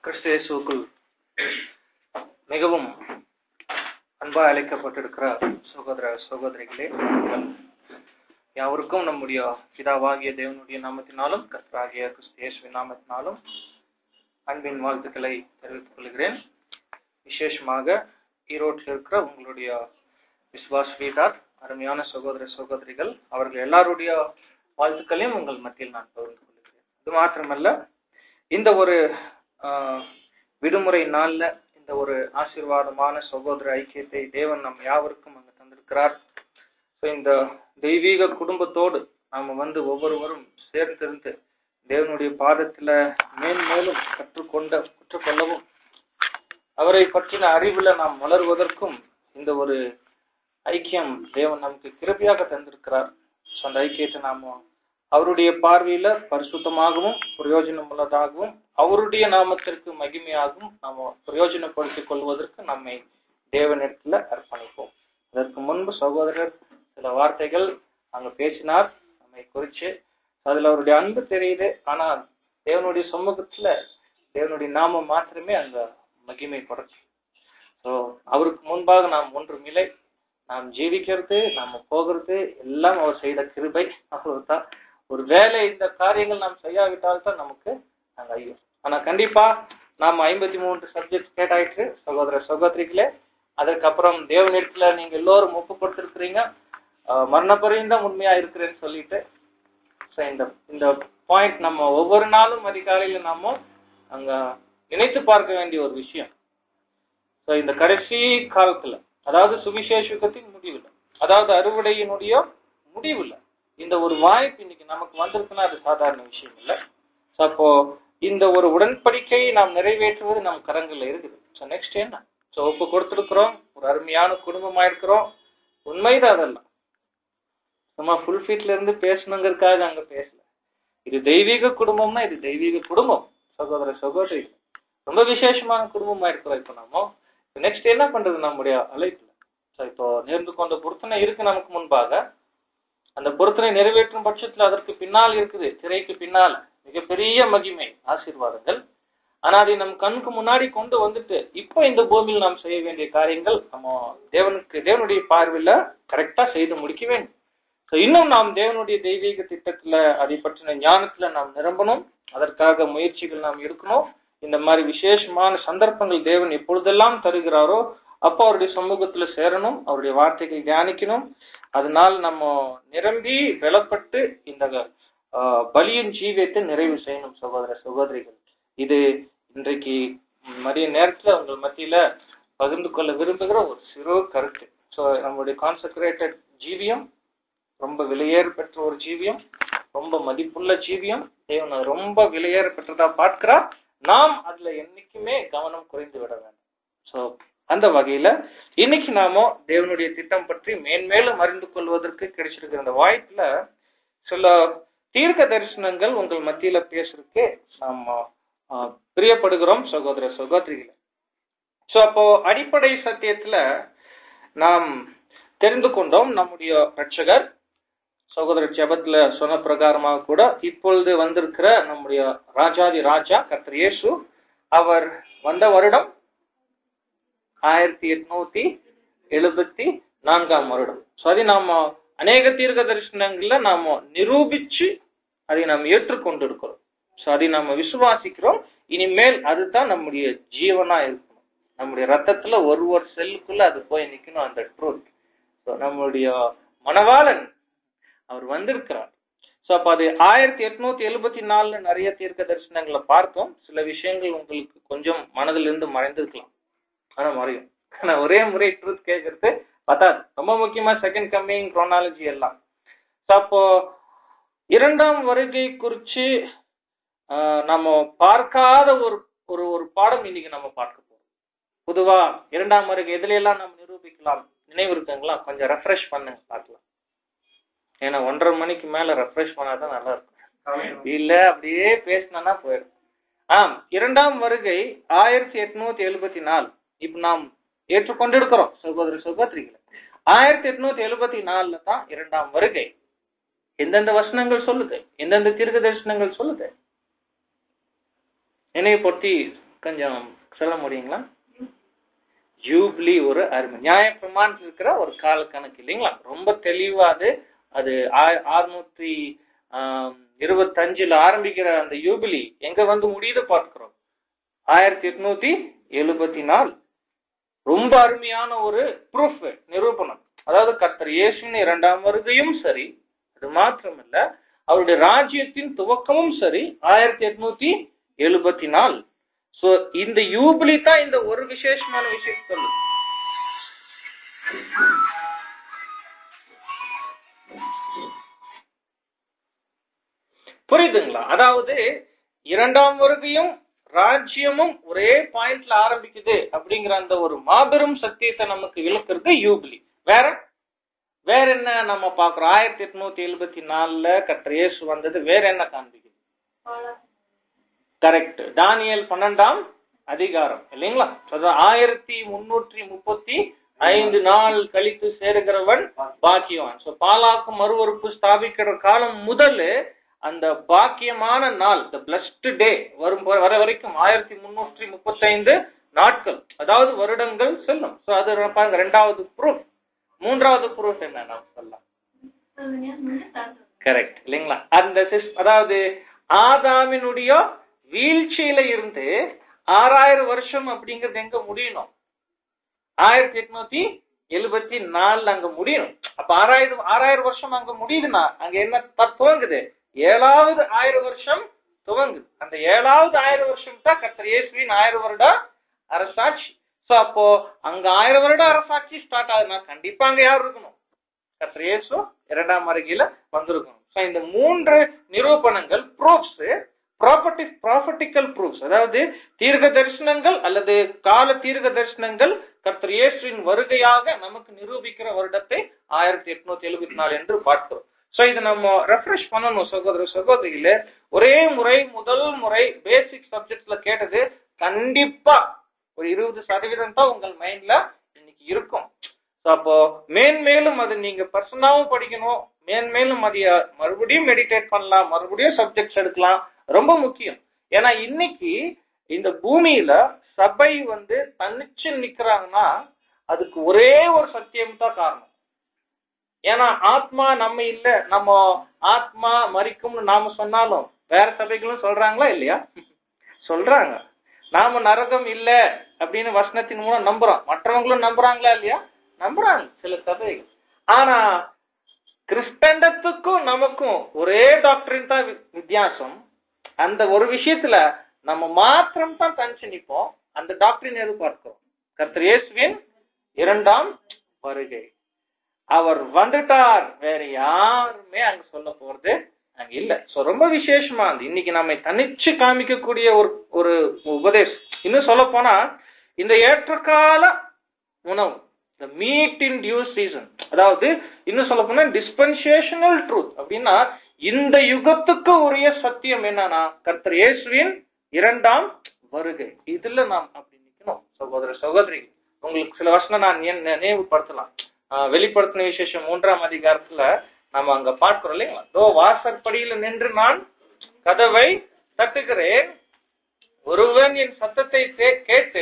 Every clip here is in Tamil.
கிறிஸ்து இயேசுவுக்குள் மிகவும் அன்பாய் அழைக்கப்பட்டிருக்கிற சகோதர சகோதரிகளே உங்கள் யாவருக்கும் நம்முடைய பிதாவாகிய தேவனுடைய நாமத்தினாலும் கர்த்தராகிய கிறிஸ்து இயேசுவின் நாமத்தினாலும் அன்பின் வாழ்த்துக்களை தெரிவித்துக் கொள்கிறேன் விசேஷமாக ஈரோட்டில் இருக்கிற உங்களுடைய விஸ்வாஸ் வீட்டார் அருமையான சகோதர சகோதரிகள் அவர்கள் எல்லாருடைய வாழ்த்துக்களையும் உங்கள் மத்தியில் நான் பகிர்ந்து கொள்கிறேன் அது மாத்திரமல்ல இந்த ஒரு ஆஹ், விடுமுறை நாள்ல இந்த ஒரு ஆசீர்வாதமான சகோதர ஐக்கியத்தை தேவன் நம் யாவருக்கும் அங்கு தந்திருக்கிறார் So, இந்த தெய்வீக குடும்பத்தோடு நாம வந்து ஒவ்வொருவரும் சேர்ந்திருந்து தேவனுடைய பாதத்துல மேன்மேலும் கற்றுக்கொண்ட கற்றுக்கொள்ளவும் அவரை பற்றின அறிவுல நாம் வளருவதற்கும் இந்த ஒரு ஐக்கியம் தேவன் நமக்கு கிருபையாக தந்திருக்கிறார் So, அந்த ஐக்கியத்தை நாம அவருடைய பார்வையில பரிசுத்தமாகவும் பிரயோஜனம் உள்ளதாகவும் அவருடைய நாமத்திற்கு மகிமையாகவும் நாம பிரயோஜனப்படுத்திக் கொள்வதற்கு நம்மை தேவனிடத்துல அர்ப்பணிப்போம் அதற்கு முன்பு சகோதரர் சில வார்த்தைகள் அங்க பேசினார் நம்மை குறிச்சு அதுல அவருடைய அன்பு தெரியுது ஆனா தேவனுடைய சமூகத்துல தேவனுடைய நாமம் மாத்திரமே அங்க மகிமைப்படுச்சு ஸோ அவருக்கு முன்பாக நாம் ஒன்றுமில்லை நாம் ஜீவிக்கிறது நாம போகிறது எல்லாம் அவர் செய்த கிருபை அவ்வளவுதான் ஒரு வேலை இந்த காரியங்கள் நாம் செய்யாவிட்டால் தான் நமக்கு நாங்க ஐயோ ஆனா கண்டிப்பா நாம் ஐம்பத்தி மூன்று சப்ஜெக்ட் கேட்டாயிற்று சகோதர சகோதரிகளே அதற்கப்புறம் தேவனிடத்துல நீங்க எல்லோரும் ஒப்பு கொடுத்திருக்கிறீங்க ஆஹ் மரண பரியந்தம் உண்மையா இருக்கிறேன்னு சொல்லிட்டு So, இந்த இந்த பாயிண்ட் நம்ம ஒவ்வொரு நாளும் அதிகாலையில நாம அங்க நினைத்து பார்க்க வேண்டிய ஒரு விஷயம் So, இந்த கடைசி காலத்துல அதாவது சுவிசேஷத்தின் முடிவில் அதாவது அறுவடையினுடைய முடிவில் இந்த ஒரு வாய்ப்பு இன்னைக்கு நமக்கு வந்திருக்குன்னா அது சாதாரண விஷயம் இல்லை So, அப்போ இந்த ஒரு உடன்படிக்கையை நாம் நிறைவேற்றுவது நம் கரங்கள்ல இருக்குது ஸோ நெக்ஸ்ட் என்ன ஸோ ஒப்பு கொடுத்துருக்குறோம் ஒரு அருமையான குடும்பமா இருக்கிறோம் உண்மைதான் அதெல்லாம் சும்மா ஃபுல் ஃபீட்ல இருந்து பேசணுங்கிறதுக்காக அங்க பேசல இது தெய்வீக குடும்பம்னா இது தெய்வீக குடும்பம் சகோதர சகோதரி ரொம்ப விசேஷமான குடும்பமா இருக்கிறோம் இப்போ நாம நெக்ஸ்ட் என்ன பண்றது நம்முடைய அழைப்புல ஸோ இப்போ நேர்ந்து கொண்ட பொருத்தனை இருக்கு நமக்கு முன்பாக அந்த பொருத்தனை நிறைவேற்றும் பட்சத்துல அதற்கு பின்னால் இருக்குது திரைக்கு பின்னால் மிகப்பெரிய மகிமை ஆசீர்வாதங்கள் ஆனா அதை நம் கண்ணுக்கு முன்னாடி கொண்டு வந்துட்டு இப்போ இந்த பூமியில் நாம் செய்ய வேண்டிய காரியங்கள் நம்ம தேவனுக்கு தேவனுடைய பார்வையில கரெக்டா செய்து முடிக்க வேண்டும் So, இன்னும் நாம் தேவனுடைய தெய்வீக திட்டத்துல அதை பற்றின ஞானத்துல நாம் நிரம்பணும் அதற்காக முயற்சிகள் நாம் எடுக்கணும் இந்த மாதிரி விசேஷமான சந்தர்ப்பங்கள் தேவன் எப்பொழுதெல்லாம் தருகிறாரோ அப்போ அவருடைய சமூகத்துல சேரணும் அவருடைய வார்த்தைகள் தியானிக்கணும் அதனால் நம்ம நிரம்பி பலப்பட்டு இந்த ஆஹ், பலியின் ஜீவியத்தை நிறைவு செய்யணும் சகோதர சகோதரிகள் இது இன்றைக்கு மதிய நேரத்துல உங்கள் மத்தியில பகிர்ந்து கொள்ள விரும்புகிற ஒரு சிறு கருத்து ஸோ நம்மளுடைய கான்சென்ட்ரேட்டட் ஜீவியம் ரொம்ப விலையேற பெற்ற ஒரு ஜீவியம் ரொம்ப மதிப்புள்ள ஜீவியம் தேவன் அதை ரொம்ப விலையேற பெற்றதா பார்க்கிறார் நாம் அதுல என்னைக்குமே கவனம் குறைந்து விட வேண்டும் ஸோ அந்த வகையில இன்னைக்கு நாம தேவனுடைய திட்டம் பற்றி மேன்மேலும் அறிந்து கொள்வதற்கு கிடைச்சிருக்கிற அந்த வாய்ப்புல சில தீர்க்க தரிசனங்கள் உங்கள் மத்தியில பேசுறதுக்கு நாம் ஆஹ், பிரியப்படுகிறோம் சகோதர சகோதரிகளை ஸோ அப்போ அடிப்படை சத்தியத்துல நாம் தெரிந்து கொண்டோம் நம்முடைய ரட்சகர் சகோதரர் ஜெபத்துல சொன்ன பிரகாரமாக கூட இப்பொழுது வந்திருக்கிற நம்முடைய ராஜாதி ராஜா கர்த்தர் இயேசு அவர் வந்த வருடம் ஆயிரத்தி எட்நூத்தி எழுபத்தி நான்காம் வருடம் ஸோ அதை நாம அநேக தீர்க்க தரிசனங்கள்ல நாம நிரூபிச்சு அதை நாம் ஏற்றுக்கொண்டிருக்கிறோம் ஸோ அதை நாம விசுவாசிக்கிறோம் இனிமேல் அதுதான் நம்முடைய ஜீவனா இருக்கணும் நம்முடைய ரத்தத்துல ஒரு ஒரு செல்லுக்குள்ள அது போய் நிக்கணும் அந்த ட்ரூத் ஸோ நம்மளுடைய மணவாளன் அவர் வந்திருக்கிறார் ஸோ அப்போ அது ஆயிரத்தி எட்நூத்தி எழுபத்தி நாலுல நிறைய தீர்க்க தரிசனங்களை பார்த்தோம் சில விஷயங்கள் உங்களுக்கு கொஞ்சம் மனதிலிருந்து மறைந்திருக்கலாம் ஆனா மறையும் ஆனா ஒரே முறை ட்ரூத் கேட்கறது பத்தாது ரொம்ப முக்கியமா செகண்ட் கம்மிங் குரோனாலஜி எல்லாம் ஸோ அப்போ இரண்டாம் வருகை குறிச்சு ஆஹ், நம்ம பார்க்காத ஒரு ஒரு ஒரு பாடம் இன்னைக்கு நம்ம பார்க்க போறோம் பொதுவா இரண்டாம் வருகை எதுல எல்லாம் நம்ம நிரூபிக்கலாம் நினைவு இருக்குங்களா கொஞ்சம் ரெஃப்ரெஷ் பண்ணுங்க பார்க்கலாம் ஏன்னா ஒன்றரை மணிக்கு மேல ரெஃப்ரெஷ் பண்ணாதான் நல்லா இருக்கும் இல்ல அப்படியே பேசினா போயிடும் ஆம் இரண்டாம் வருகை ஆயிரத்தி எட்நூத்தி எழுபத்தி நாலு இப்ப நாம் ஏற்றுக்கொண்டிருக்கிறோம் சகோதர சகோதரிகளை ஆயிரத்தி எட்நூத்தி எழுபத்தி நாலுல தான் இரண்டாம் வருகை எந்தெந்த வசனங்கள் சொல்லுது எந்தெந்த தீர்க்க தரிசனங்கள் சொல்லுது நினைவுபடுத்தி கொஞ்சம் சொல்ல முடியுங்களா ஜூப்ளி ஒரு அருமை நியாயப்பிரமாணத்தில் இருக்கிற ஒரு கால கணக்கு இல்லைங்களா ரொம்ப தெளிவா அது அது அறுநூற்றி இருபத்தஞ்சுல ஆரம்பிக்கிற அந்த யூபிலி எங்க வந்து முடியுது பார்க்கிறோம் ஆயிரத்தி எட்நூத்தி எழுபத்தி நாலு ரொம்ப அருமையான ஒரு ப்ரூஃப் நிரூபணம் அதாவது கர்த்தர் இயேசுவின் இரண்டாம் வருகையும் சரி அது மாத்திரமல்ல அவருடைய ராஜ்யத்தின் துவக்கமும் சரி ஆயிரத்தி எட்நூத்தி எழுபத்தி நாலு சோ இந்த யூபிலி தான் இந்த ஒரு விசேஷமான விஷயம் சொல்லு புரியுதுங்களா அதாவது இரண்டாம் வருகையும் ராஜ்யமும் ஒரே பாயிண்ட்ல ஆரம்பிக்குது அப்படிங்கிற அந்த ஒரு மாபெரும் சத்தியத்தை நமக்கு விளக்குறது யூபிலி வேற வேற என்ன நம்ம பாக்குறோம் ஆயிரத்தி எட்நூத்தி எழுபத்தி நாலுல கற்ற இயேசு வந்தது வேற என்ன காண்பிக்குது கரெக்ட் தானியல் பன்னெண்டாம் அதிகாரம் இல்லைங்களா அதாவது ஆயிரத்தி முன்னூற்றி முப்பத்தி ஐந்து நாள் கழித்து சேருகிறவன் பாக்கியவான் சோ பாலாக்கு மறுவறுப்பு ஸ்தாபிக்கிற காலம் முதல் அந்த பாக்கியமான நாள் த பிளஸ்ட் டே வரும் வர வரைக்கும் ஆயிரத்தி முன்னூற்றி முப்பத்தி ஐந்து நாட்கள் அதாவது வருடங்கள் செல்லும் சோ அது பாருங்க ரெண்டாவது ப்ரூஃப் மூன்றாவது ப்ரூஃப் என்ன நாம் சொல்லலாம் கரெக்ட் இல்லைங்களா அந்த சிஸ் அதாவது ஆதாமினுடைய வீழ்ச்சியில இருந்து ஆறாயிரம் வருஷம் அப்படிங்கிறது எங்க முடியணும் ஆயிரத்தி எட்நூத்தி எழுபத்தி நாலுல அங்க முடியணும் அப்ப ஆறாயிரம் ஆறாயிரம் வருஷம் அங்க முடியுதுன்னா அங்க என்ன துவங்குது ஏழாவது ஆயிரம் வருஷம் துவங்குது அந்த ஏழாவது ஆயிரம் வருஷம் தான் கர்த்தர் இயேசுவின் ஆயிரம் வருட அரசாட்சி சோ அப்போ அங்க ஆயிரம் வருட அரசாட்சி ஸ்டார்ட் ஆகுதுன்னா கண்டிப்பா அங்க யார் இருக்கணும் கர்த்தர் இயேசு இரண்டாம் அருகில வந்திருக்கணும் சோ இந்த மூன்று நிரூபணங்கள் ப்ரூஃப்ஸ் ப்ராப்பர்ட்டி ப்ராப்பர்ட்டிக்கல் ப்ரூஃப்ஸ் அதாவது தீர்க்க தரிசனங்கள் அல்லது கால தீர்க்க தரிசனங்கள் கர்த்தர் இயேசுவின் வருகையாக நமக்கு நிரூபிக்கிற வருடத்தை ஆயிரத்தி எட்நூத்தி எழுபத்தி நாலு என்று பார்க்கிறோம் சோ இது நம்ம ரெஃப்ரெஷ் பண்ணணும் சகோதர சகோதரிகளே ஒரே முறை முதல் முறை பேசிக் சப்ஜெக்ட்ஸ்ல கேட்டது கண்டிப்பா ஒரு இருபது சதவீதம் தான் உங்கள் மைண்ட்ல இன்னைக்கு இருக்கும் அப்போ மேன்மேலும் அது நீங்க பர்சனாவும் படிக்கணும் மேன்மேலும் அதைய மறுபடியும் மெடிடேட் பண்ணலாம் மறுபடியும் சப்ஜெக்ட்ஸ் எடுக்கலாம் ரொம்ப முக்கியம் ஏன்னா இன்னைக்கு இந்த பூமியில சபை வந்து தனிச்சு நிக்கிறாங்கன்னா அதுக்கு ஒரே ஒரு சத்தியம் தான் காரணம் ஏன்னா ஆத்மா நம்ம இல்ல நம்ம ஆத்மா மறிக்கும்னு நாம சொன்னாலும் வேற சபைகளும் சொல்றாங்களா இல்லையா சொல்றாங்க நாம நரகம் இல்ல அப்படின்னு வசனத்தின் மூலம் நம்புறோம் மற்றவங்களும் நம்புறாங்களா இல்லையா நம்புறாங்க சில சபைகள் ஆனா கிறிஸ்தண்டத்துக்கும் நமக்கும் ஒரே டாக்டரின் தான் வித்தியாசம் அந்த ஒரு விஷயத்துல நம்ம மாத்திரம் தான் தனிச்சு நிப்போம் அந்த டாக்டரின் எதிர்பார்க்கிறோம் கர்த்தர் இயேசுவின் இரண்டாம் வருகை அவர் வந்துட்டார் வேற யாருமே அங்க சொல்ல போறது அங்க இல்ல சோ ரொம்ப விசேஷமா இருந்து இன்னைக்கு நம்மை தனிச்சு காமிக்கக்கூடிய ஒரு ஒரு உபதேசம் இன்னும் சொல்ல போனா இந்த ஏற்றகால உணவு the meat in due season அதாவது இன்னும் சொல்ல போனா டிஸ்பென்சேஷனல் ட்ரூத் அப்படின்னா இந்த யுகத்துக்கு உரிய சத்தியம் என்னன்னா கர்த்தர் இயேசுவின் இரண்டாம் வருகை இதுல நாம் அப்படி நிக்கணும் சகோதர சகோதரி உங்களுக்கு சில வருஷம் நான் நினைவுபடுத்தலாம் வெளிப்படுத்தின விசேஷம் மூன்றாம் அதிகாரத்துல நம்ம அங்க பார்க்கிறோம் இல்லைங்களா தோ வாசற்படியில நின்று நான் கதவை தட்டுகிறேன் ஒருவன் என் சத்தத்தை கேட்டு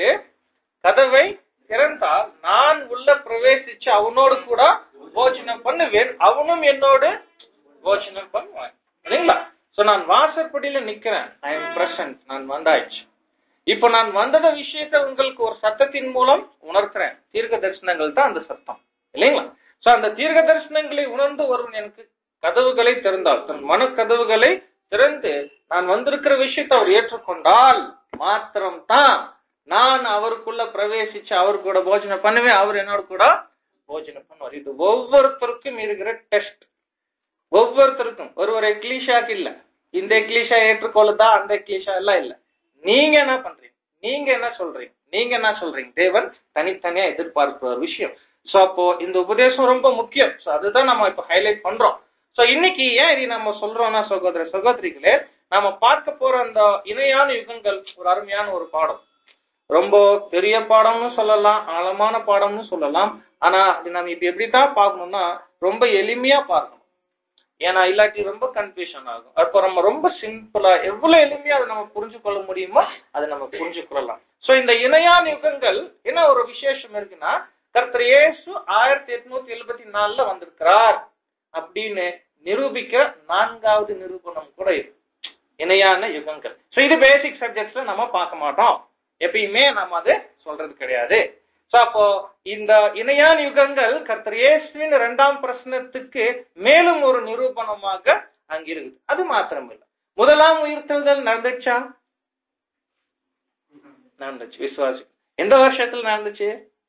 கதவை திறந்தால் நான் உள்ள பிரவேசிச்சு அவனோடு கூட போஜனம் பண்ணுவேன் அவனும் என்னோடு போஜனம் பண்ணுவான் இல்லைங்களா சோ நான் வாசற்படியில நிக்கிறேன் ஐ எம் பிரசன்ட் நான் வந்தாச்சு இப்ப நான் வந்தத விஷயத்த உங்களுக்கு ஒரு சத்தத்தின் மூலம் உணர்த்துறேன் தீர்க்க தரிசனங்கள் தான் அந்த சத்தம் இல்லைங்களா சோ அந்த தீர்க்க தரிசனங்களை உணர்ந்து ஒருவன் எனக்கு கதவுகளை திறந்தால் தன் மன கதவுகளை திறந்து நான் வந்திருக்கிற விஷயத்தை அவர் ஏற்றுக்கொண்டால் மாத்திரம் தான் நான் அவருக்குள்ள பிரவேசிச்சு அவர் கூட போஜனம் பண்ணுவேன் அவர் என்னோட கூட போஜனம் பண்ணுவார் இது ஒவ்வொருத்தருக்கும் இருக்கிற டெஸ்ட் ஒவ்வொருத்தருக்கும் ஒரு ஒரு எக்லீஷாக்கு இல்ல இந்த எக்லீஷா ஏற்றுக்கொள்ளுதா அந்த எக்லீஷா எல்லாம் இல்ல நீங்க என்ன பண்றீங்க நீங்க என்ன சொல்றீங்க நீங்க என்ன சொல்றீங்க தேவன் தனித்தனியா எதிர்பார்க்கிற ஒரு விஷயம் சோ அப்போ இந்த உபதேசம் ரொம்ப முக்கியம் சோ அதுதான் நம்ம இப்ப ஹைலைட் பண்றோம் சோ இன்னைக்கு ஏன் இது நம்ம சொல்றோம்னா சகோதர சகோதரிகளே நாம பார்க்க போற அந்த இணையான யுகங்கள் ஒரு அருமையான ஒரு பாடம் ரொம்ப பெரிய பாடம்னு சொல்லலாம் ஆழமான பாடம்னு சொல்லலாம் ஆனா அது நம்ம இப்ப எப்படித்தான் பார்க்கணும்னா ரொம்ப எளிமையா பார்க்கணும் ஏன்னா இல்லாட்டி ரொம்ப கன்ஃபியூஷன் ஆகும் அப்போ நம்ம ரொம்ப சிம்பிளா எவ்வளவு எளிமையா அதை நம்ம புரிஞ்சு கொள்ள முடியுமோ அதை நம்ம புரிஞ்சு கொள்ளலாம் சோ இந்த இணையான யுகங்கள் என்ன ஒரு விசேஷம் இருக்குன்னா கர்த்தர் இயேசு ஆயிரத்தி எட்நூத்தி எழுபத்தி நாலுல வந்திருக்கிறார் அப்படின்னு நிரூபிக்க நான்காவது நிரூபணம் கூட இருக்கு இணையான யுகங்கள் சோ இது பேசிக் சப்ஜெக்ட்ஸ்ல நம்ம பார்க்க மாட்டோம் எப்பயுமே நம்ம அது சொல்றது கிடையாது சோ அப்போ இந்த இணையான யுகங்கள் கர்த்தர் இயேசுவின் இரண்டாம் பிரச்சனத்துக்கு மேலும் ஒரு நிரூபணமாக அங்க இருக்குது அது மாத்திரம் இல்லை முதலாம் உயிர்த்தெழுதல் நடந்துச்சா நடந்துச்சு விசுவாசி எந்த வருஷத்துல நடந்துச்சு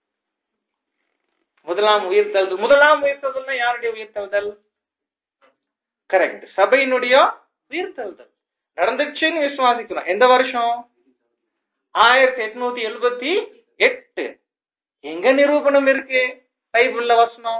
முதலாம் உயிர்த்தெழுதல் முதலாம் உயிர்த்தெழுதல்னா யாருடைய உயிர்த்தெழுதல் கரெக்ட் சபையினுடைய உயிர்த்தெழுதல் நடந்துச்சுன்னு விசுவாசிக்கணும் எந்த வருஷம் ஆயிரத்தி எட்நூத்தி எழுபத்தி எட்டு எங்க நிரூபணம் இருக்கு பைபிள்ல வசனம்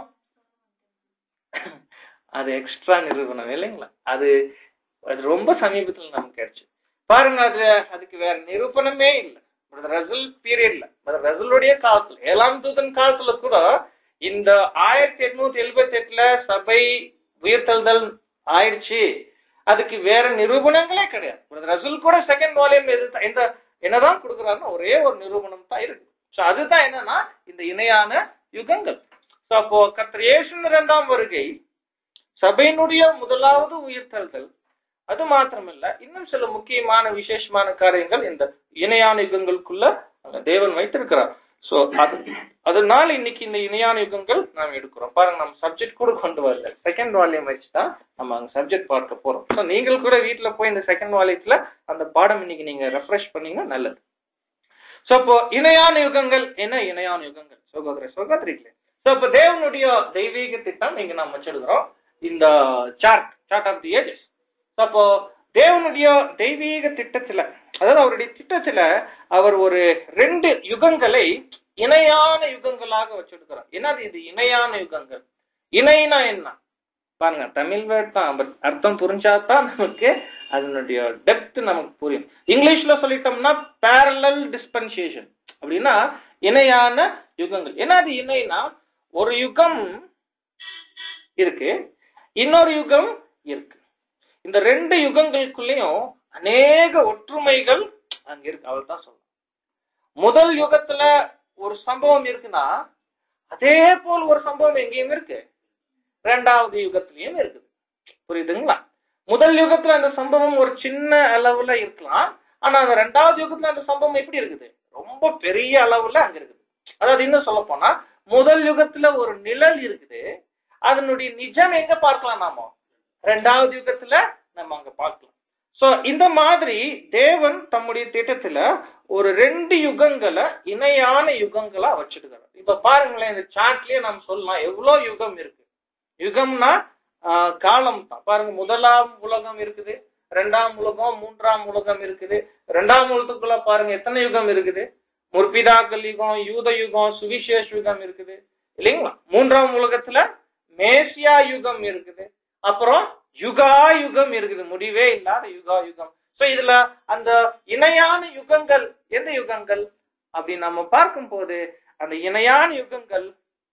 அது எக்ஸ்ட்ரா நிரூபணம் இல்லைங்களா அது அது ரொம்ப சமீபத்துல நமக்கு கிடைச்சு பாருங்க அது அதுக்கு வேற நிரூபணமே இல்லை ரசல் பீரியட்ல ரசலுடைய காலத்துல ஏழாம் தூதன் காலத்துல கூட இந்த ஆயிரத்தி எட்நூத்தி எழுபத்தி எட்டுல சபை உயிர்த்தெழுதல் ஆயிடுச்சு அதுக்கு வேற நிரூபணங்களே கிடையாது ரசூல் கூட செகண்ட் வால்யூம் எது எந்த என்னதான் கொடுக்குறாருன்னா ஒரே ஒரு நிரூபணம் தான் இருக்கு சோ அதுதான் என்னன்னா இந்த இணையான யுகங்கள் சோ அப்போ கர்த்தர் இயேசு இரண்டாம் வருகை சபையினுடைய முதலாவது உயிர்த்தெழுதல் அது மாத்திரமல்ல இன்னும் சில முக்கியமான விசேஷமான காரியங்கள் இந்த இணையான யுகங்களுக்குள்ள அங்க தேவன் வைத்திருக்கிறார் சோ அது அதனால இன்னைக்கு இந்த இணையான யுகங்கள் நாம் எடுக்கிறோம் பாருங்க நம்ம சப்ஜெக்ட் கூட கொண்டு வரல செகண்ட் வால்யூம் வச்சுதான் நம்ம அங்க சப்ஜெக்ட் பார்க்க போறோம் ஸோ நீங்கள் கூட வீட்டுல போய் இந்த செகண்ட் வால்யூத்துல அந்த பாடம் இன்னைக்கு நீங்க ரெஃப்ரெஷ் பண்ணீங்கன்னா நல்லது சோ அப்போ இணையான யுகங்கள் என்ன இணையான யுகங்கள் சகோதர சகோதரிகளே சோ அப்போ தேவனுடைய தெய்வீக திட்டம் இங்க நாம் வச்சிருக்கிறோம் இந்த chart chart of the ages அப்போ தேவனுடைய தெய்வீக திட்டத்துல அதாவது அவருடைய திட்டத்துல அவர் ஒரு ரெண்டு யுகங்களை இணையான யுகங்களாக வச்சிருக்கிறார் என்னது இது இணையான யுகங்கள் இணைனா என்ன பாருங்க தமிழ் வேர்ட் தான் பட் அர்த்தம் புரிஞ்சாதான் நமக்கு அதனுடைய டெப்த் நமக்கு புரியும் இங்கிலீஷ்ல சொல்லிட்டோம்னா பேரலல் டிஸ்பென்சேஷன் அப்படின்னா இணையான யுகங்கள் என்ன அது இணைனா ஒரு யுகம் இருக்கு இன்னொரு யுகம் இருக்கு இந்த ரெண்டு யுகங்களுக்குள்ளயும் அநேக ஒற்றுமைகள் அங்க இருக்கு அவர் தான் சொல்லணும் முதல் யுகத்துல ஒரு சம்பவம் இருக்குன்னா அதே போல் ஒரு சம்பவம் எங்கேயும் இருக்கு ரெண்டாவது யுகத்திலயும் இருக்குது புரியுதுங்களா முதல் யுகத்துல அந்த சம்பவம் ஒரு சின்ன அளவுல இருக்கலாம் ஆனா அந்த ரெண்டாவது யுகத்துல அந்த சம்பவம் எப்படி இருக்குது ரொம்ப பெரிய அளவுல அங்க இருக்குது அதாவது இன்னும் சொல்ல போனா முதல் யுகத்துல ஒரு நிழல் இருக்குது அதனுடைய நிஜம் எங்க பார்க்கலாம் நாம ரெண்டாவது யுகத்துல நம்ம அங்க பார்க்கலாம் சோ இந்த மாதிரி தேவன் தம்முடைய திட்டத்துல ஒரு ரெண்டு யுகங்களை இணையான யுகங்களா வச்சிருக்கிறார் இப்ப பாருங்களேன் இந்த சார்ட்லயே நம்ம சொல்லலாம் எவ்வளவு யுகம் இருக்கு யுகம்னா ஆஹ், காலம் தான் பாருங்க முதலாம் உலகம் இருக்குது ரெண்டாம் உலகம் மூன்றாம் உலகம் இருக்குது ரெண்டாம் உலகத்துக்குள்ள பாருங்க எத்தனை யுகம் இருக்குது முற்பிதாக்கள் யுகம் யூத யுகம் சுவிசேஷ யுகம் இருக்குது இல்லைங்களா மூன்றாம் உலகத்துல மேசியா யுகம் இருக்குது அப்புறம் யுகா யுகம் இருக்குது முடிவே இல்லாத யுகா யுகம் சோ இதுல அந்த இணையான யுகங்கள் எந்த யுகங்கள் அப்படி நம்ம பார்க்கும் போது அந்த இணையான யுகங்கள்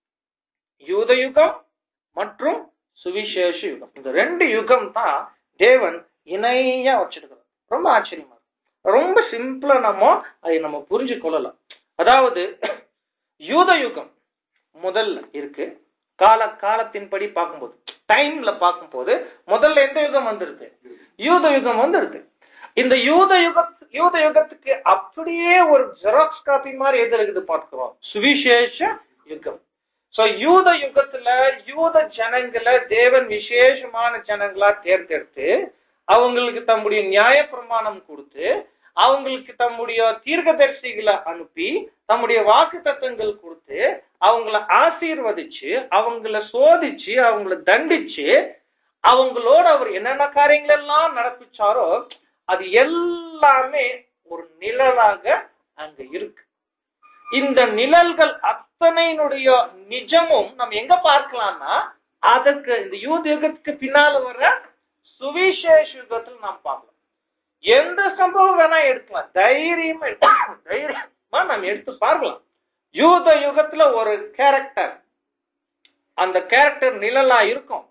யூத யுகம் மற்றும் சுவிசேஷ யுகம் இந்த ரெண்டு யுகம் தான் தேவன் இணையா வச்சிருக்கிறோம் ரொம்ப ஆச்சரியமா இருக்கு. ரொம்ப சிம்பிளா நம்ம அதை நம்ம புரிஞ்சு கொள்ளலாம் அதாவது யூத யுகம் முதல்ல இருக்கு கால காலத்தின்படி பார்க்கும்போது டைம்ல பார்க்கும்போது முதல்ல எந்த யுகம் வந்திருக்கு யூத யுகம் வந்திருக்கு இந்த யூத யுக யூத யுகத்துக்கு அப்படியே ஒரு ஜெராக்ஸ் காப்பி மாதிரி எது இருக்குது பார்க்கிறோம் சுவிசேஷ யுகம் சோ யூத யுகத்துல யூத ஜனங்களை தேவன் விசேஷமான ஜனங்களா தேர்ந்தெடுத்து அவங்களுக்கு தம்முடைய நியாய பிரமாணம் கொடுத்து அவங்களுக்கு தம்முடைய தீர்க்கதரிசிகளை அனுப்பி தம்முடைய வாக்கு தத்தங்கள் கொடுத்து அவங்கள ஆசீர்வதிச்சு அவங்கள சோதிச்சு அவங்கள தண்டிச்சு அவங்களோட அவர் என்னென்ன காரியங்கள் எல்லாம் நடப்பிச்சாரோ அது எல்லாமே ஒரு நிழலாக அங்க இருக்கு இந்த நிழல்கள் அத்தனையினுடைய நிஜமும் நம்ம எங்க பார்க்கலாம்னா அதுக்கு இந்த யூத யுகத்துக்கு பின்னால வர சுவிசேஷ யுகத்தில் நாம் பார்க்கலாம் எந்த சம்பவம் வேணா எடுக்கலாம் தைரியமா எடுக்கலாம். தைரியமா நம்ம எடுத்து பார்க்கலாம் யூத யுகத்துல ஒரு கேரக்டர் அந்த கேரக்டர் நிழலா இருக்கும்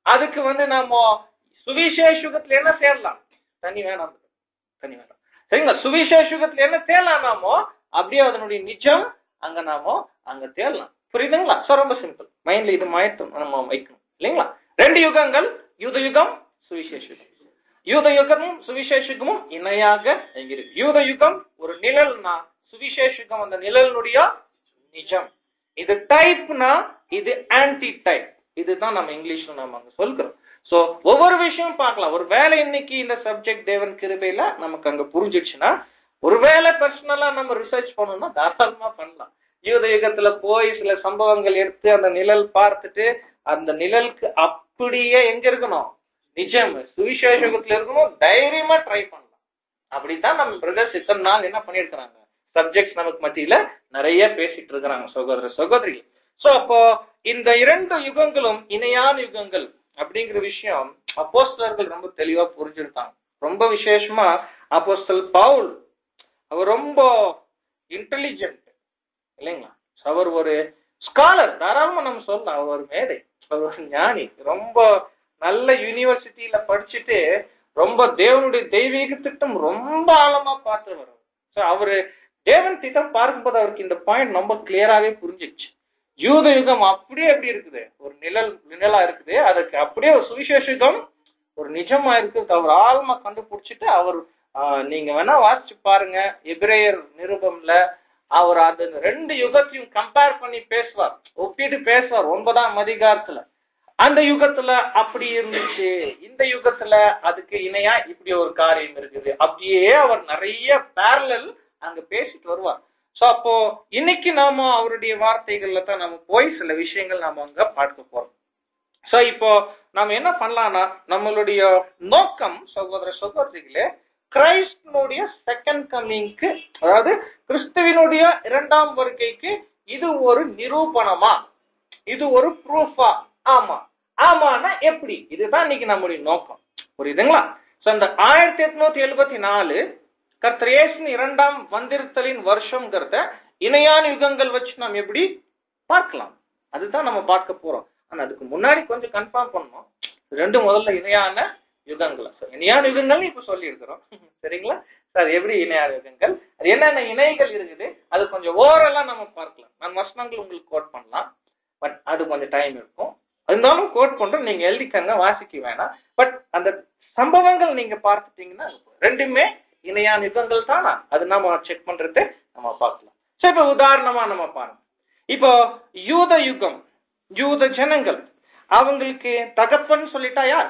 அதுக்கு வந்து நாம சுவிசேஷ யுகத்துல என்ன சேரலாம் தனி வேணாம் தனி வேணாம் சரிங்களா சுவிசேஷ யுகத்துல என்ன தேடலாம் நாமோ அப்படியே அதனுடைய நிஜம் அங்க நாமோ அங்க தேடலாம் புரியுதுங்களா சோ ரொம்ப சிம்பிள் மைண்ட்ல இது மாயத்தும் நம்ம வைக்கணும் இல்லைங்களா ரெண்டு யுகங்கள் யூத யுகம் சுவிசேஷ யுகம் யூத யுகமும் சுவிசேஷ யுகமும் இணையாக இங்க இருக்கு யூத யுகம் ஒரு நிழல்னா சுவிசேஷ யுகம் அந்த நிழலினுடைய நிஜம் இது டைப்னா இது ஆன்டி டைப் இதுதான் நம்ம இங்கிலீஷ்ல நம்ம அங்க சொல்கிறோம் சோ ஒவ்வொரு விஷயம் பார்க்கலாம் ஒரு வேலை இன்னைக்கு இந்த சப்ஜெக்ட் தேவன் கிருபையில நமக்கு அங்க புரிஞ்சிடுச்சுன்னா ஒருவேளை பர்சனலா நம்ம ரிசர்ச் பண்ணணும்னா தாராளமா பண்ணலாம் யூத யுகத்துல போய் சில சம்பவங்கள் எடுத்து அந்த நிழல் பார்த்துட்டு அந்த நிழலுக்கு அப்படியே எங்க இருக்கணும் நிஜம் சுவிசேஷ யுகத்துல இருக்கணும் தைரியமா ட்ரை பண்ணலாம் அப்படித்தான் நம்ம பிரதர்ஸ் இத்தனை நாள் என்ன பண்ணிருக்கிறாங்க சப்ஜெக்ட்ஸ் நமக்கு மத்தியில நிறைய பேசிட்டு இருக்கிறாங்க சகோதர சகோதரிகள் சோ அப்போ இந்த இரண்டு யுகங்களும் இணையான யுகங்கள் அப்படிங்கிற விஷயம் அப்போஸ்தலர்கள் ரொம்ப தெளிவா புரிஞ்சிருக்காங்க ரொம்ப விசேஷமா அப்போஸ்தல் பவுல் அவர் ரொம்ப இன்டெலிஜென்ட் இல்லைங்களா அவர் ஒரு ஸ்காலர் தாராளமா நம்ம சொல்லலாம் அவர் ஒரு மேதை அவர் ஒரு ஞானி ரொம்ப நல்ல யூனிவர்சிட்டியில படிச்சுட்டு ரொம்ப தேவனுடைய தெய்வீக திட்டம் ரொம்ப ஆழமா பார்த்தவர் ஸோ அவரு தேவன் திட்டம் பார்க்கும்போது அவருக்கு இந்த பாயிண்ட் ரொம்ப கிளியராகவே புரிஞ்சிச்சு யூத யுகம் அப்படியே எப்படி இருக்குது ஒரு நிழல் நிழலா இருக்குது அதுக்கு அப்படியே ஒரு சுவிசேஷ யுகம் ஒரு நிஜமா இருக்குது அவர் ஆழமா கண்டுபிடிச்சிட்டு அவர் ஆஹ், நீங்க வேணா வாசிச்சு பாருங்க எபிரேயர் நிருபம்ல அவர் அது ரெண்டு யுகத்தையும் கம்பேர் பண்ணி பேசுவார் ஒப்பிட்டு பேசுவார் ஒன்பதாம் அதிகாரத்துல அந்த யுகத்துல அப்படி இருந்துச்சு இந்த யுகத்துல அதுக்கு இணையா இப்படி ஒரு காரியம் இருக்குது அப்படியே அவர் நிறைய பேரலல் அங்க பேசிட்டு வருவார் சோ அப்போ இன்னைக்கு நாம அவருடைய வார்த்தைகள்ல தான் நம்ம போய் சில விஷயங்கள் நாம அங்க பார்க்க போறோம் சோ இப்போ நாம என்ன பண்ணலாம்னா நம்மளுடைய நோக்கம் சகோதர சகோதரிகளே கிரைஸ்டனுடைய செகண்ட் கம்மிங்க்கு அதாவது கிறிஸ்துவினுடைய இரண்டாம் வருகைக்கு இது ஒரு நிரூபணமா இது ஒரு ப்ரூஃபா ஆமா ஆமானா எப்படி இதுதான் இன்னைக்கு நம்முடைய நோக்கம் புரியுதுங்களா சோ இந்த ஆயிரத்தி எட்நூத்தி எழுபத்தி நாலு கர்த்தரேசன் இரண்டாம் வந்திருத்தலின் வருஷம்ங்கிறத இணையான யுகங்கள் வச்சு நாம் எப்படி பார்க்கலாம் அதுதான் நம்ம பார்க்க போறோம் ஆனா அதுக்கு முன்னாடி கொஞ்சம் கன்ஃபார்ம் பண்ணணும் ரெண்டு முதல்ல இணையான யுகங்கள் So, இணையான யுகங்கள் இப்ப சொல்லி இருக்கிறோம் சரிங்களா சார் எப்படி இணையான யுகங்கள் அது என்னென்ன இணைகள் இருக்குது அது கொஞ்சம் ஓரலா நம்ம பார்க்கலாம் நான் வசனங்கள் உங்களுக்கு கோட் பண்ணலாம் பட் அது கொஞ்சம் டைம் இருக்கும் இருந்தாலும் கோட் பண்றோம் நீங்க எழுதிக்கங்க வாசிக்க வேணாம் பட் அந்த சம்பவங்கள் நீங்க பார்த்துட்டீங்கன்னா ரெண்டுமே இணையான யுகங்கள் தானா அது நம்ம செக் பண்றது நம்ம பார்க்கலாம் சரி இப்ப உதாரணமா நம்ம பாருங்க இப்போ யூத யுகம் யூத ஜனங்கள் அவங்களுக்கு தகப்பன் சொல்லிட்டா யார்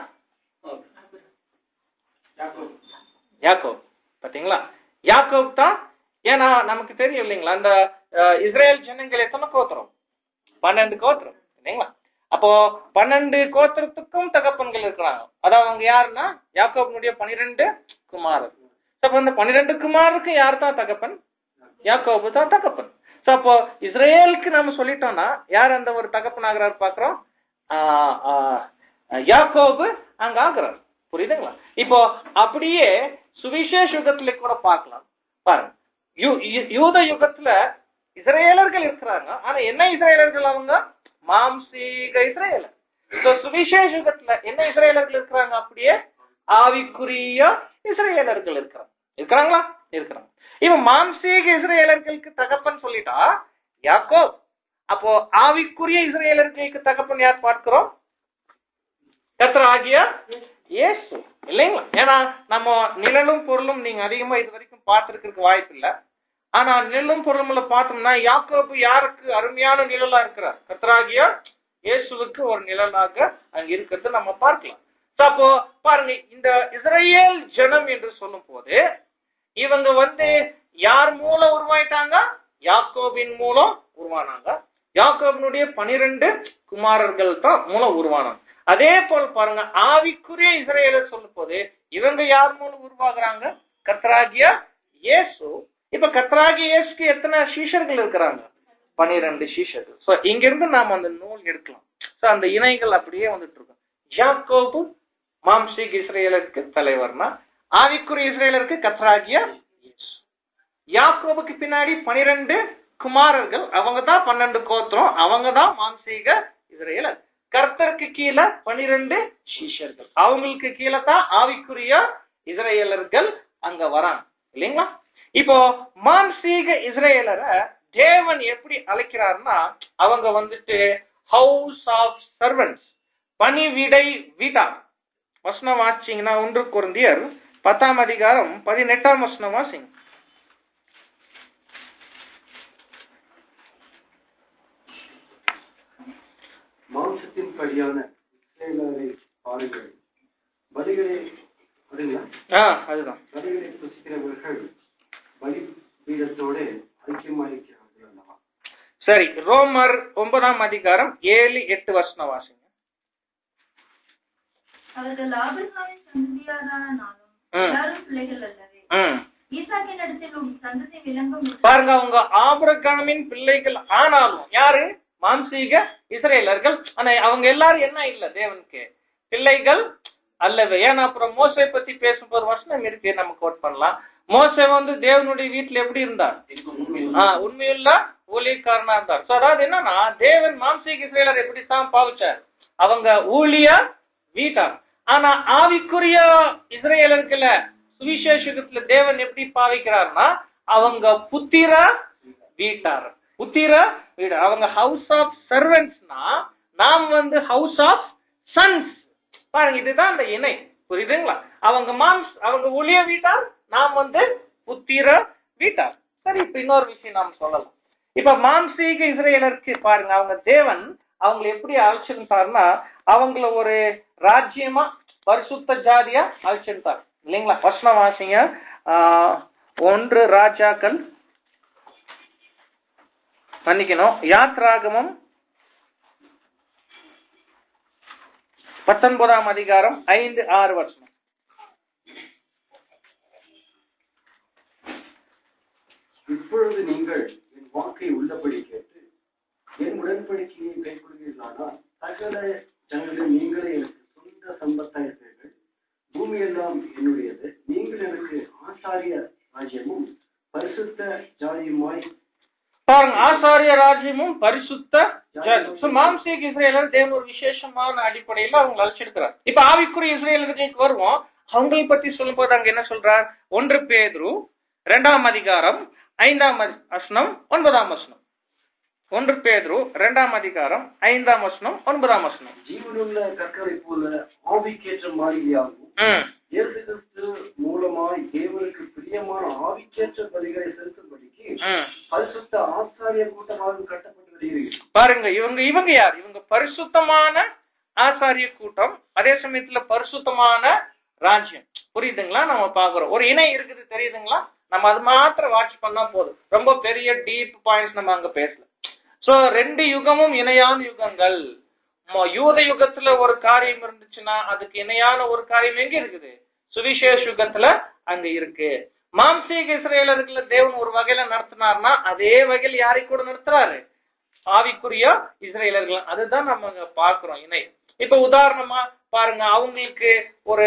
யாக்கோப் பாத்தீங்களா யாக்கோப் தான் ஏன்னா நமக்கு தெரியும் இல்லைங்களா அந்த அஹ், இஸ்ரேல் ஜனங்கள் எத்தனை கோத்திரம் பன்னெண்டு கோத்திரம் இல்லைங்களா அப்போ பன்னெண்டு கோத்திரத்துக்கும் தகப்பன்கள் இருக்கிறாங்க அதாவது அவங்க யாருன்னா யாக்கோபனுடைய பனிரெண்டு குமாரர் அப்ப இந்த பன்னிரெண்டு குமாருக்கு யார் தான் தகப்பன் யாக்கோபு தான் தகப்பன் சோ அப்போ இஸ்ரேலுக்கு நம்ம சொல்லிட்டோம்னா யார் அந்த ஒரு தகப்பன் ஆகிறார் பாக்குறோம் ஆஹ் ஆஹ் யாக்கோபு அங்க ஆகுறார் புரியுதுங்களா இப்போ அப்படியே சுவிசேஷ யுகத்துல கூட பார்க்கலாம் பாருங்க யூ- யூ- யூத யுகத்துல இஸ்ரேலர்கள் இருக்கிறாங்க ஆனா என்ன இஸ்ரேலர்கள் அவங்க மாம்சீக இஸ்ரேலர் இப்போ சுவிசேஷ யுகத்துல என்ன இஸ்ரேலர்கள் இருக்கிறாங்க அப்படியே ஆவிக்குரிய இஸ்ரேலர்கள் இருக்கிறாங்க இருக்கிறாங்களா இருக்கிறாங்க இவன் மாம்சீக இஸ்ரேலர்களுக்கு தகப்பன் சொல்லிட்டா யாக்கோப் அப்போ ஆவிக்குரிய இஸ்ரேலர்களுக்கு தகப்பன் யார் பார்க்கிறோம் கர்த்தர் ஆகிய இயேசு இல்லைங்களா ஏன்னா நம்ம நிழலும் பொருளும் நீங்க அதிகமா இது வரைக்கும் பார்த்திருக்கிறதுக்கு வாய்ப்பு இல்ல ஆனா நிழலும் பொருளும்ல பார்த்தோம்னா யாக்கோபு யாருக்கு அருமையான நிழலா இருக்கிறார் கர்த்தராகிய இயேசுவுக்கு ஒரு நிழலாக அங்க இருக்கிறது நம்ம பார்க்கலாம் So, அப்போ பாருங்க இந்த இஸ்ரேல் ஜனம் என்று சொல்லும் போது இவங்க வந்து யார் மூலம் உருவாயிட்டாங்க யாக்கோபின் மூலம் உருவானாங்க யாக்கோபினுடைய பனிரெண்டு குமாரர்கள் தான் மூலம் உருவானாங்க அதே போல் பாருங்க ஆவிக்குரிய இஸ்ரேலர் சொல்லும் போது இவங்க யார் மூலம் உருவாகுறாங்க கத்ராகிய இயேசு இப்ப கத்ராகிய இயேசுக்கு எத்தனை சீஷர்கள் இருக்கிறாங்க பனிரெண்டு சீஷர்கள் சோ இங்க இருந்து நாம அந்த நூல் எடுக்கலாம் சோ அந்த இணைகள் அப்படியே வந்துட்டு இருக்கும் யாக்கோபு மாம்சீக் இஸ்ரேலருக்கு தலைவர்னா ஆவிக்குரிய இஸ்ரேலருக்கு கத்ராகிய இயேசு யாக்கோபுக்கு பின்னாடி பனிரெண்டு குமாரர்கள் அவங்க தான் பன்னெண்டு கோத்திரம் அவங்க தான் மாம்சீக இஸ்ரேலர் கர்த்தருக்கு கீழே பனிரெண்டு சிஷ்யர்கள் அவங்களுக்கு கீழே தான் ஆவிக்குரிய இஸ்ரேலர்கள் அங்க வராங்க இல்லைங்களா இப்போ மான்சீக இஸ்ரேலரை தேவன் எப்படி அழைக்கிறார்னா அவங்க வந்துட்டு ஹவுஸ் ஆஃப் சர்வன்ஸ் பணிவிடை வீடா வசனம் வாசிச்சீங்கன்னா ஒன்று குருந்தியர் பத்தாம் அதிகாரம் பதினெட்டாம் வசனம் வாசிங்க மாம்சத்தின் படியான இஸ்ரேலரை பாருங்கள் பலிகளை அதுங்களா ஆ அதுதான் பலிகளை புசிக்கிறவர்கள் பலி பீடத்தோட ஐக்கியமாயிருக்கிறார்கள் அல்லவா சரி ரோமர் ஒன்பதாம் அதிகாரம் ஏழு எட்டு வசனம் வாசிங்க அவர்கள் ஆபிரகாமின் சந்ததியாரான நானும் ம். எல்லாரும் பிள்ளைகள் அல்லவே ம் ஈசாக்கின் இடத்தில் உன் சந்ததி விளங்கும் என்று பாருங்க அவங்க ஆபிரகாமின் பிள்ளைகள் ஆனாலும் யாரு மாம்சீக இஸ்ரேலர்கள் ஆனா அவங்க எல்லாரும் என்ன இல்ல தேவனுக்கு பிள்ளைகள் அல்லவே ஏன்னா அப்புறம் மோசை பத்தி பேசும்போது வசனம் இருக்கு நம்ம கோட் பண்ணலாம் மோசை வந்து தேவனுடைய வீட்டுல எப்படி இருந்தார் ஆஹ் உண்மையுள்ள ஊழியக்காரனா இருந்தார் சோ அதாவது என்னன்னா தேவன் மாம்சீக இஸ்ரேலர் எப்படித்தான் பாவிச்சார் அவங்க ஊழிய வீட்டார் ஆனா ஆவிக்குரிய இஸ்ரேலர்கள சுவிசேஷத்துல தேவன் எப்படி பாவிக்கிறார்னா அவங்க புத்திர வீட்டார் புத்திர வீடு அவங்க ஹவுஸ் ஆஃப் சர்வன்ட்ஸ்னா நாம் வந்து ஹவுஸ் ஆஃப் சன்ஸ் பாருங்க இதுதான் அந்த இணை புரியுதுங்களா அவங்க மாம்ஸ் அவங்க ஊழிய வீட்டார் நாம் வந்து புத்திர வீட்டார் சரி இப்ப இன்னொரு விஷயம் நாம் சொல்லலாம் இப்ப மாம்சீக இஸ்ரேலருக்கு பாருங்க அவங்க தேவன் அவங்களை எப்படி அழைச்சிருந்தாருன்னா அவங்கள ஒரு ராஜ்யமா பரிசுத்த ஜாதியா அழைச்சிருந்தார் இல்லைங்களா வசனம் வாசிங்க ஆஹ், ஒன்று ராஜாக்கள் மன்னிக்கணும் யாத்ராகமம் பத்தொன்பதாம் அதிகாரம் ஐந்து ஆறு வருஷம் இப்பொழுது நீங்கள் என் வாக்கை உள்ளபடி கேட்டு என் உடன்படிக்கையை கைக்கொள்வீர்களானால் சகல ஜனங்களும் நீங்களே எனக்கு சொந்த சம்பத்தாயிருப்பீர்கள் பூமியெல்லாம் என்னுடையது நீங்கள் எனக்கு ஆசாரிய ராஜ்யமும் பரிசுத்த ஜாதியுமாய் பாருங்க ஆசாரிய ராஜ்யமும் பரிசுத்த ஜாதி. So, மாம்சீக இஸ்ரேலர் தேவன் ஒரு விசேஷமான அடிப்படையில அவங்க அழைச்சிருக்கிறார் இப்ப ஆவிக்குரிய இஸ்ரேலர்களுக்கு வருவோம் அவங்களை பத்தி சொல்லும்போது அங்க என்ன சொல்றார் ஒன்று பேதுரு இரண்டாம் அதிகாரம் ஐந்தாம் அதி- வசனம் ஒன்பதாம் வசனம் ஒன்று பேதுரு இரண்டாம் அதிகாரம் ஐந்தாம் வசனம் ஒன்பதாம் வசனம் ஜீவனுள்ள கற்களை போல ஆவிக்கேற்ற மாளிகையாகவும் ம் இயேசு கிறிஸ்து மூலமாய் தேவனுக்கு பிரியமான ஆவிக்கேற்ற பலிகளை செலுத்தும்படிக்கு ம் பரிசுத்த ஆசாரிய கூட்டமாக கட்டப்பட்டு வருகிறீர்கள் பாருங்க இவங்க இவங்க யார் இவங்க பரிசுத்தமான ஆசாரிய கூட்டம் அதே சமயத்துல பரிசுத்தமான ராஜ்யம் புரியுதுங்களா நம்ம பாக்குறோம் ஒரு இணை இருக்குது தெரியுதுங்களா நம்ம அது மாத்திரம் வாட்ச் பண்ணா போதும் ரொம்ப பெரிய டீப் பாயிண்ட்ஸ் நம்ம அங்க பேசல சோ ரெண்டு யுகமும் இணையான யுகங்கள் மொ- யூத யுகத்துல ஒரு காரியம் இருந்துச்சுன்னா அதுக்கு இணையான ஒரு காரியம் எங்க இருக்குது சுவிசேஷ யுகத்துல அங்க இருக்கு மாம்சீக இஸ்ரேலர்களை தேவன் ஒரு வகையில நடத்தினார்னா அதே வகையில் யாரை கூட நடத்துறாரு ஆவிக்குரிய இஸ்ரேலர்கள் அதுதான் நம்ம அங்க பார்க்கிறோம் இணை இப்ப உதாரணமா பாருங்க அவங்களுக்கு ஒரு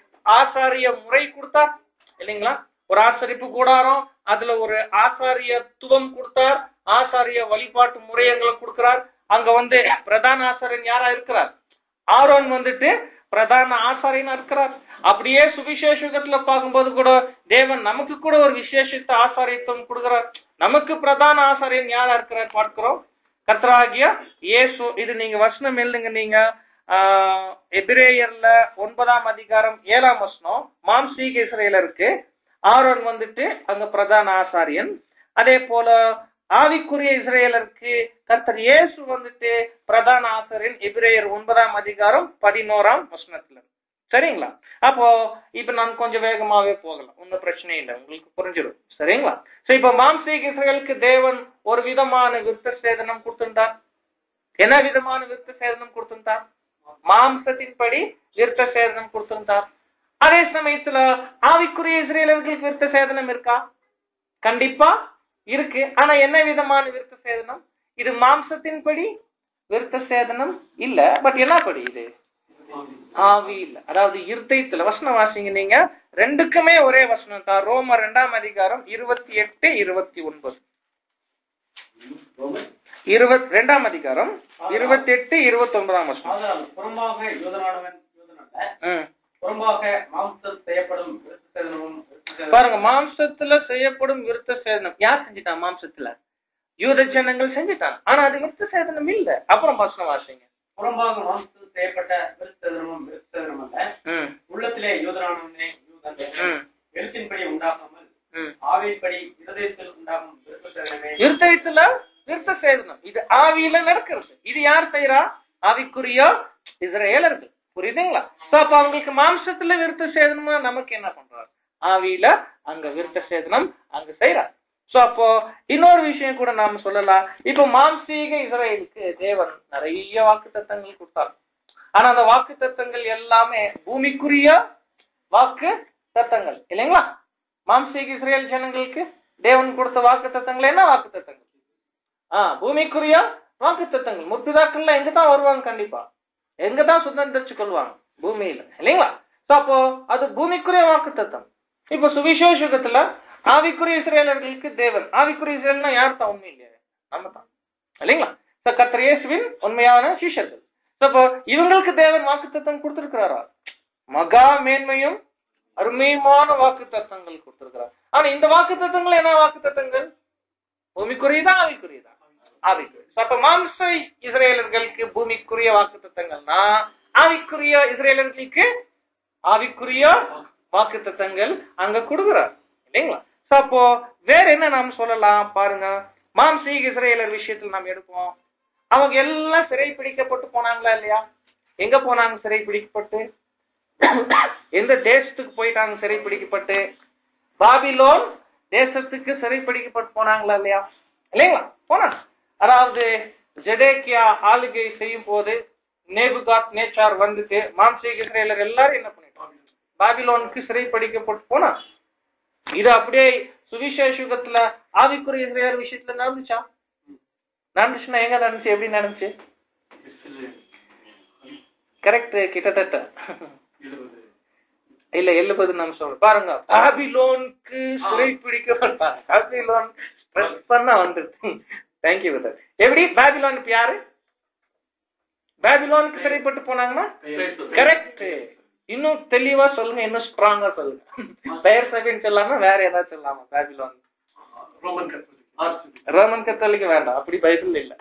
ஆசாரிய முறை கொடுத்தார் இல்லைங்களா ஒரு ஆசரிப்பு கூடாரம் அதுல ஒரு ஆசாரியத்துவம் கொடுத்தார் ஆசாரிய வழிபாட்டு முறையங்களை கொடுக்கிறார் அங்க வந்து பிரதான ஆசாரியன் யாரா இருக்கிறார் ஆரோன் வந்துட்டு பிரதான ஆசாரியனா இருக்கிறார் அப்படியே சுவிசேஷ யுகத்துல பார்க்கும்போது கூட தேவன் நமக்கு கூட ஒரு விசேஷித்த ஆசாரியத்துவம் கொடுக்கிறார் நமக்கு பிரதான ஆசாரியன் யாரா இருக்கிறார் பார்க்கிறோம் கர்த்தராகிய இயேசு இது நீங்க வசனம் எழுதுங்க நீங்க ஆஹ், எபிரேயர்ல ஒன்பதாம் அதிகாரம் ஏழாம் வசனம் மாம்சீக இஸ்ரேலருக்கு ஆரோன் வந்துட்டு அங்க பிரதான ஆசாரியன் அதே போல ஆவிக்குரிய இஸ்ரேலருக்கு கர்த்தர் இயேசு வந்துட்டு பிரதான ஆசாரியன் எபிரேயர் ஒன்பதாம் அதிகாரம் பதினோராம் வசனத்துல சரிங்களா அப்போ இப்ப நான் கொஞ்சம் வேகமாவே போகலாம் ஒன்னும் பிரச்சனை இல்லை உங்களுக்கு புரிஞ்சிடும் சரிங்களா சோ இப்ப மாம்சீக இஸ்ரேலுக்கு தேவன் ஒரு விதமான விருத்த சேதனம் கொடுத்திருந்தார் என்ன விதமான விருத்த சேதனம் கொடுத்திருந்தார் மாம்சத்தின்படி விருத்த சேதனம் கொடுத்திருந்தார் அதே சமயத்துல ஆவிக்குரிய இஸ்ரேலர்களுக்கு விருத்த சேதனம் இருக்கா கண்டிப்பா இருக்கு ஆனா என்ன விதமான விருத்த சேதனம் இது மாம்சத்தின்படி விருத்த சேதனம் இல்ல பட் என்ன படி இது ஆவி இல்ல அதாவது இருதயத்துல வசனம் வாசிங்க நீங்க ரெண்டுக்குமே ஒரே வசனம் தான் ரோமர் ரெண்டாம் அதிகாரம் இருபத்தி எட்டு இருபத்தி ஒன்பது ரோமர் இருபத் ரெண்டாம் அதிகாரம் இருபத்தி எட்டு இருபத்தி ஒன்பதாம் வருஷம் ஆதலால் புறம்பாக யூதனானவன் யூதனல்ல ம். புறம்பாக மாம்சம் செய்யப்படும் விருத்த சேதனமும் விருத்த சேதனமும் பாருங்க மாம்சத்துல செய்யப்படும் விருத்த சேதனம் யார் செஞ்சிட்டான் மாம்சத்துல யூத ஜனங்கள் செஞ்சிட்டான் ஆனா அது விருத்த சேதனம் இல்ல அப்புறம் வசனம் வாசிங்க புறம்பாக மாம்சம் செய்யப்பட்ட விருத்த சேதனமும் விருத்த சேதனம் அல்ல ம் உள்ளத்திலே யூதனானவனே யூதன் ம் எழுத்தின்படி உண்டாகாமல் ம் ஆவிப்படி இருதயத்தில் உண்டாகும் விருத்த சேதனமே இருதயத்துல விருத்த சேதனம் இது ஆவியில நடக்கிறது இது யார் செய்யறா ஆவிக்குரிய இஸ்ரேலர்கள் புரியுதுங்களா சோ அப்ப அவங்களுக்கு மாம்சத்துல விருத்த சேதனமா நமக்கு என்ன பண்றாரு ஆவியில அங்க விருத்த சேதனம் அங்க செய்யறார் சோ அப்போ இன்னொரு விஷயம் கூட நாம சொல்லலாம் இப்ப மாம்சீக இஸ்ரேலுக்கு தேவன் நிறைய வாக்கு தத்தங்கள் கொடுத்தார் ஆனா அந்த வாக்கு தத்தங்கள் எல்லாமே பூமிக்குரிய வாக்கு தத்தங்கள் இல்லைங்களா மாம்சீக இஸ்ரேல் ஜனங்களுக்கு தேவன் கொடுத்த வாக்கு தத்தங்கள் என்ன வாக்கு தத்தங்கள் ஆ பூமிக்குரிய வாக்கு தத்தங்கள் முற்பிதாக்கள்ல எங்க தான் வருவாங்க கண்டிப்பா எங்க தான் சுதந்திரிச்சு கொள்வாங்க பூமியில இல்லைங்களா So அப்போ அது பூமிக்குரிய வாக்கு தத்தம் இப்ப சுவிசேஷகத்துல ஆவிக்குரிய இஸ்ரேலர்களுக்கு தேவன் ஆவிக்குரிய இஸ்ரேல்னா யார் தான் உண்மை இல்லையா நம்ம தான் இல்லைங்களா So கர்த்தர் இயேசுவின் உண்மையான சிஷ்யர்கள் So அப்போ இவங்களுக்கு தேவன் வாக்கு தத்தம் கொடுத்திருக்கிறாரா மகா மேன்மையும் அருமையுமான வாக்கு தத்தங்கள் கொடுத்திருக்கிறார் ஆனா இந்த வாக்கு தத்தங்கள் என்ன வாக்கு தத்தங்கள் பூமிக்குரியதா ஆவிக்குரியதா ஆவிக்குரிய So, அப்ப மாம்ச இஸ்ரேலர்களுக்கு பூமிக்குரிய வாக்கு தத்தங்கள்னா ஆவிக்குரிய இஸ்ரேலர்களுக்கு ஆவிக்குரிய வாக்கு தத்தங்கள் அங்க கொடுக்குறார் இல்லைங்களா So, அப்போ வேற என்ன நாம் சொல்லலாம் பாருங்க மாம்சீக இஸ்ரேலர் விஷயத்தில் நாம் எடுப்போம் அவங்க எல்லாம் சிறை பிடிக்கப்பட்டு போனாங்களா இல்லையா எங்க போனாங்க சிறை பிடிக்கப்பட்டு எந்த தேசத்துக்கு போயிட்டாங்க சிறை பிடிக்கப்பட்டு பாபிலோன் தேசத்துக்கு சிறை பிடிக்கப்பட்டு போனாங்களா இல்லையா இல்லைங்களா போனாங்க அதாவது ஜெடேக்கியா ஆளுகை செய்யும் போது நேபுகாத் நேச்சார் வந்துட்டு மாம்சீக இஸ்ரேலர் எல்லாரும் என்ன பண்ணிட்டாங்க பாபிலோனுக்கு சிறை பிடிக்கப்பட்டு போனாங்க இது அப்படியே சுவிசேஷத்துல ஆவிக்குரிய இஸ்ரேலர் விஷயத்துல நடந்துச்சா நடந்துச்சுன்னா எங்க நடந்துச்சு எப்படி நடந்துச்சு கரெக்ட் கிட்டத்தட்ட இல்ல எழுபது நம்ம சொல்றோம் பாருங்க பாபிலோனுக்கு சிறை பிடிக்கப்பட்டாங்க பாபிலோன் ஸ்ட்ரெஸ் பண்ண வந்துருச்சு தேங்க்யூ பிரதர் எப்படி பாபிலோன் இப்ப யாரு பாபிலோனுக்கு சிறைப்பட்டு போனாங்கன்னா கரெக்ட் இன்னும் தெளிவா சொல்லுங்க இன்னும் ஸ்ட்ராங்கா சொல்லுங்க பெயர் சபின்னு சொல்லாம வேற ஏதாவது சொல்லாமா பாபிலோன் ரோமன் கத்தோலிக் ரோமன் கத்தோலிக்க வேண்டாம் அப்படி பைபிள் இல்ல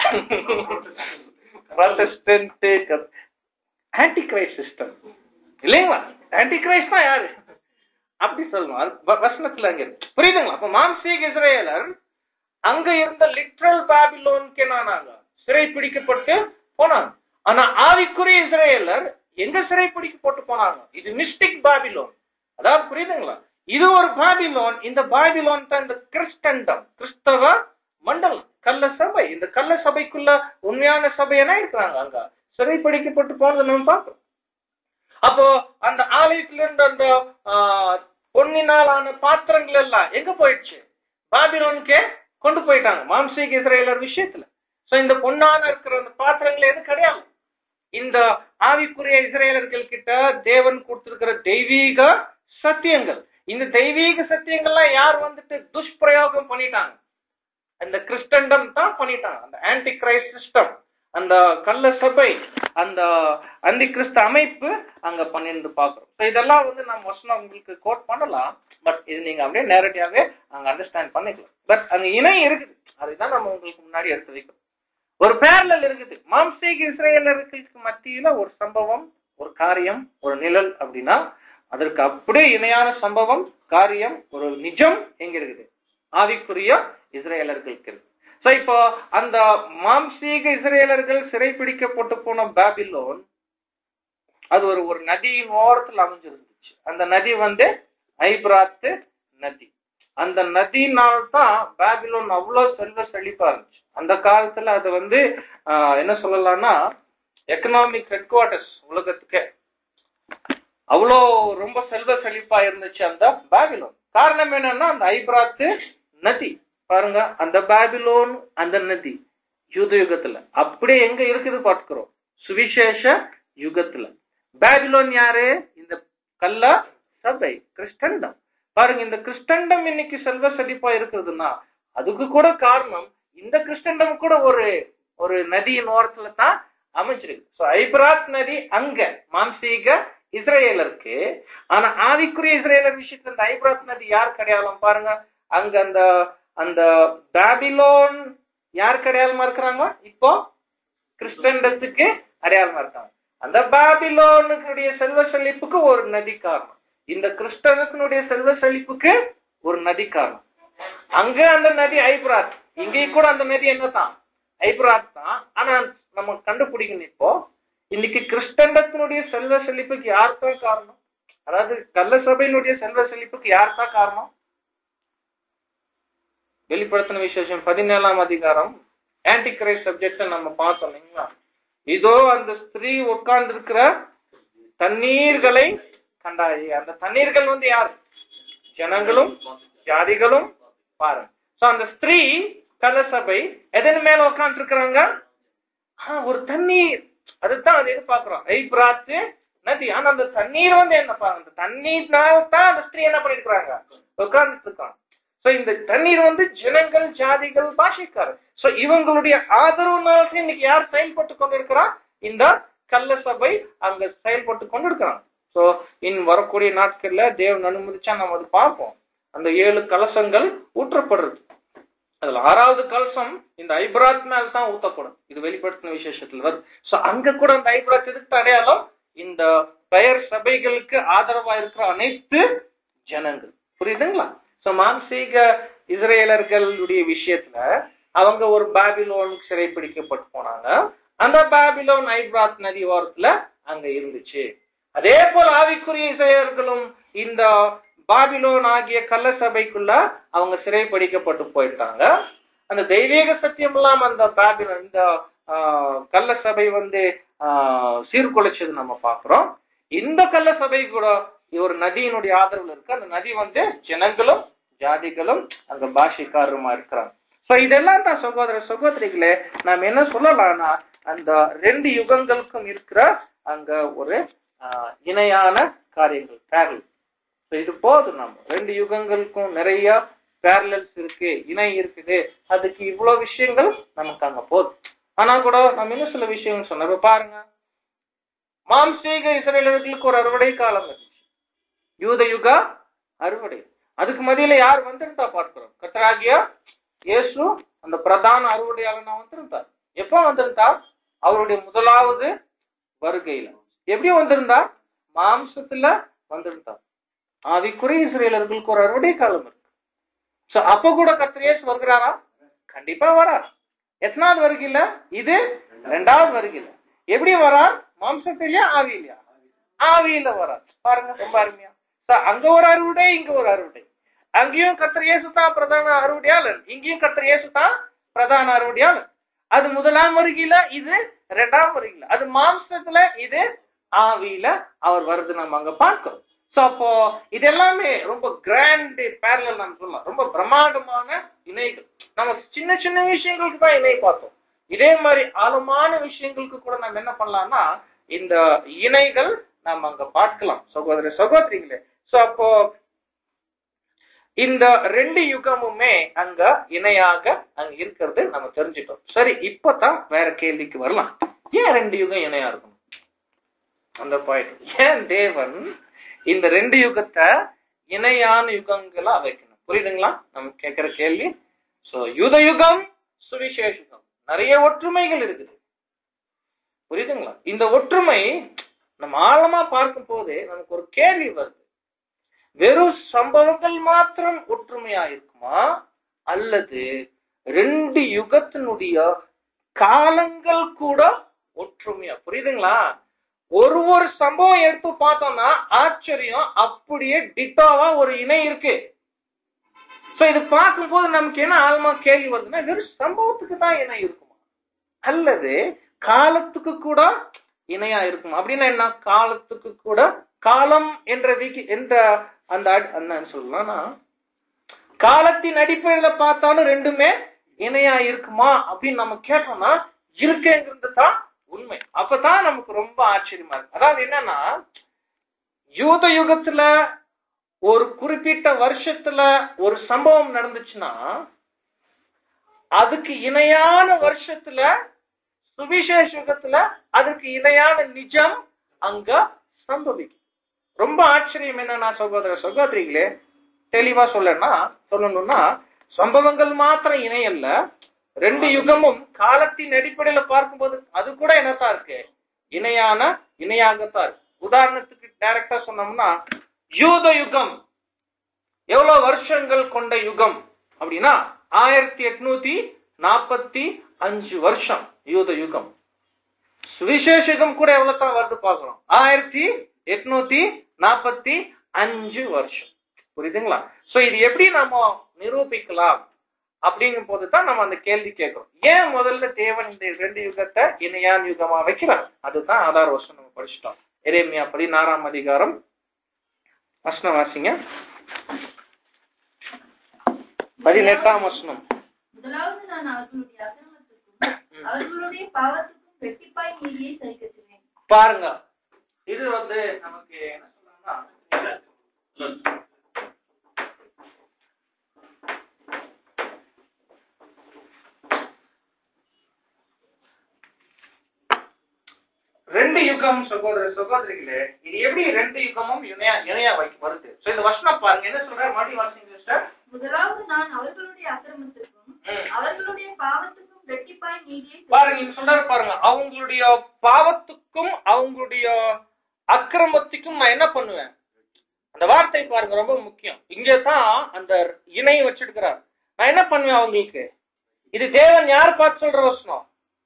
ப்ராட்டஸ்டன்ட் ஆன்டி கிரைஸ்ட் சிஸ்டம் இல்லைங்களா ஆன்டி கிரைஸ்ட்னா யாரு அப்படி சொல்லணும் அது வ- வசனத்துல அங்க இருக்கு. புரியுதுங்களா அப்ப மாம்சீக இஸ்ரேலர் அங்க இருந்த லிட்ரல் பாபிலோனுக்கு என்னானாங்க சிறை பிடிக்கப்பட்டு போனாங்க ஆனா ஆவிக்குரிய இஸ்ரேலர் எங்க சிறை பிடிக்கப்பட்டு போனாங்க இது மிஸ்டிக் பாபிலோன் அதாவது புரியுதுங்களா இது ஒரு பாபிலோன் இந்த பாபிலோன் தான் இந்த கிறிஸ்டண்டம் கிறிஸ்தவ மண்டலம் கள்ள சபை இந்த கள்ள சபைக்குள்ள உண்மையான சபை என்ன இருக்கிறாங்க அங்க சிறை பிடிக்கப்பட்டு போனதை நம்ம பார்க்கிறோம் அப்போ அந்த ஆலயத்துல இருந்த அந்த ஆ, பொன்னினாலான பாத்திரங்கள் எல்லாம் எங்க போயிடுச்சு பாபிலோனுக்கே கொண்டு போயிட்டாங்க மாம்சீக இஸ்ரேலர் விஷயத்துல சோ இந்த பொன்னான இருக்கிற அந்த பாத்திரங்கள் எது கிடையாது இந்த ஆவிக்குரிய இஸ்ரேலர்கள் கிட்ட தேவன் கொடுத்திருக்கிற தெய்வீக சத்தியங்கள் இந்த தெய்வீக சத்தியங்கள்லாம் யார் வந்துட்டு துஷ்பிரயோகம் பண்ணிட்டாங்க அந்த கிறிஸ்டண்டம் தான் பண்ணிட்டாங்க அந்த ஆன்டி கிரைஸ்ட் சிஸ்டம் அந்த கள்ள சபை அந்த அந்தி கிறிஸ்து அமைப்பு அங்க பண்ணிட்டு பாக்குறோம் So இதெல்லாம் வந்து நம்ம வசனம் உங்களுக்கு கோட் பண்ணலாம் பட் இது நீங்க அப்படியே நேரடியாவே அங்க அண்டர்ஸ்டாண்ட் பண்ணிக்கலாம் பட் அங்க இணை இருக்குது அதுதான் நம்ம உங்களுக்கு முன்னாடி எடுத்து வைக்கிறோம் ஒரு பேரலல் இருக்குது மாம்சீக இஸ்ரேலர்களுக்கு மத்தியில ஒரு சம்பவம் ஒரு காரியம் ஒரு நிழல் அப்படின்னா அதற்கு அப்படியே இணையான சம்பவம் காரியம் ஒரு நிஜம் எங்க இருக்குது ஆவிக்குரிய இஸ்ரேலர்களுக்கு இருக்கு சோ இப்போ அந்த மாம்சீக இஸ்ரேலர்கள் சிறைப்பிடிக்கப்பட்டு போன பாபிலோன் அது ஒரு ஒரு நதியின் ஓரத்துல அமைஞ்சிருந்துச்சு அந்த நதி வந்து ஐப்ராத்து நதி அந்த நதியினால் தான் பாபிலோன் அவ்வளவு செல்வ செழிப்பா இருந்துச்சு அந்த காலத்துல அது வந்து ஆஹ், என்ன சொல்லலாம்னா எக்கனாமிக் ஹெட் குவார்டர்ஸ் உலகத்துக்கே அவ்வளோ ரொம்ப செல்வ செழிப்பா இருந்துச்சு அந்த பாபிலோன் காரணம் என்னன்னா அந்த ஐப்ராத்து நதி பாருங்க அந்த பாபிலோன் அந்த நதி யூத யுகத்துல அப்படியே எங்க இருக்குது பார்க்கிறோம் சுவிசேஷ யுகத்துல பாபிலோன் யாரு இந்த கல்ல சபை கிறிஸ்டண்டம் பாருங்க இந்த கிறிஸ்டண்டம் இன்னைக்கு செல்வ செழிப்பா இருக்கிறதுனா அதுக்கு கூட காரணம் இந்த கிறிஸ்டண்டம் கூட ஒரு ஒரு நதியின் ஓரத்துல தான் அமைஞ்சிருக்கு சோ ஐப்ராத் நதி அங்க மாம்சீக இஸ்ரேலருக்கு ஆனா ஆவிக்குரிய இஸ்ரேலர் விஷயத்துல இந்த ஐப்ராத் நதி யார் அடையாளம் பாருங்க அங்க அந்த அந்த பாபிலோன் யாருக்கு அடையாளமா இருக்கிறாங்க இப்போ கிறிஸ்தண்டத்துக்கு அடையாளமா இருக்காங்க அந்த பாபிலோனுடைய செல்வ செழிப்புக்கு ஒரு நதி காரணம் இந்த கிறிஸ்தவத்தினுடைய செல்வ செழிப்புக்கு ஒரு நதி காரணம் அங்க அந்த நதி ஐப்ராத் இங்கேயும் கூட அந்த நதி என்னதான் ஐப்ராத் தான் ஆனா நம்ம கண்டுபிடிக்கணும் இப்போ இன்னைக்கு கிறிஸ்தண்டத்தினுடைய செல்வ செழிப்புக்கு யார் தான் காரணம் அதாவது கள்ள சபையினுடைய செல்வ செழிப்புக்கு யார் தான் காரணம் வெளிப்படுத்தின விசேஷம் பதினேழாம் அதிகாரம் ஆன்டி கிரைஸ்ட் சப்ஜெக்ட் நம்ம பார்த்தோம் இல்லைங்களா இதோ அந்த ஸ்திரீ உட்கார்ந்து இருக்கிற தண்ணீர்களை கண்டாயே அந்த தண்ணீர்கள் வந்து யார் ஜனங்களும் ஜாதிகளும் பாருங்க சோ அந்த ஸ்திரீ கலசபை எதன் மேல உட்கார்ந்து இருக்கிறாங்க ஒரு தண்ணீர் அதுதான் அது எதிர்பார்க்கிறோம் ஐப்ராத்து நதி ஆனா அந்த தண்ணீர் வந்து என்ன பாருங்க அந்த தண்ணீர்னால தான் அந்த ஸ்திரீ என்ன பண்ணிருக்கிறாங்க உட்கார்ந்துட்டு இருக்காங்க சோ இந்த தண்ணீர் வந்து ஜனங்கள் ஜாதிகள் பாஷைக்காரர் சோ இவங்களுடைய ஆதரவுனால இன்னைக்கு யார் செயல்பட்டு கொண்டிருக்கிறா இந்த கள்ள சபை அங்க செயல்பட்டு கொண்டு இருக்கிறாங்க சோ இன் வரக்கூடிய நாட்கள்ல தேவன் அனுமதிச்சா நம்ம அது பார்ப்போம் அந்த ஏழு கலசங்கள் ஊற்றப்படுறது அதுல ஆறாவது கலசம் இந்த ஐப்ராத் மேல தான் ஊத்தப்படும் இது வெளிப்படுத்தின விசேஷத்துல வருது சோ அங்க கூட அந்த ஐப்ராத் எதுக்கு அடையாளம் இந்த பெயர் சபைகளுக்கு ஆதரவா இருக்கிற அனைத்து ஜனங்கள் புரியுதுங்களா சோ மாம்சீக இஸ்ரேலர்களுடைய விஷயத்துல அவங்க ஒரு பாபிலோன் சிறைப்பிடிக்கப்பட்டு போனாங்க அந்த பாபிலோன் ஐப்ராத் நதி ஓரத்துல அங்க இருந்துச்சு அதே போல ஆவிக்குரிய இசையர்களும் இந்த பாபிலோன் ஆகிய கள்ள சபைக்குள்ள அவங்க சிறைப்பிடிக்கப்பட்டு போயிட்டாங்க அந்த தெய்வீக சத்தியம் இல்லாம அந்த பாபிலோன் இந்த கள்ள சபை வந்து சீர்குலைச்சது நம்ம பாக்குறோம் இந்த கள்ள சபை கூட ஒரு நதியினுடைய ஆதரவுல இருக்கு அந்த நதி வந்து ஜனங்களும் ஜாதிகளும் அங்க பாஷைக்காரருமா இருக்கிறாங்க சோ இதெல்லாம் தான் சகோதர சகோதரிகளே நாம் என்ன சொல்லலாம்னா அந்த ரெண்டு யுகங்களுக்கும் இருக்கிற அங்க ஒரு இணையான காரியங்கள் பேரல் இது போதும் நம்ம ரெண்டு யுகங்களுக்கும் நிறைய பேரலல்ஸ் இருக்கு இணை இருக்குது அதுக்கு இவ்வளவு விஷயங்கள் நமக்கு அங்க போதும் ஆனா கூட நம்ம இன்னும் சில விஷயங்கள் சொன்ன பாருங்க மாம்சீக இஸ்ரேலர்களுக்கு ஒரு அறுவடை காலம் இருந்துச்சு யூத யுக அறுவடை அதுக்கு மதியில யார் வந்திருந்தா பார்க்கிறோம் கத்தராகிய இயேசு அந்த பிரதான அறுவடையாளனா வந்திருந்தார் எப்போ வந்திருந்தார் அவருடைய முதலாவது வருகையில எப்படி வந்திருந்தார் மாம்சத்துல வந்திருந்தார் ஆவிக்குரிய இஸ்ரேலர்களுக்கு ஒரு அறுவடை காலம் இருக்கு சோ அப்ப கூட கத்திரேஸ் வருகிறாரா கண்டிப்பா வரார் எத்தனாவது வருகையில இது ரெண்டாவது வருகையில எப்படி வரார் மாம்சத்திலயா ஆவியிலையா ஆவியில வரார் பாருங்க ரொம்ப அருமையா அங்க ஒரு அறுவடை இங்க ஒரு அறுவடை அங்கேயும் கத்திர இயேசு தான் பிரதான அறுவடையாளர் இங்கேயும் கத்திர இயேசு தான் பிரதான அறுவடையாளர் அது முதலாம் வருகையில இது ரெண்டாம் வருகையில அது மாம்சத்துல இது ஆவியில அவர் வருது நம்ம அங்க பார்க்கிறோம் சோ அப்போ இது எல்லாமே ரொம்ப கிராண்ட் பேரலல் நம்ம சொல்லலாம் ரொம்ப பிரம்மாண்டமான இணைகள் நம்ம சின்ன சின்ன விஷயங்களுக்கு தான் இணை பார்த்தோம் இதே மாதிரி ஆழமான விஷயங்களுக்கு கூட நம்ம என்ன பண்ணலாம்னா இந்த இணைகள் நம்ம அங்க பார்க்கலாம் சகோதர சகோதரிகளே சோ அப்போ இந்த ரெண்டு யுகமுமே அங்க இணையாக அங்க இருக்கிறது நம்ம தெரிஞ்சுட்டோம் சரி இப்பதான் வேற கேள்விக்கு வரலாம் ஏன் ரெண்டு யுகம் இணையா இருக்கணும் அந்த பாயிண்ட் ஏன் தேவன் இந்த ரெண்டு யுகத்தை இணையான யுகங்களா வைக்கணும் புரியுதுங்களா நம்ம கேட்கிற கேள்வி சோ யுத யுகம் சுவிசேஷ யுகம் நிறைய ஒற்றுமைகள் இருக்குது புரியுதுங்களா இந்த ஒற்றுமை நம்ம ஆழமா பார்க்கும் போது நமக்கு ஒரு கேள்வி வருது வெறும் சம்பவங்கள் மாத்திரம் ஒற்றுமையா இருக்குமா அல்லது ரெண்டு யுகத்தினுடைய காலங்கள் கூட ஒற்றுமையா புரியுதுங்களா ஒரு ஒரு சம்பவம் எடுத்து பார்த்தோம்னா ஆச்சரியம் அப்படியே டிட்டோவா ஒரு இணை இருக்கு சோ இது பார்க்கும்போது நமக்கு என்ன ஆழமா கேள்வி வருதுன்னா வெறும் சம்பவத்துக்கு தான் இணை இருக்குமா அல்லது காலத்துக்கு கூட இணையா இருக்குமா அப்படின்னா என்ன காலத்துக்கு கூட காலம் என்ற விகி என்ற அந்த என்ன சொல்லலாம்னா காலத்தின் அடிப்படையில பார்த்தாலும் ரெண்டுமே இணையா இருக்குமா அப்படின்னு நம்ம கேட்டோம்னா இருக்குங்கிறது தான் உண்மை அப்பதான் நமக்கு ரொம்ப ஆச்சரியமா இருக்கு அதாவது என்னன்னா யூத யுகத்துல ஒரு குறிப்பிட்ட வருஷத்துல ஒரு சம்பவம் நடந்துச்சுன்னா அதுக்கு இணையான வருஷத்துல சுவிசேஷ யுகத்துல அதுக்கு இணையான நிஜம் அங்க சம்பவிக்கும் ரொம்ப ஆச்சரியம் என்னன்னா சகோதர சகோதரிகளே தெளிவா சொல்லனா சொல்லணும்னா சம்பவங்கள் மாத்திரம் இணையல்ல ரெண்டு யுகமும் காலத்தின் அடிப்படையில பார்க்கும்போது அது கூட என்னத்தான் இருக்கு இணையான இணையாகத்தான் இருக்கு உதாரணத்துக்கு டைரக்டா சொன்னோம்னா யூத யுகம் எவ்வளவு வருஷங்கள் கொண்ட யுகம் அப்படின்னா ஆயிரத்தி எட்நூத்தி நாற்பத்தி அஞ்சு வருஷம் யூத யுகம் சுவிசேஷ யுகம் கூட எவ்வளவு தான் வருது பார்க்கிறோம் ஆயிரத்தி எட்நூத்தி நாற்பத்தி அஞ்சு வருஷம் புரியுதுங்களா சோ இது எப்படி நம்ம நிரூபிக்கலாம் அப்படிங்கும் போது தான் நம்ம அந்த கேள்வி கேட்கிறோம் ஏன் முதல்ல தேவன் இந்த ரெண்டு யுகத்தை இணையான் யுகமா வைக்கிறார் அதுதான் ஆதார வருஷம் நம்ம படிச்சுட்டோம் எரேமியா பதினாறாம் அதிகாரம் வசனம் வாசிங்க பதினெட்டாம் வசனம் முதலாவது நான் அவர்களுடைய அக்கிரமத்துக்கும் அவர்களுடைய பாவத்துக்கும் வெட்டிப்பாய் நீதியை சரிக்கட்டுவேன் பாருங்க இது வந்து நமக்கு என்ன சொல்லணும்னா ரெண்டு யுகம் சகோதர சகோதரிகளே இது எப்படி ரெண்டு யுகமும் இணையா இணையா வை வருது சோ இந்த வசனம் பாருங்க என்ன சொல்றாரு மாடி வாசிங்க சிஸ்டர் முதலாவது நான் அவர்களுடைய அக்கிரமத்துக்கும் ம். அவர்களுடைய பாவத்துக்கும் வெட்டிப்பாய் நீதியை பாருங்க இங்க சொல்றாரு பாருங்க அவங்களுடைய பாவத்துக்கும் அவங்களுடைய அக்கிரமத்துக்கும் நான் என்ன பண்ணுவேன் அந்த வார்த்தை பாருங்க ரொம்ப முக்கியம் இங்க தான் அந்த இணை வச்சிருக்கிறார் நான் என்ன பண்ணுவேன் அவங்களுக்கு இது தேவன் யார் பார்த்து சொல்ற வசனம்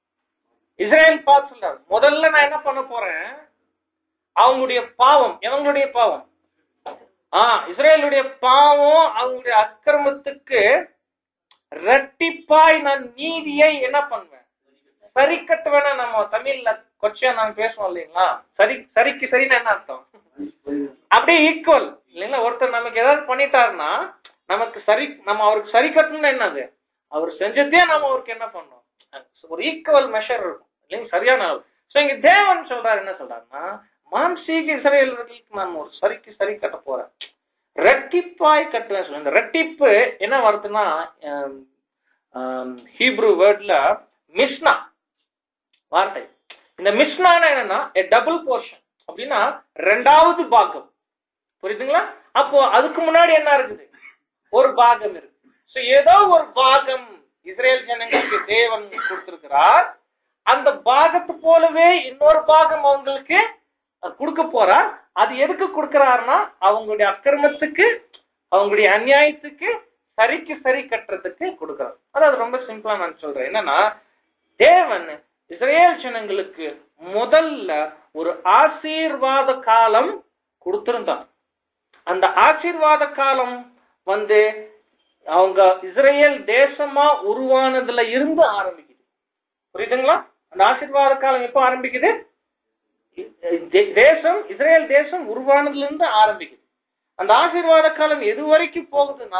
இஸ்ரேல் பார்த்து சொல்றாரு முதல்ல நான் என்ன பண்ண போறேன் அவங்களுடைய பாவம் எவங்களுடைய பாவம் ஆ இஸ்ரேலுடைய பாவம் அவங்களுடைய அக்கிரமத்துக்கு ரெட்டிப்பாய் நான் நீதியை என்ன பண்ணுவேன் சரி கட்டுவேனா நம்ம தமிழ்ல கொச்சையா நாம பேசுவோம் இல்லைங்களா சரி சரிக்கு சரின்னு என்ன அர்த்தம் அப்படியே ஈக்குவல் இல்லைங்களா ஒருத்தர் நமக்கு ஏதாவது பண்ணிட்டாருன்னா நமக்கு சரி நம்ம அவருக்கு சரி கட்டணும்னு என்னது அவர் செஞ்சதே நம்ம அவருக்கு என்ன பண்ணோம் ஒரு ஈக்குவல் மெஷர் இருக்கும் இல்லைங்க சரியான அளவு சோ இங்க தேவன் சொல்றாரு என்ன சொல்றாருன்னா மாம்சீக இஸ்ரேலர்களுக்கு நான் ஒரு சரிக்கு சரி கட்ட போறேன் ரெட்டிப்பாய் கட்டுவேன் சொல்லுங்க இந்த ரெட்டிப்பு என்ன வருதுன்னா ஆம், ஆம், ஹீப்ரு வேர்ட்ல மிஸ்னா வார்த்தை இந்த மிஸ்னான என்னன்னா டபுள் போர்ஷன் அப்படின்னா ரெண்டாவது பாகம் புரியுதுங்களா அப்போ அதுக்கு முன்னாடி என்ன இருக்குது ஒரு பாகம் இருக்கு சோ ஏதோ ஒரு பாகம் இஸ்ரேல் ஜனங்களுக்கு தேவன் கொடுத்திருக்கிறார் அந்த பாகத்து போலவே இன்னொரு பாகம் அவங்களுக்கு அஹ், கொடுக்க போறார் அது எதுக்கு கொடுக்கிறாருன்னா அவங்களுடைய அக்கிரமத்துக்கு அவங்களுடைய அநியாயத்துக்கு சரிக்கு சரி கட்டுறதுக்கு கொடுக்கிறார் அதாவது ரொம்ப சிம்பிளா நான் சொல்றேன் என்னன்னா தேவன் இஸ்ரேல் ஜனங்களுக்கு முதல்ல ஒரு ஆசீர்வாத காலம் கொடுத்திருந்தார் அந்த ஆசீர்வாத காலம் வந்து அவங்க இஸ்ரேல் தேசமா உருவானதுல இருந்து ஆரம்பிக்குது புரியுதுங்களா அந்த ஆசீர்வாத காலம் எப்போ ஆரம்பிக்குது தே- தேசம் இஸ்ரேல் தேசம் உருவானதுல இருந்து ஆரம்பிக்குது அந்த ஆசீர்வாத காலம் எது வரைக்கும் போகுதுன்னா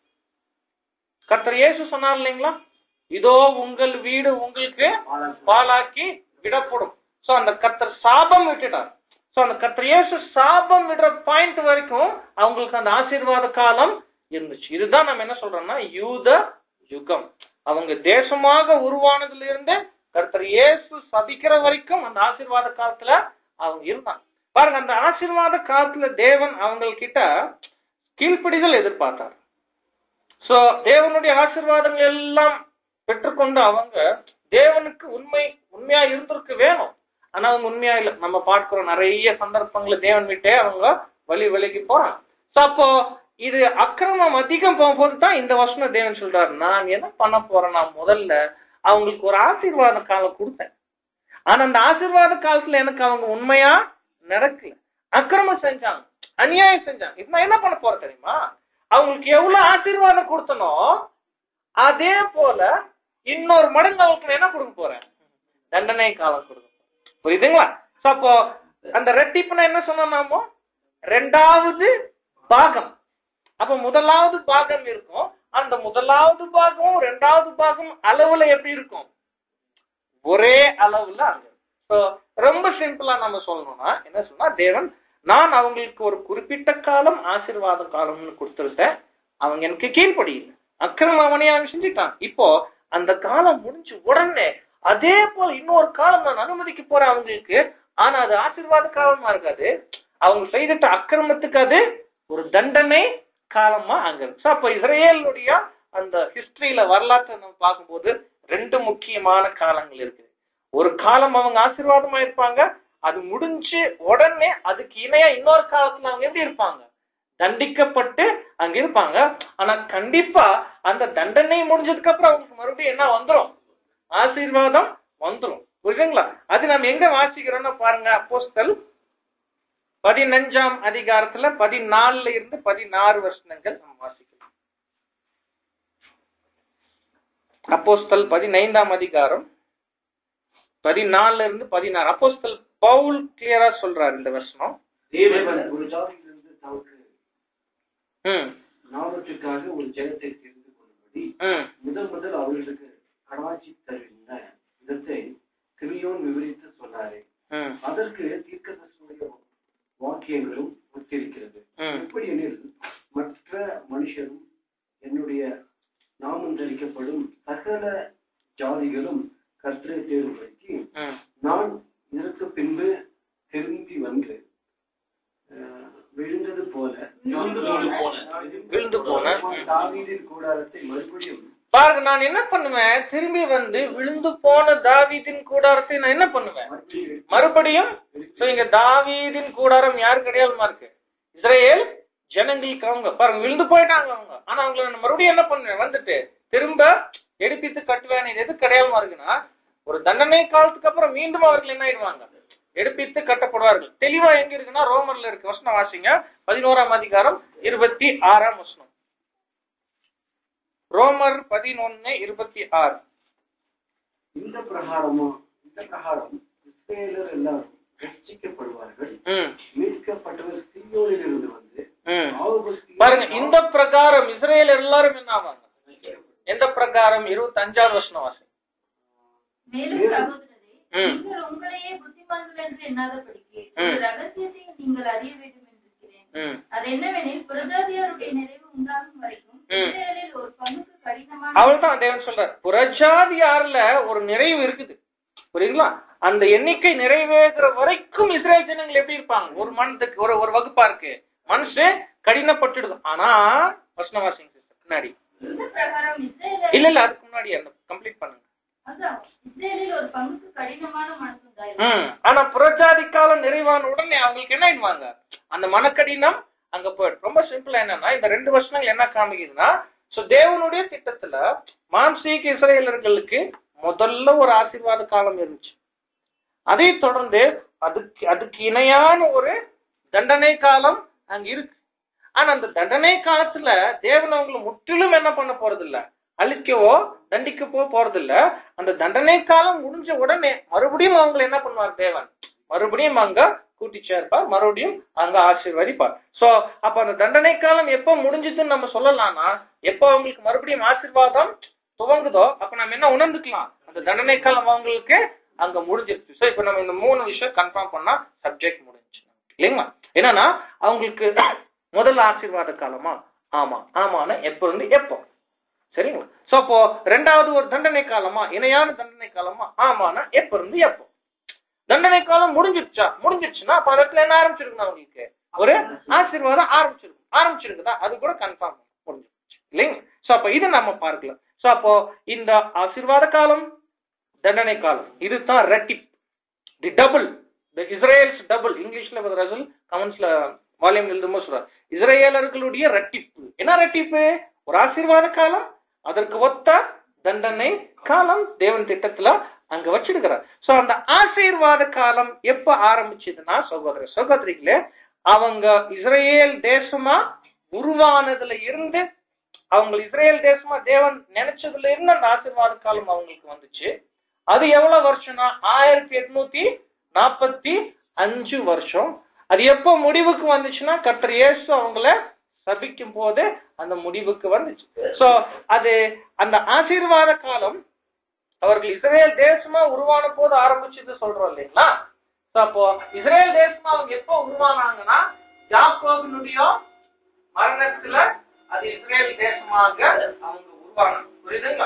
கர்த்தர் இயேசு சொன்னார் இல்லைங்களா இதோ உங்கள் வீடு உங்களுக்கு பாலாக்கி விடப்படும் சோ அந்த கர்த்தர் சாபம் விட்டுட்டார் சோ அந்த கர்த்தர் இயேசு சாபம் விடுற பாயிண்ட் வரைக்கும் அவங்களுக்கு அந்த ஆசீர்வாத காலம் இருந்துச்சு இதுதான் நம்ம என்ன சொல்றோம்னா யூத யுகம் அவங்க தேசமாக உருவானதுல இருந்து கர்த்தர் இயேசு சபிக்கிற வரைக்கும் அந்த ஆசீர்வாத காலத்துல அவங்க இருந்தாங்க பாருங்க அந்த ஆசீர்வாத காலத்துல தேவன் அவங்கக்கிட்ட கீழ்ப்படிதல் எதிர்பார்த்தார் சோ தேவனுடைய ஆசீர்வாதங்கள் எல்லாம் பெற்றுக்கொண்டு அவங்க தேவனுக்கு உண்மை உண்மையா இருந்திருக்க வேணும் ஆனா அவங்க உண்மையா இல்ல நம்ம பார்க்கிறோம் நிறைய சந்தர்ப்பங்களை தேவன் விட்டே அவங்க வழி விலகி போறாங்க சோ அப்போ இது அக்கிரமம் அதிகம் போகும்போது தான் இந்த வருஷம் தேவன் சொல்றாரு நான் என்ன பண்ண போறேன் நான் முதல்ல அவங்களுக்கு ஒரு ஆசீர்வாத காலம் கொடுத்தேன் ஆனா அந்த ஆசீர்வாத காலத்துல எனக்கு அவங்க உண்மையா நடக்கல அக்கிரமம் செஞ்சாங்க அநியாயம் செஞ்சாங்க இப்ப நான் என்ன பண்ண போறேன் தெரியுமா அவங்களுக்கு எவ்வளவு ஆசீர்வாதம் கொடுத்தனோ அதே போல இன்னொரு மடங்கு அவங்களுக்கு நான் என்ன கொடுக்க போறேன் தண்டனை காலம் கொடுக்க போறேன் புரியுதுங்களா So, அப்போ அந்த ரெட்டிப்புனா என்ன சொன்னோம் நாமோ ரெண்டாவது பாகம் அப்ப முதலாவது பாகம் இருக்கும் அந்த முதலாவது பாகம் ரெண்டாவது பாகம் அளவுல எப்படி இருக்கும் ஒரே அளவுல அங்க So, ரொம்ப சிம்பிளா நம்ம சொல்லணும்னா என்ன சொன்னா தேவன் நான் அவங்களுக்கு ஒரு குறிப்பிட்ட காலம் ஆசீர்வாத காலம்னு கொடுத்துருந்தேன் அவங்க எனக்கு கீழ்ப்படியில அக்கிரம அவனையாக செஞ்சுட்டான் இப்போ அந்த காலம் முடிஞ்சு உடனே அதே போல இன்னொரு காலம் நான் அனுமதிக்க போறேன் அவங்களுக்கு ஆனா அது ஆசீர்வாத காலமா இருக்காது அவங்க செய்துட்ட அக்கிரமத்துக்கு அது ஒரு தண்டனை காலமா அங்க இருக்கு So, அப்ப இஸ்ரேலுடைய அந்த ஹிஸ்டரியில வரலாற்றை நம்ம பார்க்கும்போது ரெண்டு முக்கியமான காலங்கள் இருக்கு ஒரு காலம் அவங்க ஆசீர்வாதமா இருப்பாங்க அது முடிஞ்சு உடனே அதுக்கு இணையா இன்னொரு காலத்துல அவங்க எப்படி இருப்பாங்க தண்டிக்கப்பட்டு அங்க இருப்பாங்க ஆனா கண்டிப்பா அந்த தண்டனை முடிஞ்சதுக்கு அப்புறம் அவங்களுக்கு மறுபடியும் என்ன வந்துரும் ஆசீர்வாதம் வந்துரும் புரியுதுங்களா அது நம்ம எங்க வாசிக்கிறோம்னா பாருங்க அப்போஸ்தல் பதினஞ்சாம் அதிகாரத்துல பதினாலுல இருந்து பதினாறு வருஷங்கள் நம்ம வாசிக்கிறோம் அப்போஸ்தல் பதினைந்தாம் அதிகாரம் பதினாலுல இருந்து பதினாறு அப்போஸ்தல் பவுல் கிளியரா சொல்றாரு இந்த வருஷம் தேவன் ஒரு ஜாதியிலிருந்து தமக்கு ம் நாமத்துக்காக ஒரு ஜனத்தை தெரிந்து கொள்ளும்படி ம் முதல் முதல் அவர்களுக்கு கடாட்சி தருகின்ற விதத்தை கிரியோன் விவரித்து சொன்னாரே ம் அதற்கு தீர்க்கதரிசனுடைய வாக்கியங்களும் ஒத்திருக்கிறது ம். எப்படி எனில் மற்ற மனுஷரும் என்னுடைய நாமம் தரிக்கப்படும் சகல ஜாதிகளும் கர்த்தரை தேடும்படிக்கு ம் நான் இதற்கு பின்பு திரும்பி வந்து அஹ், விழுந்தது போல விழுந்து போன. விழுந்து போன. ம். தாவீதின் கூடாரத்தை மறுபடியும் பாருங்க நான் என்ன பண்ணுவேன் திரும்பி வந்து விழுந்து போன தாவீதின் கூடாரத்தை நான் என்ன பண்ணுவேன் மறுபடியும் மறுபடியும் சோ இங்க தாவீதின் கூடாரம் யாருக்கு அடையாளமா இருக்கு இஸ்ரேல் ஜனங்களுக்கு அவங்க பாருங்க விழுந்து போயிட்டாங்க அவங்க ஆனா அவங்களை நான் மறுபடியும் என்ன பண்ணுவேன் வந்துட்டு திரும்ப எடுப்பித்து கட்டுவேன் இது எதுக்கு அடையாளமா இருக்குன்னா ஒரு தண்டனை காலத்துக்கு அப்புறம் மீண்டும் அவர்கள் என்ன ஆயிடுவாங்க எடுப்பித்து கட்டப்படுவார்கள் தெளிவா எங்க இருக்குன்னா ரோமர்ல இருக்கு வசனம் வாசிங்க பதினோராம் அதிகாரம் இருபத்தி ஆறாம் வசனம் ரோமர் பதினொன்னு இருபத்தி ஆறு இந்த பிரகாரமா இந்த பிரகாரம் இஸ்ரேலர் எல்லாரும் ரட்சிக்கப்படுவார்கள் ம் மீட்கப்பட்டவர் சீயோனில் இருந்து வந்து ம் ஆவுபஸ்தியின் பாருங்க இந்த பிரகாரம் இஸ்ரேல் எல்லாரும் என்ன ஆவாங்க எந்த பிரகாரம் இருபத்தி அஞ்சாவது வருஷம் வாசி மேலும் சகோதரரே ம். நீங்கள் உங்களையே புத்திமான்கள் என்று எண்ணாதபடிக்கு ம். ஒரு ரகசியத்தையும் நீங்கள் அறிய வேண்டும் என்றிருக்கிறேன் ம் அது என்னவெனில் புரஜாதியாருடைய நிறைவு உண்டாகும் வரைக்கும் ம். இஸ்ரேலில் ஒரு பங்குக்கு கடினமான அவள்தான் தேவன் சொல்றார் புரஜாதியார்ல ஒரு நிறைவு இருக்குது புரியுங்களா அந்த எண்ணிக்கை நிறைவேறுற வரைக்கும் இஸ்ரேல் ஜனங்கள் எப்படி இருப்பாங்க ஒரு மனத்துக்கு ஒரு ஒரு வகுப்பா இருக்கு மனசு கடினப்பட்டுடுது ஆனா வசனவாசிங்க sister, பின்னாடி இந்த பிரகாரம் இல்ல இஸ்ரேலில் இல்ல அதுக்கு முன்னாடி அந்த கம்ப்ளீட் பண்ணுங்க அதான் இஸ்ரேலில் ஒரு பங்குக்கு கடினமான மனசு உண்டாயிருக்கும் ம். ஆனா புரஜாதி காலம் நிறைவான உடனே அவங்களுக்கு என்ன ஆயிடுவாங்க அந்த மனக்கடினம் அங்க போயிடும் ரொம்ப சிம்பிளா என்னன்னா இந்த ரெண்டு வருஷங்கள் என்ன காமிக்குதுன்னா சோ தேவனுடைய திட்டத்துல மாம்சீக இஸ்ரேலர்களுக்கு முதல்ல ஒரு ஆசீர்வாத காலம் இருந்துச்சு அதை தொடர்ந்து அதுக்கு அதுக்கு இணையான ஒரு தண்டனை காலம் அங்க இருக்கு ஆனா அந்த தண்டனை காலத்துல தேவன் அவங்களை முற்றிலும் என்ன பண்ண போறது இல்ல அழிக்கவோ தண்டிக்கவோ போறது இல்ல அந்த தண்டனை காலம் முடிஞ்ச உடனே மறுபடியும் அவங்களை என்ன பண்ணுவார் தேவன் மறுபடியும் அங்க கூட்டி சேர்ப்பார் மறுபடியும் அங்க ஆசீர்வதிப்பார் சோ அப்ப அந்த தண்டனை காலம் எப்ப முடிஞ்சதுன்னு நம்ம சொல்லலாம்னா எப்ப அவங்களுக்கு மறுபடியும் ஆசீர்வாதம் துவங்குதோ அப்ப நம்ம என்ன உணர்ந்துக்கலாம் அந்த தண்டனை காலம் அவங்களுக்கு அங்க முடிஞ்சிருச்சு சோ இப்ப நம்ம இந்த மூணு விஷயம் கன்ஃபார்ம் பண்ணா சப்ஜெக்ட் முடிஞ்சு இல்லைங்களா என்னன்னா அவங்களுக்கு முதல் ஆசீர்வாத காலமா ஆமா ஆமான்னு எப்ப இருந்து எப்போ சரிங்களா சோ அப்போ ரெண்டாவது ஒரு தண்டனை காலமா இணையான தண்டனை காலமா ஆமானா எப்ப இருந்து எப்போ தண்டனை காலம் முடிஞ்சிருச்சா முடிஞ்சிருச்சுன்னா அப்ப அதுல என்ன ஆரம்பிச்சிருக்கணும் அவங்களுக்கு ஒரு ஆசீர்வாதம் ஆரம்பிச்சிருக்கும் ஆரம்பிச்சிருக்குதா அது கூட கன்ஃபார்ம் முடிஞ்சிருச்சு இல்லைங்களா சோ அப்ப இது நம்ம பார்க்கலாம் சோ அப்போ இந்த ஆசீர்வாத காலம் தண்டனை காலம் இதுதான் ரெட்டிப் the double the Israel's double இங்கிலீஷ்ல ரசல் கமெண்ட்ஸ்ல வால்யூம் எழுதும்போது சொல்றாரு இஸ்ரேலர்களுடைய ரெட்டிப்பு என்ன ரெட்டிப்பு ஒரு ஆசீர்வாத காலம் அதற்கு ஒத்த தண்டனை காலம் தேவன் திட்டத்துல அங்க வச்சிருக்கிறார் சோ அந்த ஆசீர்வாத காலம் எப்ப ஆரம்பிச்சதுன்னா சகோதர சகோதரிகளே அவங்க இஸ்ரேல் தேசமா உருவானதுல இருந்து அவங்க இஸ்ரேல் தேசமா தேவன் நினைச்சதுல இருந்து அந்த ஆசீர்வாத காலம் அவங்களுக்கு வந்துச்சு அது எவ்வளவு வருஷம்னா ஆயிரத்தி எட்நூத்தி நாற்பத்தி அஞ்சு வருஷம் அது எப்போ முடிவுக்கு வந்துச்சுன்னா கர்த்தர் இயேசு அவங்கள சபிக்கும் போது அந்த முடிவுக்கு வந்துச்சு சோ அது அந்த ஆசீர்வாத காலம் அவர்கள் இஸ்ரேல் தேசமா உருவான போது ஆரம்பிச்சது சொல்றோம் இல்லைங்களா So, அப்போ இஸ்ரேல் தேசமா அவங்க எப்போ உருவானாங்கன்னா யாக்கோபினுடைய மரணத்துல அது இஸ்ரேல் தேசமாக அவங்க உருவானாங்க புரியுதுங்களா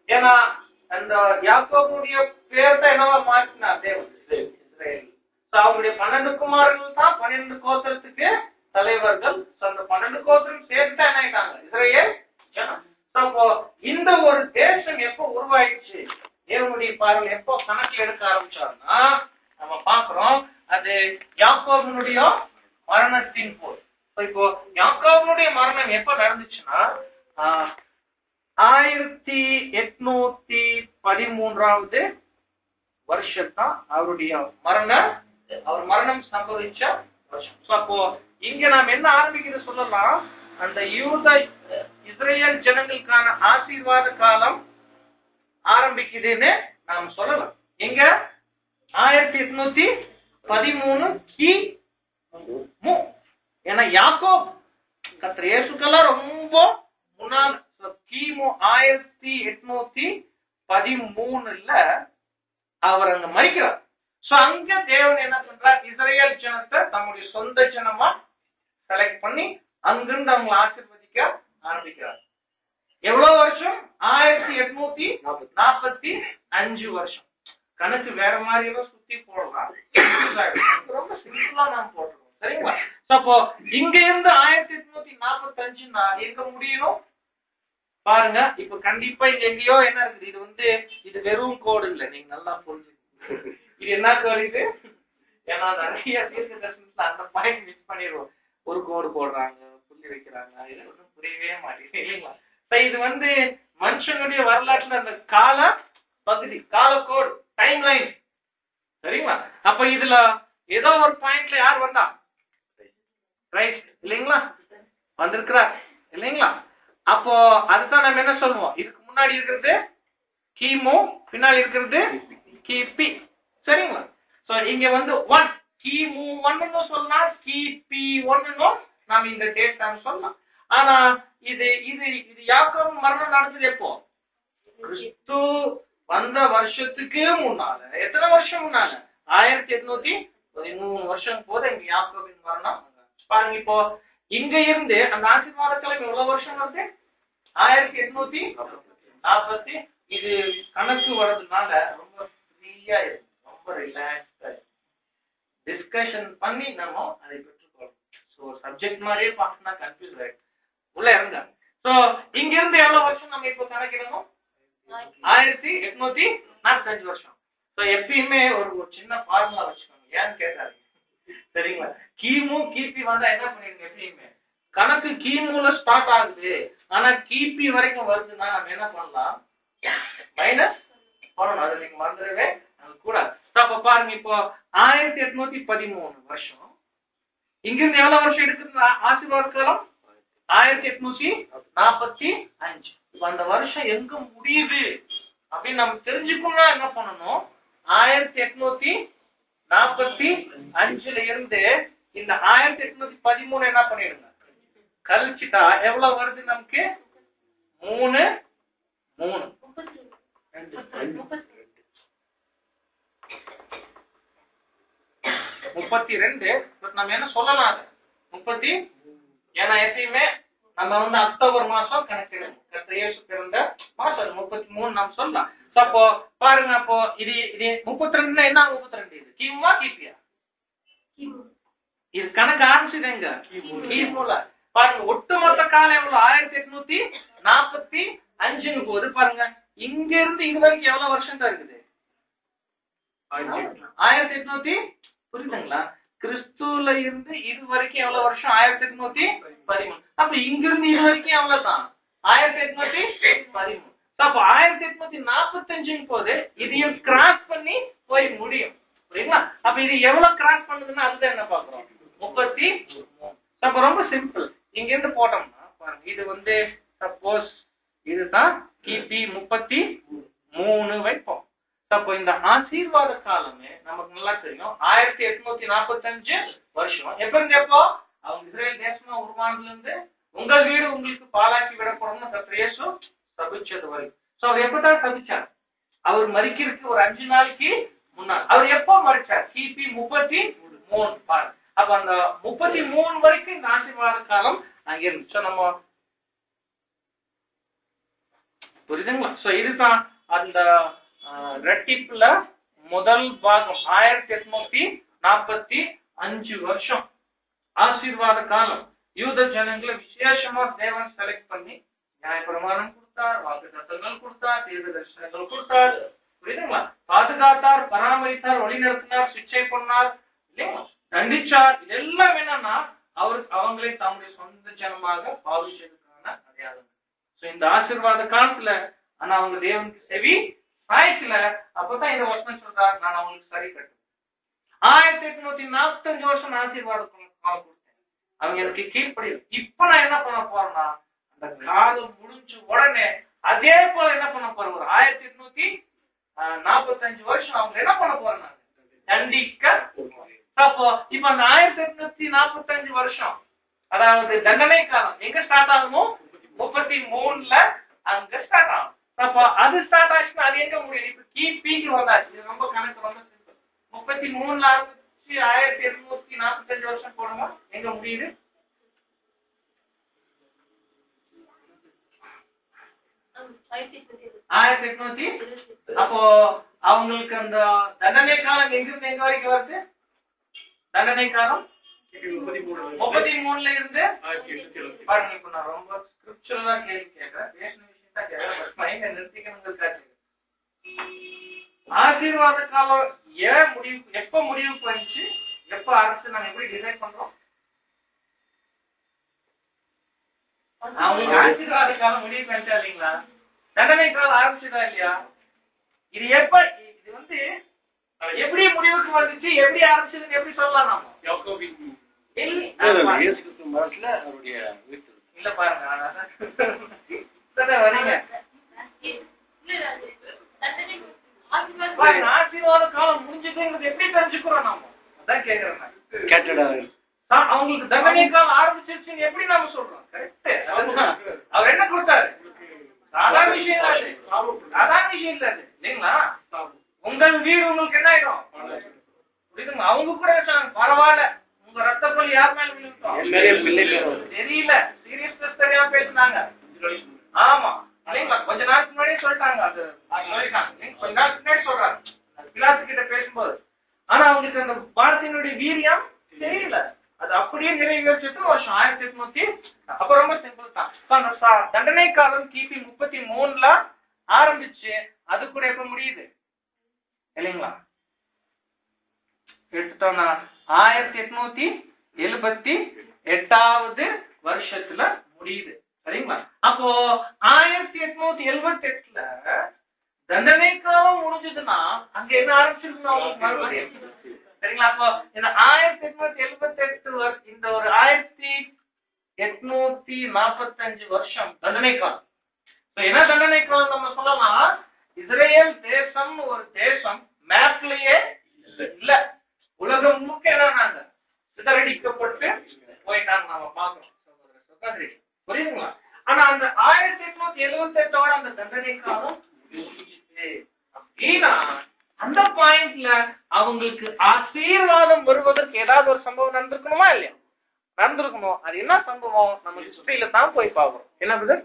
ஏன்னா அந்த யாக்கோபுடைய பேர் தான் என்னவா மாற்றினா தேவன் இஸ்ரேல் So, அவருடைய பன்னெண்டு குமாரர்கள் தான் பன்னெண்டு கோத்திரத்துக்கு தலைவர்கள் So, அந்த பன்னெண்டு கோத்திரம் சேர்த்து தான் என்ன ஆயிட்டாங்க இஸ்ரேல் ஜனம் So, அப்போ இந்த ஒரு தேசம் எப்போ உருவாயிடுச்சு தேவனுடைய பார்வை எப்போ கணக்கு எடுக்க ஆரம்பிச்சாருன்னா நம்ம பாக்குறோம் அது யாக்கோபனுடைய மரணத்தின் போது So, இப்போ யாக்கோபனுடைய மரணம் எப்ப நடந்துச்சுன்னா ஆஹ், ஆயிரத்தி எட்நூத்தி பதிமூன்றாவது வருஷத்தான் அவருடைய மரண அவர் மரணம் சம்பவிச்ச வருஷம் So, அப்போ இங்க நாம் என்ன ஆரம்பிக்கிறது சொல்லலாம் அந்த யூத இஸ்ரேல் ஜனங்களுக்கான ஆசீர்வாத காலம் ஆரம்பிக்குதுன்னு நாம் சொல்லலாம் எங்க ஆயிரத்தி எட்நூத்தி பதிமூணு கி மு ஏன்னா யாக்கோப் கத்திர இயேசுக்கெல்லாம் ரொம்ப முன்னாள் So, கிமு ஆயிரத்தி எட்நூத்தி பதிமூணுல அவர் அங்க மறிக்கிறார் சோ அங்க தேவன் என்ன பண்றார் இஸ்ரேல் ஜனத்தை தம்முடைய சொந்த ஜனமா செலக்ட் பண்ணி அங்கிருந்து அவங்க ஆசீர்வதிக்க ஆரம்பிக்கிறார் எவ்வளவு வருஷம் ஆயிரத்தி எட்நூத்தி நாற்பத்தி அஞ்சு வருஷம் கணக்கு வேற மாதிரி எல்லாம் சுத்தி போடலாம் ரொம்ப சிம்பிளா நாம் போட்டுருவோம் சரிங்களா So, அப்போ இங்க இருந்து ஆயிரத்தி எட்நூத்தி நாற்பத்தி அஞ்சுனா எங்க முடியணும் பாருங்க இப்ப கண்டிப்பா இங்க எங்கேயோ என்ன இருக்குது இது வந்து இது வெறும் கோடு இல்ல நீங்க நல்லா புரிஞ்சுக்கணும் இது என்ன கோடு இது ஏன்னா நிறைய தீர்க்க தரிசனத்துல அந்த பாயிண்ட் மிஸ் பண்ணிடுவோம் ஒரு கோடு போடுறாங்க புள்ளி வைக்கிறாங்க இது ஒன்றும் புரியவே மாட்டேங்குது இல்லைங்களா So, இது வந்து மனுஷனுடைய வரலாற்றுல அந்த கால பகுதி காலக்கோடு டைம் லைன் சரிங்களா அப்ப இதுல ஏதோ ஒரு பாயிண்ட்ல யார் வந்தா ரைட் இல்லைங்களா வந்திருக்கிறார் இல்லைங்களா அப்போ அதுதான் நம்ம என்ன சொல்லுவோம் இதுக்கு முன்னாடி இருக்கிறது கிமு பின்னாடி இருக்கிறது கிபி சரிங்களா சோ இங்க வந்து ஒன் கிமு ஒன்னு சொல்லலாம் கிபி ஒன்னு நாம இந்த டேட் நாம சொல்லலாம் ஆனா இது இது இது யாக்கோபு மரணம் நடந்தது எப்போ கிறிஸ்து வந்த வருஷத்துக்கு முன்னால எத்தனை வருஷம் முன்னால ஆயிரத்தி எட்நூத்தி பதிமூணு வருஷம் போது இங்க யாக்கோபின் மரணம் பாருங்க இப்போ இங்க இருந்து அந்த ஆசீர்வாத கிழமை எவ்வளவு வருஷம் வருது ஆயிரத்தி எட்நூத்தி நாற்பத்தி இது கணக்கு வர்றதுனால ரொம்ப ஃப்ரீயா இருக்கும் ரொம்ப ரிலாக்ஸ்டா டிஸ்கஷன் பண்ணி நம்ம அதை பெற்றுக்கொள்ளணும் ஸோ சப்ஜெக்ட் மாதிரியே பார்த்தோம்னா கன்ஃபியூஸ் ஆயிடும் உள்ள இறங்க ஸோ இங்க இருந்து எவ்வளவு வருஷம் நம்ம இப்போ கணக்கிடணும் ஆயிரத்தி எட்நூத்தி நாற்பத்தஞ்சு வருஷம் ஸோ எப்பயுமே ஒரு ஒரு சின்ன ஃபார்முலா வச்சுக்கோங்க ஏன்னு கேட்டாரு சரிங்களா கிமு கிபி வந்தா என்ன பண்ணிருங்க எப்பயுமே கணக்கு கிமுல ஸ்டார்ட் ஆகுது ஆனா கிபி வரைக்கும் வருதுன்னா நம்ம என்ன பண்ணலாம் மைனஸ் பண்ணணும் அது நீங்க மறந்துடவே அது கூட அப்ப பாருங்க இப்போ ஆயிரத்தி எட்நூத்தி பதிமூணு வருஷம் இங்கிருந்து எவ்வளவு வருஷம் எடுக்குது ஆ- ஆசீர்வாத காலம் ஆயிரத்தி எட்நூத்தி நாற்பத்தி அஞ்சு இப்ப அந்த வருஷம் எங்க முடியுது அப்படின்னு நம்ம தெரிஞ்சுக்கணும்னா என்ன பண்ணணும் ஆயிரத்தி எட்நூத்தி நாற்பத்தி அஞ்சுல இருந்து இந்த ஆயிரத்தி எட்நூத்தி பதிமூணு என்ன பண்ணிடுங்க கழிச்சுட்டா எவ்வளவு வருது நமக்கு மூணு மூணு முப்பத்தி ரெண்டு பட் நம்ம என்ன சொல்லலாம் அது முப்பத்தி ஏன்னா எப்பயுமே நம்ம வந்து அக்டோபர் மாசம் கணக்கிடணும் கர்த்தர் இயேசு பிறந்த மாசம் அது முப்பத்தி மூணு நாம் சொல்லலாம் So, அப்போ பாருங்க அப்போ இது இது முப்பத்தி ரெண்டுன்னா என்ன முப்பத்தி ரெண்டு இது கிமுவா கிபியா இது கணக்கு ஆரம்பிச்சது எங்க கிமுல பாருங்க ஒட்டுமொத்த காலம் எவ்வளவு ஆயிரத்தி எட்நூத்தி நாற்பத்தி அஞ்சுன்னு போது பாருங்க இங்க இருந்து இது வரைக்கும் எவ்வளவு வருஷம் தான் இருக்குது ஆயிரத்தி எட்நூத்தி புரியுதுங்களா கிறிஸ்துல இருந்து இது வரைக்கும் எவ்வளவு வருஷம் ஆயிரத்தி எட்நூத்தி பதிமூணு அப்ப இங்க இருந்து இது வரைக்கும் எவ்வளவுதான் ஆயிரத்தி எட்நூத்தி பதிமூணு அப்ப ஆயிரத்தி எட்நூத்தி நாற்பத்தஞ்சுன்னு போது இதையும் கிராஸ் பண்ணி போய் முடியும் புரியுங்களா அப்ப இது எவ்வளவு கிராஸ் பண்ணுதுன்னா அதுதான் என்ன பாக்குறோம் முப்பத்தி மூணு அப்ப ரொம்ப சிம்பிள் இங்க இருந்து போட்டோம்னா பாருங்க இது வந்து சப்போஸ் இதுதான் கிபி முப்பத்தி மூணு வைப்போம் அப்போ இந்த ஆசீர்வாத காலமே நமக்கு நல்லா தெரியும் ஆயிரத்தி எட்நூத்தி நாற்பத்தஞ்சு வருஷம் எப்ப இருந்து எப்போ அவங்க இஸ்ரேல் தேசமா உருவானதுல இருந்து உங்கள் வீடு உங்களுக்கு பாலாக்கி விடப்படும்னு கர்த்தர் இயேசு சபிச்சது வரைக்கும் சோ அவர் எப்பதான் சபிச்சார் அவர் மறிக்கிறதுக்கு ஒரு அஞ்சு நாளைக்கு முன்னாள் அவர் எப்போ மறிச்சார் கிபி முப்பத்தி மூணு பாரு அப்ப அந்த முப்பத்தி மூணு வரைக்கும் இந்த ஆசீர்வாத காலம் அங்க இருந்துச்சு So, நம்ம புரியுதுங்களா சோ இதுதான் அந்த ஆஹ், ரெட்டிப்புல முதல் பாகம் ஆயிரத்தி எட்நூத்தி நாற்பத்தி அஞ்சு வருஷம் ஆசீர்வாத காலம் யூத ஜனங்களை விசேஷமா தேவன் செலக்ட் பண்ணி நியாயப்பிரமாணம் கொடுத்தார் வாக்கு தத்தங்கள் கொடுத்தார் தீர்க்க தரிசனங்கள் கொடுத்தார் புரியுதுங்களா பாதுகாத்தார் பராமரித்தார் வழிநடத்தினார் சிக்ஷை பண்ணார் இல்லைங்களா தண்டிச்சார் இதெல்லாம் என்னன்னா அவர் அவங்களை தம்முடைய சொந்த ஜனமாக பாவிச்சதுக்கான அடையாளம் சோ இந்த ஆசீர்வாத காலத்துல ஆனா அவங்க தேவனுக்கு செவி சாய்க்கல அப்பதான் இந்த வசனம் சொல்றார் நான் அவங்களுக்கு சரி கட்டும் ஆயிரத்தி எட்நூத்தி நாற்பத்தஞ்சு வருஷம் ஆசீர்வாதம் காலம் கொடுத்தேன் அவங்க எனக்கு கீழ்ப்படியல இப்ப நான் என்ன பண்ண போறேன்னா அந்த காலம் முடிஞ்ச உடனே அதே போல என்ன பண்ண போறேன் ஒரு ஆயிரத்தி எட்நூத்தி ஆஹ், நாற்பத்தஞ்சு வருஷம் அவங்க என்ன பண்ண போறேன் நான் தண்டிக்க அப்போ இப்ப அந்த ஆயிரத்தி எட்நூத்தி நாற்பத்தஞ்சு வருஷம் அதாவது தண்டனை காலம் எங்க ஸ்டார்ட் ஆகுமோ முப்பத்தி மூணுல அங்க ஸ்டார்ட் ஆகும் அப்போ அது ஸ்டார்ட் ஆச்சுன்னா அது எங்க முடியும் இப்ப கிபிக்கு வந்தாச்சு இது ரொம்ப கணக்கு ரொம்ப சிம்பிள் முப்பத்தி மூணுல ஆரம்பிச்சு ஆயிரத்தி எட்நூத்தி நாற்பத்தஞ்சு வருஷம் போடுங்க எங்க முடியுது ஆயிரத்தி எட்நூத்தி அப்போ அவங்களுக்கு அந்த தண்டனை காலம் எங்கிருந்து எங்க வரைக்கும் வருது தண்டனை காலம் முப்பத்தி மூணுல இருந்து பாருங்க இப்ப நான் ரொம்ப ஸ்கிரிப்சுவலா கேள்வி கேட்கறேன் பேசின விஷயம் தான் கேட்கறேன் பட் மைண்ட நிறுத்திக்கணுங்கிறதுக்காக ஆசீர்வாத காலம் ஏன் முடிவு எப்ப முடிவுக்கு வந்துச்சு எப்ப அரசு நாங்க எப்படி டிசைட் பண்றோம் அவங்களுக்கு ஆசீர்வாத காலம் முடிவுக்கு வந்துச்சா இல்லைங்களா தண்டனை காலம் ஆரம்பிச்சதா இல்லையா இது எப்ப இது வந்து எப்படி முடிவுக்கு வந்துச்சு எப்படி ஆரம்பிச்சதுன்னு எப்படி சொல்லலாம் நாம இல்ல இயேசு கிறிஸ்து மரத்துல அவருடைய உயிர்த்தெழுதல். இல்ல பாருங்க அதான் இப்பதான் வரீங்க பாருங்க ஆசீர்வாத காலம் முடிஞ்சதுங்கிறது எப்படி தெரிஞ்சுக்கிறோம் நாம அதான் கேக்குறேன் நான். கேட்டடாக ஆ, அவங்களுக்கு தண்டனை காலம் ஆரம்பிச்சிருச்சுன்னு எப்படி நாம சொல்றோம் கரெக்ட் அவர் என்ன கொடுத்தாரு சாதாரண விஷயம் இல்ல அது சாதாரண விஷயம் இல்ல அது இல்லைங்களா உங்கள் வீடு உங்களுக்கு என்ன ஆயிடும் புரியுதுங்க அவங்க கூட சொன்னாங்க, பரவாயில்ல உங்க ரத்த பள்ளி யார் மேல விழுந்தோம் என் மேலே பிள்ளை பேர் வரும். தெரியல சீரியஸ்னஸ் தெரியாம பேசுனாங்க ஆமா இல்லைங்களா கொஞ்ச நாளுக்கு முன்னாடியே சொல்லிட்டாங்க அது அது சொல்லிட்டாங்க இல்லைங்க, கொஞ்ச நாளுக்கு முன்னாடி சொல்றாங்க அது பிலாத்து கிட்ட பேசும்போது ஆனா அவங்களுக்கு அந்த வார்த்தையினுடைய வீரியம் தெரியல அது அப்படியே நிறைவேற்றிட்டு வருஷம் ஆயிரத்தி எட்நூத்தி அப்ப ரொம்ப சிம்பிள் தான் இப்ப அந்த ச- தண்டனை காலம் கிபி முப்பத்தி மூணுல ஆரம்பிச்சு அது கூட எப்ப முடியுது இல்லைங்களா எடுத்துட்டோம்னா ஆயிரத்தி எட்நூத்தி எழுபத்தி எட்டாவது வருஷத்துல முடியுது சரிங்களா அப்போ ஆயிரத்தி எட்நூத்தி எழுபத்தி எட்டுல தண்டனை காலம் முடிஞ்சதுன்னா அங்க என்ன ஆரம்பிச்சிருக்கணும் அவங்களுக்கு மறுபடியும் சரிங்களா அப்போ இந்த ஆயிரத்தி எட்நூத்தி எழுபத்தி எட்டு இந்த ஒரு ஆயிரத்தி எட்நூத்தி நாற்பத்தஞ்சு வருஷம் தண்டனை காலம் இப்ப என்ன தண்டனை காலம் நம்ம சொல்லலாம் இஸ்ரேல் தேசம் ஒரு தேசம் மேப்லயே இல்ல உலகம் முழுக்க என்னன்னாங்க சிதறடிக்கப்பட்டு போயிட்டாங்க நாம பாக்குறோம் சகோதர சகோதரி புரியுதுங்களா ஆனா அந்த ஆயிரத்தி எட்நூத்தி எழுபத்தி எட்டோட அந்த தண்டனை காலம் முடிஞ்சுச்சு. அப்படின்னா அந்த பாயிண்ட்ல அவங்களுக்கு ஆசீர்வாதம் வருவதற்கு ஏதாவது ஒரு சம்பவம் நடந்திருக்கணுமா இல்லையா நடந்திருக்கணும் அது என்ன சம்பவம் நம்ம ஹிஸ்டரியில தான் போய் பார்க்கணும் என்ன brother?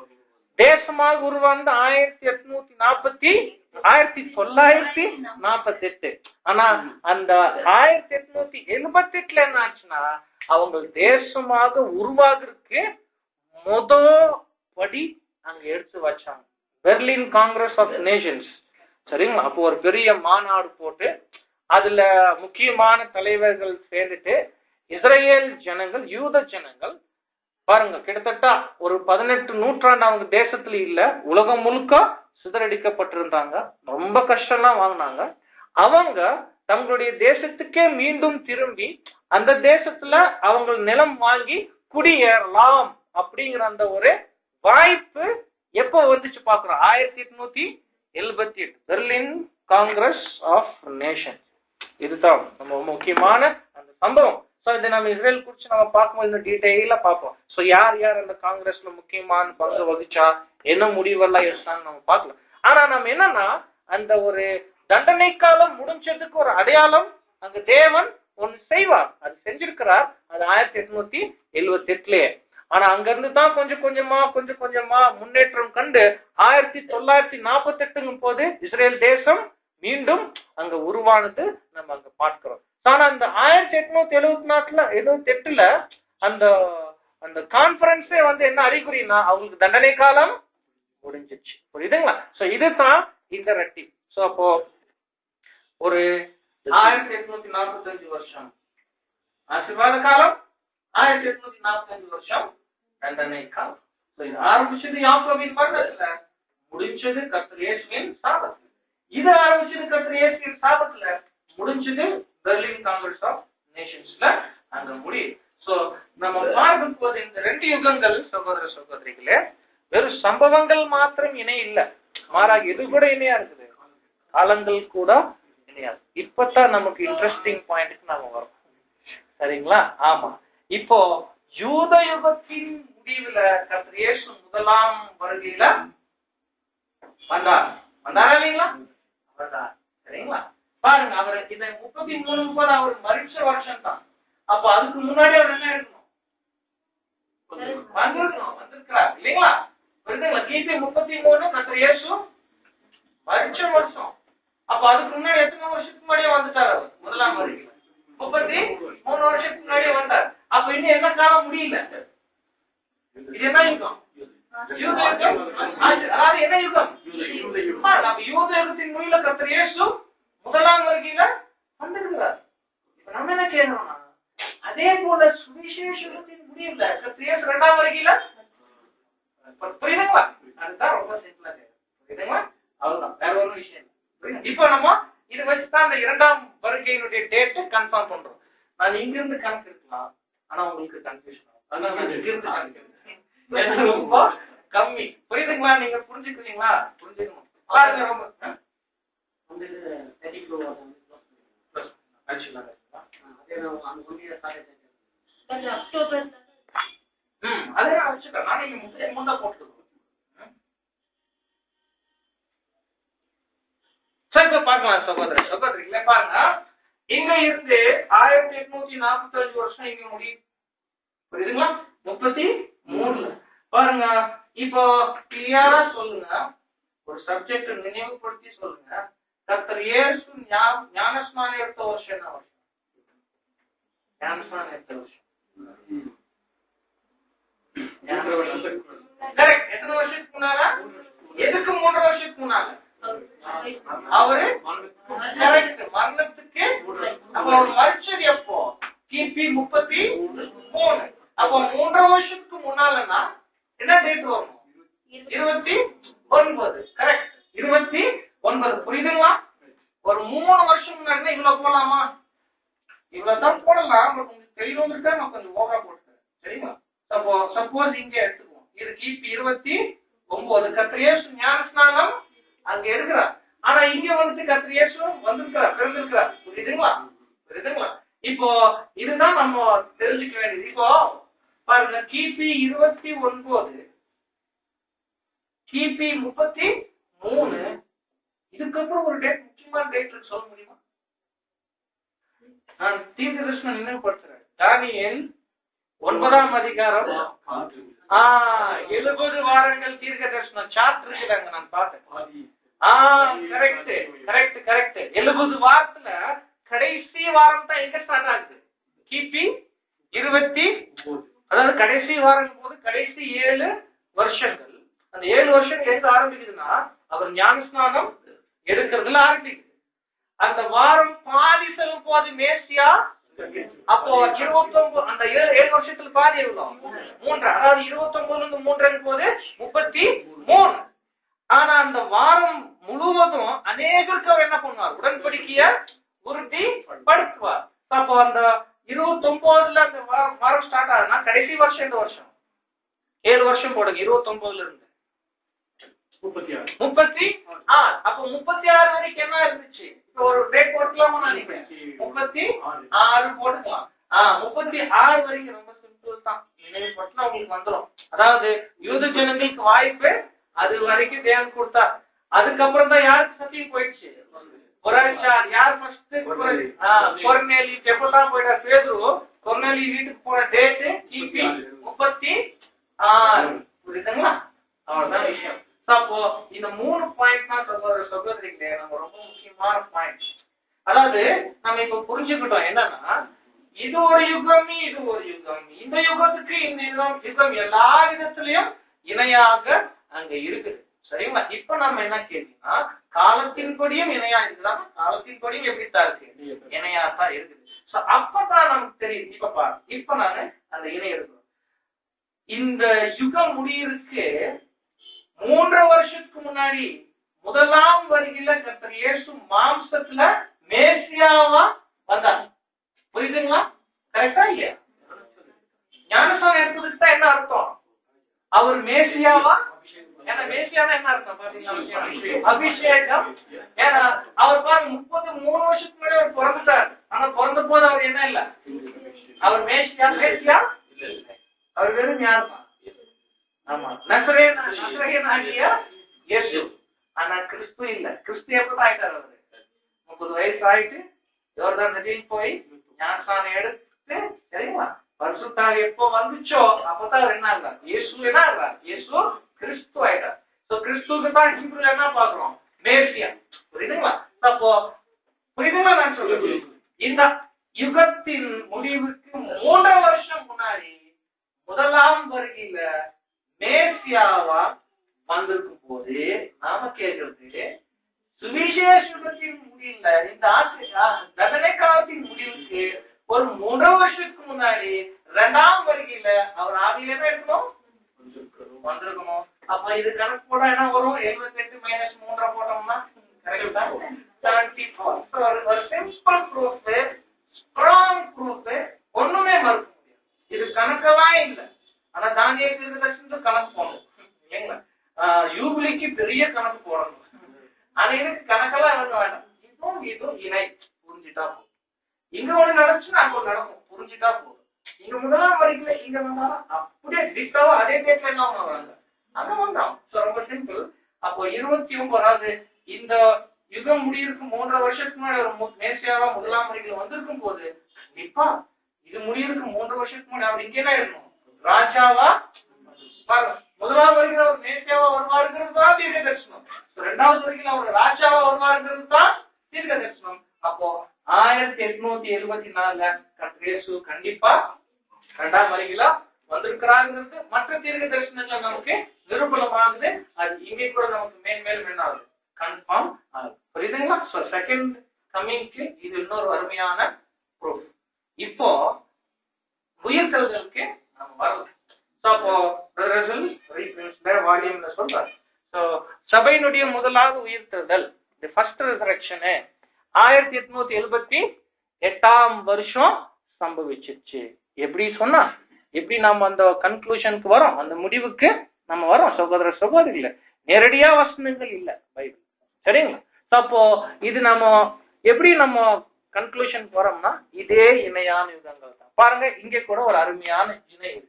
தேசமாக உருவானது ஆயிரத்தி எட்நூத்தி நாற்பத்தி ஆயிரத்தி தொள்ளாயிரத்தி நாற்பத்தி எட்டு ஆனா அந்த ஆயிரத்தி எட்நூத்தி எழுபத்தி எட்டுல என்ன ஆச்சுன்னா அவங்க தேசமாக உருவாகிறதுக்கு முத படி அங்க எடுத்து வச்சாங்க பெர்லின் காங்கிரஸ் ஆஃப் நேஷன்ஸ் சரிங்களா அப்போ ஒரு பெரிய மாநாடு போட்டு அதுல முக்கியமான தலைவர்கள் சேர்ந்துட்டு இஸ்ரேல் ஜனங்கள் யூத ஜனங்கள் பாருங்க கிட்டத்தட்ட ஒரு பதினெட்டு நூற்றாண்டு அவங்க தேசத்துல இல்ல உலகம் முழுக்க சிதறடிக்கப்பட்டிருந்தாங்க ரொம்ப கஷ்டம்லாம் வாங்கினாங்க அவங்க தங்களுடைய தேசத்துக்கே மீண்டும் திரும்பி அந்த தேசத்துல அவங்க நிலம் வாங்கி குடியேறலாம் அப்படிங்கிற அந்த ஒரு வாய்ப்பு எப்போ வந்துச்சு பாக்குறோம் ஆயிரத்தி எட்நூத்தி எழுபத்தி எட்டு பெர்லின் காங்கிரஸ் ஆஃப் நேஷன் இதுதான் நம்ம முக்கியமான அந்த சம்பவம் சோ இதை நம்ம இஸ்ரேல் குறிச்சு நம்ம பார்க்கும்போது இன்னும் டீட்டெயிலா பார்ப்போம் சோ யார் யார் அந்த காங்கிரஸ்ல முக்கியமான பங்கு வகிச்சா என்ன முடிவெல்லாம் எடுத்தாங்க நம்ம பார்க்கலாம் ஆனா நம்ம என்னன்னா அந்த ஒரு தண்டனை காலம் முடிஞ்சதுக்கு ஒரு அடையாளம் அங்க தேவன் ஒன்னு செய்வார் அது செஞ்சிருக்கிறார் அது ஆயிரத்தி எட்நூத்தி எழுபத்தி எட்டுலயே ஆனா அங்க இருந்து தான் கொஞ்சம் கொஞ்சமா கொஞ்சம் கொஞ்சமா முன்னேற்றம் கண்டு ஆயிரத்தி தொள்ளாயிரத்தி நாற்பத்தி எட்டுங்கும் போது இஸ்ரேல் தேசம் மீண்டும் அங்க உருவானது நம்ம அங்க பார்க்கிறோம் ஆனா அந்த ஆயிரத்தி எட்நூத்தி எழுபத்தி நாட்டுல எழுபத்தி எட்டுல அந்த அந்த கான்பரன்ஸே வந்து என்ன அறிகுறினா அவங்களுக்கு தண்டனை காலம் முடிஞ்சிச்சு புரியுதுங்களா சோ இதுதான் இந்த ரெட்டி சோ அப்போ ஒரு ஆயிரத்தி எட்நூத்தி நாற்பத்தி அஞ்சு வருஷம் ஆசீர்வாத காலம் ஆயிரத்தி எட்நூத்தி நாற்பத்தி அஞ்சு வருஷம் தண்டனை காலம் So, இது ஆரம்பிச்சது யாக்கோபின் மரணத்துல முடிஞ்சது கர்த்தர் இயேசுவின் சாபத்துல இது ஆரம்பிச்சது கர்த்தர் இயேசுவின் சாபத்துல முடிஞ்சது பெர்லின் காங்கிரஸ் ஆஃப் நேஷன்ஸ்ல அங்க முடியும் சோ நம்ம பார்க்கும் போது இந்த ரெண்டு யுகங்கள் சகோதர சகோதரிகளே வெறும் சம்பவங்கள் மாத்திரம் இணை இல்ல மாறாக இது கூட இணையா இருக்குது காலங்கள் கூட இணையா இருக்கு. இப்பதான் நமக்கு இன்ட்ரெஸ்டிங் பாயிண்ட்க்கு நாம வரோம் சரிங்களா ஆமா இப்போ யூத யுகத்தின் முடிவுல கர்த்தர் இயேசு முதலாம் வருகையில வந்தார் வந்தாரா இல்லைங்களா வந்தார் சரிங்களா பாருங்க அவர் இந்த முப்பத்தி மூணு முப்பது அவர் மறிச்ச வருஷம் தான் அப்ப அதுக்கு முன்னாடி அவர் என்ன இருக்கணும் வந்திருக்கணும் வந்திருக்கிறார் இல்லைங்களா வருதுங்களா கிபி முப்பத்தி மூணு கர்த்தர் இயேசு மறிச்ச வருஷம் அப்ப அதுக்கு முன்னாடி எத்தனை வருஷத்துக்கு முன்னாடியே வந்துட்டார் அவர் முதலாம் வருகையில முப்பத்தி மூணு வருஷத்துக்கு முன்னாடியே வந்தார் அப்ப இன்னும் என்ன காலம் முடியல இது என்ன யுகம் யூத யுகம் அது- அதாவது என்ன யுகம் ஆமா, நம்ம யூத யுகத்தின் முடியல கர்த்தர் இயேசு முதலாம் வருகையில வந்திருக்கிறார் இப்ப நம்ம என்ன கேட்கிறோம்னா அதே போல சுவிசேஷ யுகத்தின் முடியல கர்த்தர் இயேசு இரண்டாம் வருகையில இப்ப புரியுதுங்களா அதுதான் ரொம்ப சிம்பிளா புரியுதுங்களா அவ்வளவுதான் வேற ஒன்றும் விஷயம் இல்லை புரியுதா? இப்போ நம்ம இதை வச்சுதான் அந்த இரண்டாம் வருகையினுடைய டேட் கன்ஃபார்ம் பண்றோம் நான் இங்க இருந்து கணக்கு இருக்கலாம் ஆனா உங்களுக்கு கன்ஃபியூஷன் ஆகும் அதனால நான் இங்க இருந்து கணக்கு எடுக்கிறேன். ஏன்னா ரொம்ப கம்மி புரியுதுங்களா நீங்க புரிஞ்சுக்கிறீங்களா புரிஞ்சுக்கணும் பாருங்க ரொம்ப ஆ? அடிச்சுக்கலாம். பட் அக்டோபர் ம் அதே நான் வச்சுக்கிறேன் நான் இங்க முந்தைய முண்டா போட்டுக்கிறோம் சரி இப்ப பார்க்கலாம் சகோதரர் சகோதரிகளே பாருங்க இங்க இருந்து ஆயிரத்தி எட்நூத்தி நாற்பத்தி அஞ்சு வருஷம் இங்க முடியும் புரியுதுங்களா முப்பத்தி மூணுல பாருங்க இப்போ கிளியரா சொல்லுங்க ஒரு சப்ஜெக்ட் நினைவுபடுத்தி சொல்லுங்க கர்த்தர் இயேசு ஞா- ஞானஸ்நானம் எடுத்த வருஷம் என்ன வருஷம் ஞானஸ்நானம் எடுத்த வருஷம் கரெக்ட் எத்தனை வருஷத்துக்கு முன்னால எதுக்கு மூன்று வருஷத்துக்கு முன்னால அவரு கரெக்ட் மரணத்துக்கு அப்ப அவர் மறிச்சது எப்போ கிபி முப்பத்தி மூணு அப்போ மூன்றரை வருஷத்துக்கு முன்னாலன்னா என்ன டேட் வரும் இருபத்தி ஒன்பது கரெக்ட் இருபத்தி ஒன்பது புரியுதுங்களா ஒரு மூணு வருஷம் முன்னாடி இவ்வளவு போலாமா இவ்வளவுதான் போடலாம் பட் உங்களுக்கு தெளிவு இருக்கா நான் கொஞ்சம் ஓவரா போட்டுக்கிறேன் சரிங்களா அப்போ சப்போஸ் இங்க எடுத்துக்குவோம் இது கிபி இருபத்தி ஒன்பது கத்திரியேசு ஞானஸ்நானம் அங்க இருக்கிறார் ஆனா இங்க வந்துட்டு கத்திரியேசு வந்திருக்கிறார் பிறந்திருக்கிறார் புரியுதுங்களா புரியுதுங்களா இப்போ இதுதான் நம்ம தெரிஞ்சுக்க வேண்டியது இப்போ பாருங்க கிபி இருபத்தி ஒன்பது கிபி முப்பத்தி மூணு இதுக்கப்புறம் ஒரு டேட் முக்கியமான டேட் இருக்கு சொல்ல முடியுமா நான் தீர்க்கதர்ஷனம் நினைவுபடுத்துறேன் தானியேல் ஒன்பதாம் அதிகாரம் ஆ எழுபது வாரங்கள் தீர்க்க தரிசனம் சார்ட் இருக்குதாங்க நான் பார்த்தேன் ஆ கரெக்ட் கரெக்ட் கரெக்ட் எழுபது வாரத்துல கடைசி வாரம் தான் எங்க ஸ்டார்ட் ஆகுது கிபி இருபத்தி அதாவது கடைசி வாரம் போது கடைசி ஏழு வருஷங்கள் அந்த ஏழு வருஷங்கள் எங்க ஆரம்பிக்குதுன்னா அவர் ஞானஸ்நானம் எடுக்கிறதுல ஆரம்பிக்குது அந்த வாரம் பாதி செல்லும் போது மேசியா அப்போ இருபத்தொன்பது அந்த ஏழு ஏழு வருஷத்துல பாதி எவ்வளவு மூன்று அதாவது இருபத்தொன்பதுல இருந்து மூன்று போது முப்பத்தி மூணு ஆனா அந்த வாரம் முழுவதும் அநேகருக்கு அவர் என்ன பண்ணுவார் உடன்படிக்கைய உறுதி படுத்துவார் அப்போ அந்த இருபத்தி ஒன்பதுல அந்த வாரம் வாரம் ஸ்டார்ட் ஆகுதுன்னா கடைசி வருஷம் இந்த வருஷம் ஏழு வருஷம் போடுங்க இருபத்தி ஒன்பதுல இருந்து முப்பத்தி ஆறு அப்போ முப்பத்தி ஆறு வரைக்கும் என்ன இருந்துச்சு இப்போ ஒரு டேட் போட்டுக்கலாமா நினைக்கிறேன் முப்பத்தி ஆறு போட்டுக்கலாம் ஆஹ் முப்பத்தி ஆறு வரைக்கும் ரொம்ப சிம்பிள் தான் நினைவுபட்டுனா உங்களுக்கு வந்துடும் அதாவது யூத ஜனங்களுக்கு வாய்ப்பு அது வரைக்கும் தேவன் கொடுத்தா அதுக்கப்புறம் தான் யாருக்கு சத்தியம் போயிடுச்சு புரட்சார் யார் ஃபர்ஸ்ட் பொருநேலி எப்பதான் போயிட்டார் பேதுரு கொர்னலி வீட்டுக்கு போன டேட்டு கிபி முப்பத்தி ஆறு புரியுதுங்களா அவ்வளவுதான் விஷயம் So, அப்போ இந்த மூணு பாயிண்ட் தான் சகோதர சகோதரிகளே நம்ம ரொம்ப முக்கியமான பாயிண்ட் அதாவது நம்ம இப்ப புரிஞ்சுக்கிட்டோம் என்னன்னா இது ஒரு யுகம் இது ஒரு யுகம் இந்த யுகத்துக்கு இந்த யுகம் யுகம் எல்லா விதத்திலையும் இணையாக அங்க இருக்குது சரிங்களா இப்ப நம்ம என்ன கேட்டீங்கன்னா காலத்தின்படியும் இணையா இருக்குதா காலத்தின்படியும் எப்படித்தான் இருக்கு இணையா தான் இருக்குது சோ அப்பதான் நமக்கு தெரியுது இப்ப பாரு இப்ப நானு அந்த இணை எடுக்கிறோம் இந்த யுகம் முடியிருக்கு மூன்று வருஷத்துக்கு முன்னாடி முதலாம் வருகையில கர்த்தர் இயேசு மாம்சத்துல மேசியாவா வந்தார் புரியுதுங்களா கரெக்டா இல்லையா ஞானசாரம் எடுத்ததுக்கு தான் என்ன அர்த்தம் அவர் மேசியாவா ஏன்னா மேசியானா என்ன அர்த்தம் பாத்தீங்களா அபிஷேகம் ஏன்னா அவர் பாருங்க முப்பது மூணு வருஷத்துக்கு முன்னாடி அவர் பிறந்துட்டார் ஆனா பிறந்த போது அவர் என்ன இல்ல அவர் மேசியா மேசியா அவர் வெறும் யார் தான் ஆமா நசரேன் நசரேன் ஆகிய இயேசு ஆனா கிறிஸ்து இல்ல கிறிஸ்து எப்பதான் ஆயிட்டார் அவரு முப்பது வயசு ஆயிட்டு யோர்தான் நதியில் போய் ஞானஸ்தானம் எடுத்து சரிங்களா பரிசுத்தாக எப்போ வந்துச்சோ அப்பதான் அவர் என்ன ஆகிறார் இயேசு என்ன ஆகிறார் இயேசு கிறிஸ்து ஆயிட்டார் சோ கிறிஸ்துக்கு தான் ஹிப்ரூல என்ன பாக்குறோம் மேசியா புரியுதுங்களா அப்போ புரியுதுங்களா நான் சொல்றது இந்த யுகத்தின் முடிவுக்கு மூன்றரை வருஷம் முன்னாடி முதலாம் வருகையில மேசியாவா வந்திருக்கும் போது நாம கேட்கறது சுவிசேஷத்தின் முடியல இந்த ஆட்சி தண்டனை காலத்தின் முடிவுக்கு ஒரு மூன்றரை வருஷத்துக்கு முன்னாடி இரண்டாம் வருகையில அவர் ஆதியில என்ன இருக்கணும் வந்திருக்கணும் அப்ப இது கணக்கு போட என்ன வரும் எழுபத்தி எட்டு மைனஸ் மூன்றரை போட்டோம்னா கரெக்டா செவன்டி ஃபோர் ஒரு சிம்பிள் ப்ரூஃப் ஸ்ட்ராங் ப்ரூஃப் ஒண்ணுமே மறுக்க முடியாது இது கணக்கெல்லாம் இல்லை ஆனா தானிய தீர்க்கதரிசனத்துக்கு கணக்கு போடணும் ஏங்களா யூபிலிக்கு பெரிய கணக்கு போடணும் ஆனா இதுக்கு கணக்கெல்லாம் எழுத வேண்டாம் இதுவும் இதுவும் இணை புரிஞ்சுட்டா போதும் இங்க ஒண்ணு நடந்துச்சுன்னா அங்க ஒண்ணு நடக்கும் புரிஞ்சுட்டா போதும் இங்க முதலாம் வரைக்கும் இங்க வந்தாலும் அப்படியே டிட்டாவா அதே டேட்ல என்ன வராங்க அங்க வந்தோம் So, ரொம்ப சிம்பிள் அப்போ இருபத்தி ஒன்பதாவது இந்த யுகம் முடியிருக்கு மூன்றரை வருஷத்துக்கு முன்னாடி ஒரு மு- மேசியாவா முதலாம் வரைக்கும் வந்திருக்கும் போது கண்டிப்பா இது முடியிருக்கு மூன்று வருஷத்துக்கு முன்னாடி அவர் இங்க என்ன இருக்கணும் ராஜாவா பாருங்க முதலாம் வரைக்கும் அவர் மேசியாவா வருவாருங்கிறது தான் தீர்க்க தரிசனம் So, ரெண்டாவது வரைக்கும் அவர் ராஜாவா வருவாருங்கிறது தான் தீர்க்க தரிசனம் அப்போ ஆயிரத்தி எட்நூத்தி எழுபத்தி நாலுல கர்த்தர் இயேசு கண்டிப்பா ரெண்டாம் வரையில வந்திருக்கிறாங்கிறது மற்ற தீர்க்க தரிசனங்கள் நமக்கு நிரூபணமாகுது அது இங்கே கூட நமக்கு மேல் மேலும் என்ன ஆகுது கன்ஃபார்ம் ஆகுது புரியுதுங்களா ஸோ செகண்ட் கம்மிங்க்கு இது இன்னொரு அருமையான ப்ரூஃப் இப்போ உயிர்த்தல்களுக்கு நம்ம வரலாம் ஸோ அப்போ பிரதர்சல் ரீஃபரன்ஸ்ல வால்யூம்ல சொல்றாரு ஸோ சபையினுடைய முதலாவது உயிர்த்தெழுதல் தி ஃபர்ஸ்ட் ரிசரக்ஷனு ஆயிரத்தி எட்நூத்தி எழுபத்தி எட்டாம் வருஷம் சம்பவிச்சிருச்சு எப்படி சொன்னா எப்படி நாம அந்த கன்க்ளூஷனுக்கு வரோம் அந்த முடிவுக்கு நம்ம வரோம் சகோதர சகோதரிகள நேரடியா வசனங்கள் இல்ல பைபிள் சரிங்களா So, அப்போ இது நம்ம எப்படி நம்ம கன்க்ளூஷன் போறோம்னா இதே இணையான யுகங்கள் தான் பாருங்க இங்க கூட ஒரு அருமையான இணை இருக்கு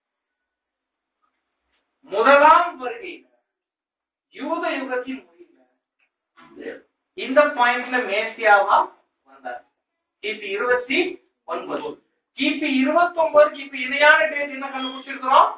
முதலாம் வருகையில யூத யுகத்தின் முடியல இந்த பாயிண்ட்ல மேசியாவா வந்தார் கிபி இருபத்தி ஒன்பது கிபி இருபத்தி ஒன்பது கிபி இணையான டேட் என்ன கண்டுபிடிச்சிருக்கிறோம்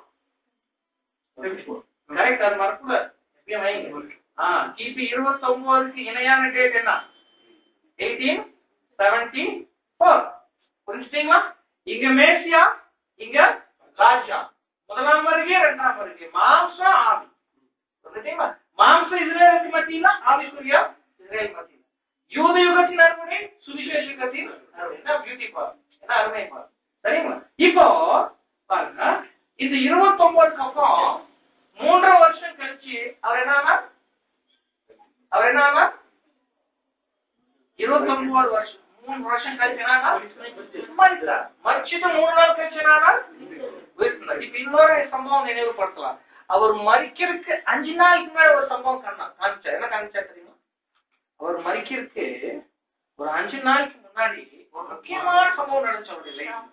கரெக்ட் அது மறக்கூடாது எப்பயும் வைங்க ஆ கிபி இருபத்தி ஒன்பதுக்கு இணையான டேட் என்ன எயிட்டீன் செவன்டி ஃபோர் புரிஞ்சுட்டீங்களா இங்க மேசியா இங்க ராஜா முதலாம் வருகை இரண்டாம் வருகை மாம்சம் ஆவி புரிஞ்சுட்டீங்களா மாம்சம் இஸ்ரேலுக்கு மத்தியில ஆவிக்குரிய இஸ்ரேல் மத்தியில யூத யுகத்தின் அறுவடை சுவிசேஷ யுகத்தின் அறுவடை என்ன பியூட்டி பார் என்ன அருமை பார் சரிங்களா இப்போ பாருங்க இந்த இருபத்தி ஒன்பதுக்கு அப்புறம் மூன்றரை வருஷம் கழிச்சு அவர் என்னன்னா அவர் என்னன்னா இருபத்தி ஒன்பது வருஷம் மூணு வருஷம் கழிச்சு என்னன்னா மறித்தார் மறிச்சிட்டு மூணு நாள் கழிச்சு என்னன்னா உயிர்த்தெழுந்தார். இப்ப இன்னொரு சம்பவம் நினைவுபடுத்தலாம் அவர் மறிக்கிறதுக்கு அஞ்சு நாளுக்கு மேல ஒரு சம்பவம் காணா காமிச்சார் என்ன காமிச்சா தெரியுமா அவர் மறிக்கிறதுக்கு ஒரு அஞ்சு நாளைக்கு முன்னாடி ஒரு முக்கியமான சம்பவம் நடந்துச்சு அவருடைய life.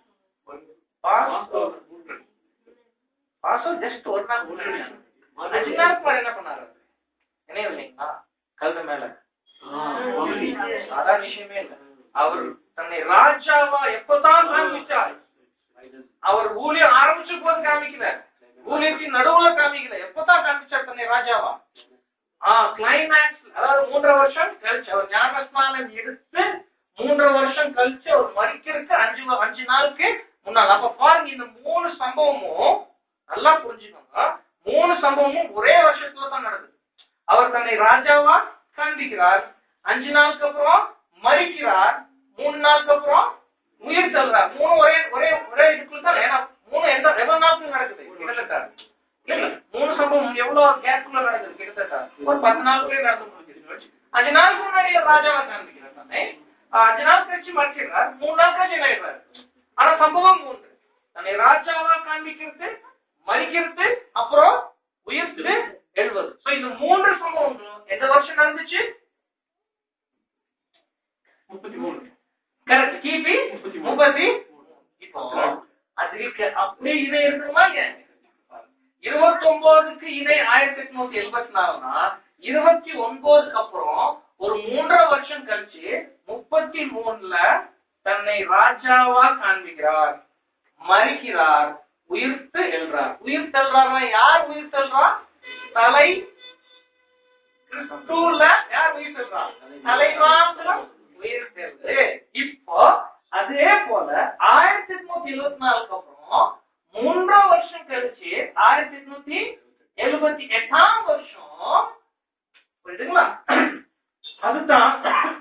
பாசம் பாசம் ஜஸ்ட் ஒரு நாள் முன்னாடி அஞ்சு நாளுக்கு முன்னாடி என்ன பண்ணாரு அவரு? நினைவு இல்லைங்களா கழுத மேல அதான் விஷயமே இல்ல அவர் தன்னை ராஜாவா எப்பதான் காண்பிச்சார் அவர் ஊழியம் ஆரம்பிச்ச போது காமிக்கல ஊழியத்தின் நடுவுல காமிக்கல எப்பதான் காமிச்சார் தன்னை ராஜாவா ஆ கிளைமேக்ஸ் அதாவது மூன்றரை வருஷம் கழிச்சு அவர் ஞானஸ்நானம் எடுத்து மூன்றரை வருஷம் கழிச்சு அவர் மறிக்கிறதுக்கு அஞ்சு வ- அஞ்சு நாளுக்கு முன்னால் அப்ப பாருங்க இந்த மூணு சம்பவமும் நல்லா புரிஞ்சுக்கோங்க மூணு சம்பவமும் ஒரே வருஷத்துல தான் நடக்குது அவர் தன்னை ராஜாவா காண்பிக்கிறார் அஞ்சு நாளுக்கு அப்புறம் மறிக்கிறார் மூணு நாளுக்கு அப்புறம் உயிர் தள்ளுறார் மூணு ஒரே ஒரே ஒரே இதுக்குள்ள தான் ஏன்னா மூணு எந்த எவ்வளவு நாளுக்கு நடக்குது கிட்டத்தட்ட இல்ல இல்ல மூணு சம்பவம் எவ்வளவு கேப்புக்குள்ள நடக்குது கிட்டத்தட்ட ஒரு பத்து நாளுக்குள்ளே நடந்து முடிஞ்சிருக்கு அஞ்சு நாளுக்கு முன்னாடி ராஜாவா காண்பிக்கிறார் தானே ஆஹ் அஞ்சு நாள் கழிச்சு மறைக்கிறார் மூணு நாள் கழிச்சு என்ன ஆயிடுறாரு ஆனா சம்பவம் மூன்று தன்னை ராஜாவா காண்பிக்கிறது மறிக்கிறது அப்புறம் உயிர்த்து எழுவது சோ இந்த மூன்று சம்பவங்களும் எந்த வருஷம் நடந்துச்சு முப்பத்தி மூணு கரெக்ட் கிபி முப்பத்தி மூணு. முப்பத்தி இப்போ அதுக்கு அப்படியே இணை இருக்குமா இருபத்தி ஒன்பதுக்கு இணை ஆயிரத்தி எட்நூத்தி எழுபத்தி நாலுனா இருபத்தி ஒன்பதுக்கு அப்புறம் ஒரு மூன்றரை வருஷம் கழிச்சு முப்பத்தி மூணுல தன்னை ராஜாவா காண்பிக்கிறார் மறிக்கிறார் உயிர்த்து எழுறார் உயிர் தள்ளுறாருன்னா யார் உயிர் தள்ளுறா தலை கிறிஸ்துல யார் உயிர் தள்ளுறா தலைவாசலம் உயிர் தெழுது இப்போ அதே போல ஆயிரத்தி எட்நூத்தி எழுபத்தி நாலுக்கு அப்புறம் மூன்றாம் வருஷம் கழிச்சு ஆயிரத்தி எட்நூத்தி எழுபத்தி எட்டாம் வருஷம் புரியுதுங்களா அதுதான்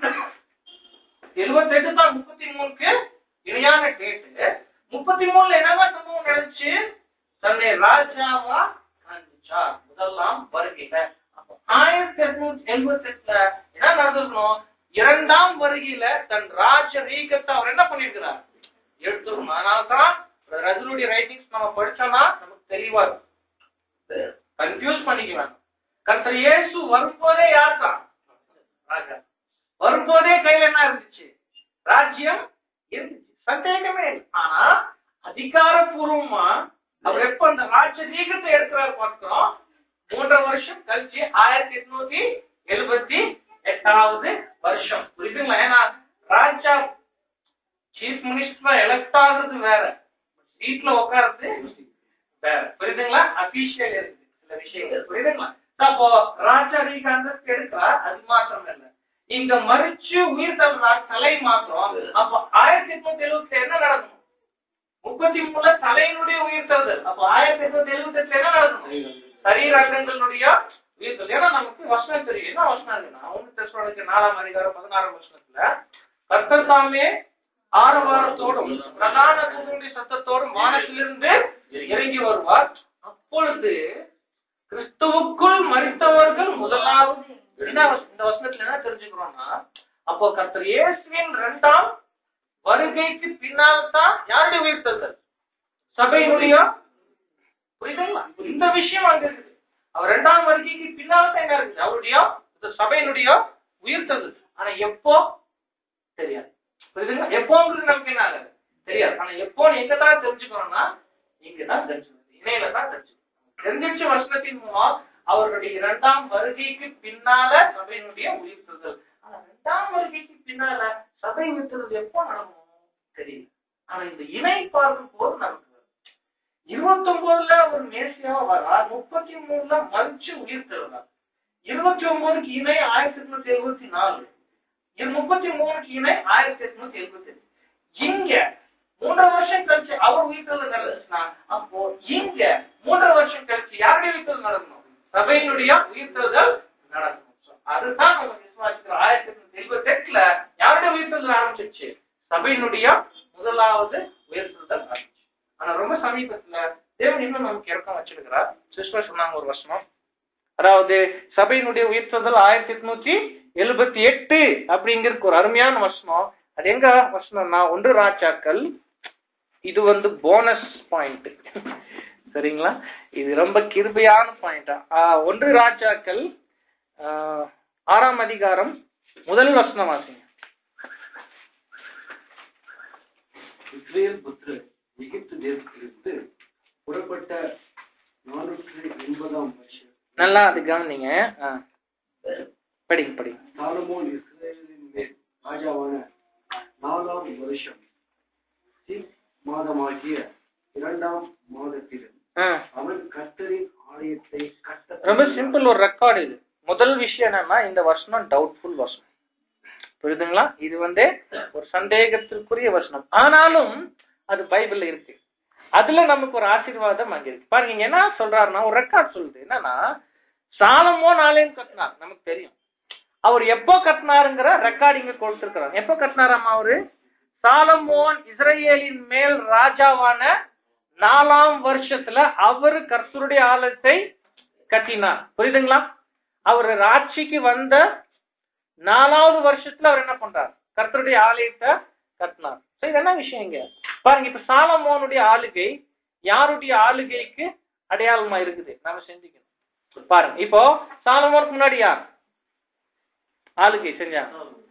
எழுபத்தி எட்டு தான் முப்பத்தி மூணுக்கு இணையான டேட்டு முப்பத்தி மூணுல என்னதான் சம்பவம் நடந்துச்சு தன்னை ராஜாவா காண்பிச்சார் முதலாம் வருகையில அப்போ ஆயிரத்தி எட்நூத்தி எழுபத்தி எட்டுல என்ன நடந்திருக்கணும் இரண்டாம் வருகையில தன் ராஜ ரீகத்தை அவர் என்ன பண்ணிருக்கிறார் எடுத்துக்கணும் அதனால்தான் ரஜனுடைய ரைட்டிங்ஸ் நம்ம படிச்சோம்னா நமக்கு தெளிவா இருக்கும் கன்ஃபியூஸ் பண்ணிக்கலாம் கர்த்தர் இயேசு வரும்போதே யார் தான் ராஜா வரும்போதே கையில என்ன இருந்துச்சு ராஜ்யம் இருந்துச்சு சந்தேகமே இல்லை. ஆனா அதிகாரப்பூர்வமா அவர் எப்ப அந்த ராஜ்ய ரீகத்தை எடுக்கிறாரு பார்த்தோம் மூன்றரை வருஷம் கழிச்சு ஆயிரத்தி எட்நூத்தி எழுபத்தி எட்டாவது வருஷம் புரியுதுங்களா ஏன்னா ராஜா சீஃப் மினிஸ்டர் எலெக்ட் ஆகுறது வேற சீட்ல உட்கார்றது வேற புரியுதுங்களா அபிஷியல் இருக்கு சில விஷயங்கள் புரியுதுங்களா அப்போ ராஜா ரீக அந்தஸ்து எடுத்தா அது மாற்றம் இல்லை இங்க மறிச்சு உயிர் தள்ளுறார் தலை மாத்திரம் அப்போ ஆயிரத்தி எட்நூத்தி எழுபத்தி என்ன நடக்கும் முப்பத்தி மூணுல தலையினுடைய உயிர் தள்ளுதல் அப்போ ஆயிரத்தி எட்நூத்தி எழுபத்தி எட்டுல என்ன நடக்கும் சரீரங்களினுடைய உயிர் தள்ளுதல் ஏன்னா நமக்கு வசனம் தெரியும் என்ன வசனம் இருக்குன்னா ஒண்ணு தெசலோனிக்கர் நாலாம் அதிகாரம் பதினாறாம் வசனத்துல கர்த்தர் தாமே ஆரவாரத்தோடும் பிரதான தூதனுடைய சத்தத்தோடும் வானத்திலிருந்து இறங்கி வருவார் அப்பொழுது கிறிஸ்துவுக்குள் மறித்தவர்கள் முதலாவது என்ன வச- இந்த வசனத்துல என்ன தெரிஞ்சுக்கிறோம்னா அப்போ கர்த்தர் இயேசுவின் இரண்டாம் வருகைக்கு பின்னால் தான் யாருடைய உயிர்த்தல் சபையினுடைய புரியுதுங்களா இந்த விஷயம் அங்க இருக்குது அவர் இரண்டாம் வருகைக்கு பின்னால் தான் என்ன இருக்குது அவருடைய இந்த சபையினுடைய உயிர்த்தல் ஆனா எப்போ தெரியாது புரியுதுங்களா எப்போங்கிறது நமக்கு என்ன ஆகாது தெரியாது ஆனா எப்போ எங்க தான் தெரிஞ்சுக்கணும்னா இங்க தான் தெரிஞ்சுக்கணும் இணையில தான் தெரிஞ்சுக்கணும் தெரிஞ்சிச்ச வசனத்தின் மூலம் அவர்களுடைய இரண்டாம் வருகைக்கு பின்னால சபையினுடைய உயிர்த்தல் ஆனா இரண்டாம் வருகைக்கு பின்னால சபை உயிர்த்தல் எப்போ நடக்கும் தெரியல ஆனா இந்த இணை பார்க்கும் போது நமக்கு வரும் இருபத்தி ஒன்பதுல ஒரு மேசியாவா வரார் முப்பத்தி மூணுல மறிச்சு உயிர் தருவார் இருபத்தி ஒன்பதுக்கு இணை ஆயிரத்தி எட்நூத்தி எழுபத்தி நாலு இது முப்பத்தி மூணுக்கு இணை ஆயிரத்தி எட்நூத்தி எழுபத்தி எட்டு இங்க மூன்றரை வருஷம் கழிச்சு அவர் உயிர்த்தல் நடந்துச்சுன்னா அப்போ இங்க மூன்றரை வருஷம் கழிச்சு யாருடைய உயிர்த்தல் நடக்கணும் சபையினுடைய உயிர்த்தல்கள் நடக்கணும் So, அதுதான் நம்ம விசுவாசிக்கிறோம் ஆயிரத்தி எட்நூத்தி எழுபத்தி எட்டுல யாருடைய உயிர்த்தல் ஆரம்பிச்சிருச்சு சபையினுடைய முதலாவது உயிர்த்தல் ஆரம்பிச்சு ஆனா ரொம்ப சமீபத்துல தேவன் இன்னும் நமக்கு இறக்கம் வச்சிருக்கிறார் சிஸ்டர் சொன்னாங்க ஒரு வருஷம் அதாவது சபையினுடைய உயிர்த்தல் ஆயிரத்தி எட்நூத்தி எழுபத்தி எட்டு அப்படிங்கிறதுக்கு ஒரு அருமையான வசனம் அது எங்க வசனம்னா ஒன்று ராஜாக்கள் இது வந்து போனஸ் பாயிண்ட் சரிங்களா இது ரொம்ப கிருபையான பாயிண்ட் ஒன்று ராஜாக்கள் ஆஹ், ஆறாம் அதிகாரம் முதல் வசனம் வாசிங்க இஸ்ரேல் புத்திரர் எகிப்து தேசத்திலிருந்து புறப்பட்ட நானூற்றி எண்பதாம் வருஷம் நல்லா அது கவனிங்க ஆ. படிங்க படிங்க சாலமோன் இஸ்ரேலின் மேல் ராஜாவான நாலாம் வருஷம் சீப் மாதமாகிய இரண்டாம் மாதத்திலும் ம். அவன் கர்த்தரின் ஆலயத்தை கட்ட ரொம்ப சிம்பிள் ஒரு ரெக்கார்டு இது முதல் விஷயம் என்னன்னா இந்த வருஷம் டவுட்ஃபுல் வருஷம் புரியுதுங்களா இது வந்து ஒரு சந்தேகத்திற்குரிய வசனம் ஆனாலும் அது பைபிள்ல இருக்கு அதுல நமக்கு ஒரு ஆசீர்வாதம் அங்க இருக்கு பாருங்க இங்க என்ன சொல்றாருன்னா ஒரு ரெக்கார்ட் சொல்லுது என்னன்னா சாலமோன் ஆலயம் கட்டினார் நமக்கு தெரியும் அவர் எப்போ கட்டினாருங்கிற ரெக்கார்டிங்க கொடுத்திருக்கிறார் எப்போ கட்டினாராமா அவரு சாலமோன் இஸ்ரேலின் மேல் ராஜாவான நாலாம் வருஷத்துல அவரு கர்த்தருடைய ஆலயத்தை கட்டினார் புரியுதுங்களா அவர் ஆட்சிக்கு வந்த நாலாவது வருஷத்துல அவர் என்ன பண்றார் கர்த்தருடைய ஆலயத்தை கட்டினார் So, இது என்ன விஷயம் இங்க பாருங்க இப்ப சாலமோனுடைய ஆளுகை யாருடைய ஆளுகைக்கு அடையாளமா இருக்குது நாம சிந்திக்கணும் பாருங்க இப்போ சாலமோனுக்கு முன்னாடி யார் ஆளுகை செஞ்சா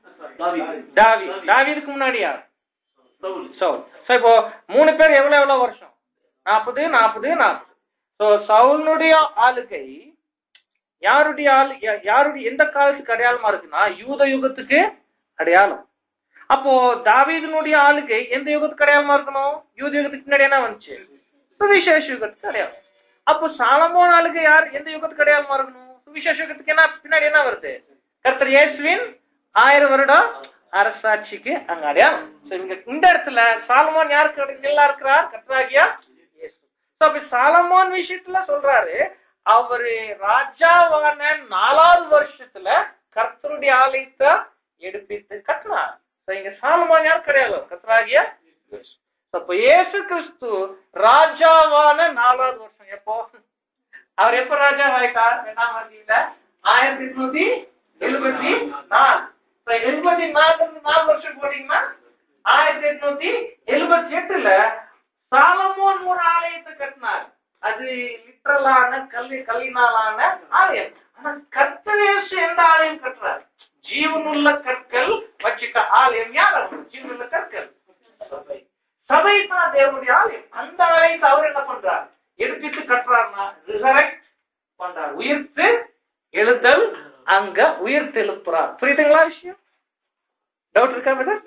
தாவி தாவீதுக்கு முன்னாடி யார் சவுல் சோ இப்போ மூணு பேர் எவ்வளவு எவ்வளவு வருஷம் நாற்பது நாற்பது நாற்பது சோ சவுலுடைய ஆளுகை யாருடைய ஆளு யா- யாருடைய எந்த காலத்துக்கு அடையாளமா இருக்குன்னா யூத யுகத்துக்கு அடையாளம் அப்போ தாவீதினுடைய ஆளுகை எந்த யுகத்துக்கு அடையாளமா இருக்கணும் யூத யுகத்துக்கு முன்னாடி என்ன வந்துச்சு சுவிசேஷ யுகத்துக்கு அடையாளம் அப்போ சாலமோன் ஆளுகை யார் எந்த யுகத்துக்கு அடையாளமா இருக்கணும் சுவிசேஷ யுகத்துக்கு என்ன பின்னாடி என்ன வருது கர்த்தர் இயேசுவின் ஆயிரம் வருடம் அரசாட்சிக்கு அங்க அடையாளம் So, இங்க இந்த இடத்துல சாலமோன் யாருக்கு அடையாளா இருக்கிறார் கர்த்தராகியா இயேசு So, அப்ப சாலமோன் விஷயத்துல சொல்றாரு அவரு ராஜாவான நாலாவது வருஷத்துல கர்த்தருடைய ஆலயத்தை எடுப்பித்து கட்டினார் So, இங்க சாலமோன் யார் கிடையாது கர்த்தராகிய இயேசு. So, அப்ப இயேசு கிறிஸ்து ராஜாவான நாலாவது வருஷம் எப்போ அவர் எப்ப ராஜா ஆயிட்டார் ரெண்டாம் வருஷத்துல ஆயிரத்தி எட்நூத்தி எழுபத்தி நாலு So, எழுபத்தி நாலு நாலு வருஷம் போனீங்கன்னா ஆயிரத்தி எட்நூத்தி எழுபத்தி எட்டுல சாலமோன் ஒரு ஆலயத்தை கட்டினார் அது லிட்டரலான கல்லி கல்லினாலான ஆலயம் ஆனா கர்த்தரேசு எந்த ஆலயம் கட்டுறார் ஜீவனுள்ள கற்கள் வச்சுக்க ஆலயம் யார் அவங்க ஜீவனுள்ள கற்கள் சபை சபை தான் தேவனுடைய ஆலயம் அந்த ஆலயத்தை அவர் என்ன பண்றார் எடுத்துட்டு கட்டுறாருன்னா ரிசரெக்ட் பண்றார் உயிர்த்து எழுதல் அங்க உயிர்த்து எழுப்புறார் புரியுதுங்களா விஷயம் டவுட் இருக்கா மேடம்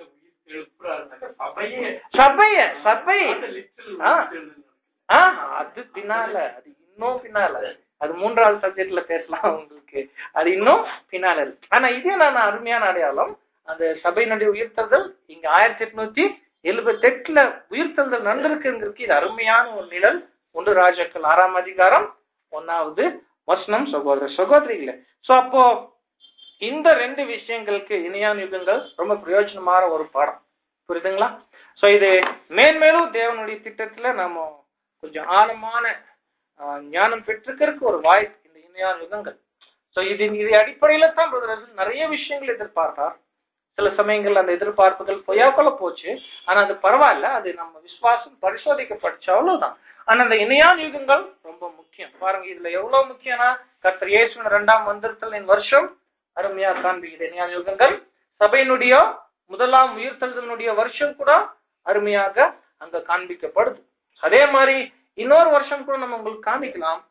சபைய சபை ஆ. ஆ, அது பின்னால அது இன்னும் பின்னால அது மூன்றாவது சப்ஜெக்ட்ல பேசலாம் உங்களுக்கு அது இன்னும் பின்னால இருக்கு ஆனா இதே நான் அருமையான அடையாளம் அந்த சபையினுடைய உயிர்த்தல் இங்க ஆயிரத்தி எட்நூத்தி எழுபத்தி எட்டுல உயிர்த்தல் நடந்திருக்குங்கிறதுக்கு இது அருமையான ஒரு நிழல் ஒன்று ராஜாக்கள் ஆறாம் அதிகாரம் ஒன்னாவது வசனம் சகோதர சகோதரிகளே சோ அப்போ இந்த ரெண்டு விஷயங்களுக்கு இணையான யுகங்கள் ரொம்ப பிரயோஜனமான ஒரு பாடம் புரியுதுங்களா சோ இது மேன்மேலும் தேவனுடைய திட்டத்துல நம்ம கொஞ்சம் ஆழமான ஆஹ், ஞானம் பெற்றிருக்கிறதுக்கு ஒரு வாய்ப்பு இந்த இணையான யுகங்கள் சோ இது இது அடிப்படையில தான் brother ரசூல் நிறைய விஷயங்கள் எதிர்பார்த்தார் சில சமயங்கள் அந்த எதிர்பார்ப்புகள் பொய்யாக்கொள்ள போச்சு ஆனா அது பரவாயில்ல அது நம்ம விசுவாசம் பரிசோதிக்கப்பட்டுச்சு அவ்வளவுதான் ஆனா அந்த இணையான யுகங்கள் ரொம்ப முக்கியம் பாருங்க இதுல எவ்வளவு முக்கியம்னா கர்த்தர் இயேசுவின் இரண்டாம் மந்திரத்தின் வருஷம் அருமையா காண்பிக்குது இணையான யுகங்கள் சபையினுடைய முதலாம் உயிர்த்தெழுதலினுடைய வருஷம் கூட அருமையாக அங்க காண்பிக்கப்படுது அதே மாதிரி இன்னொரு வருஷம் கூட நம்ம உங்களுக்கு காமிக்கலாம்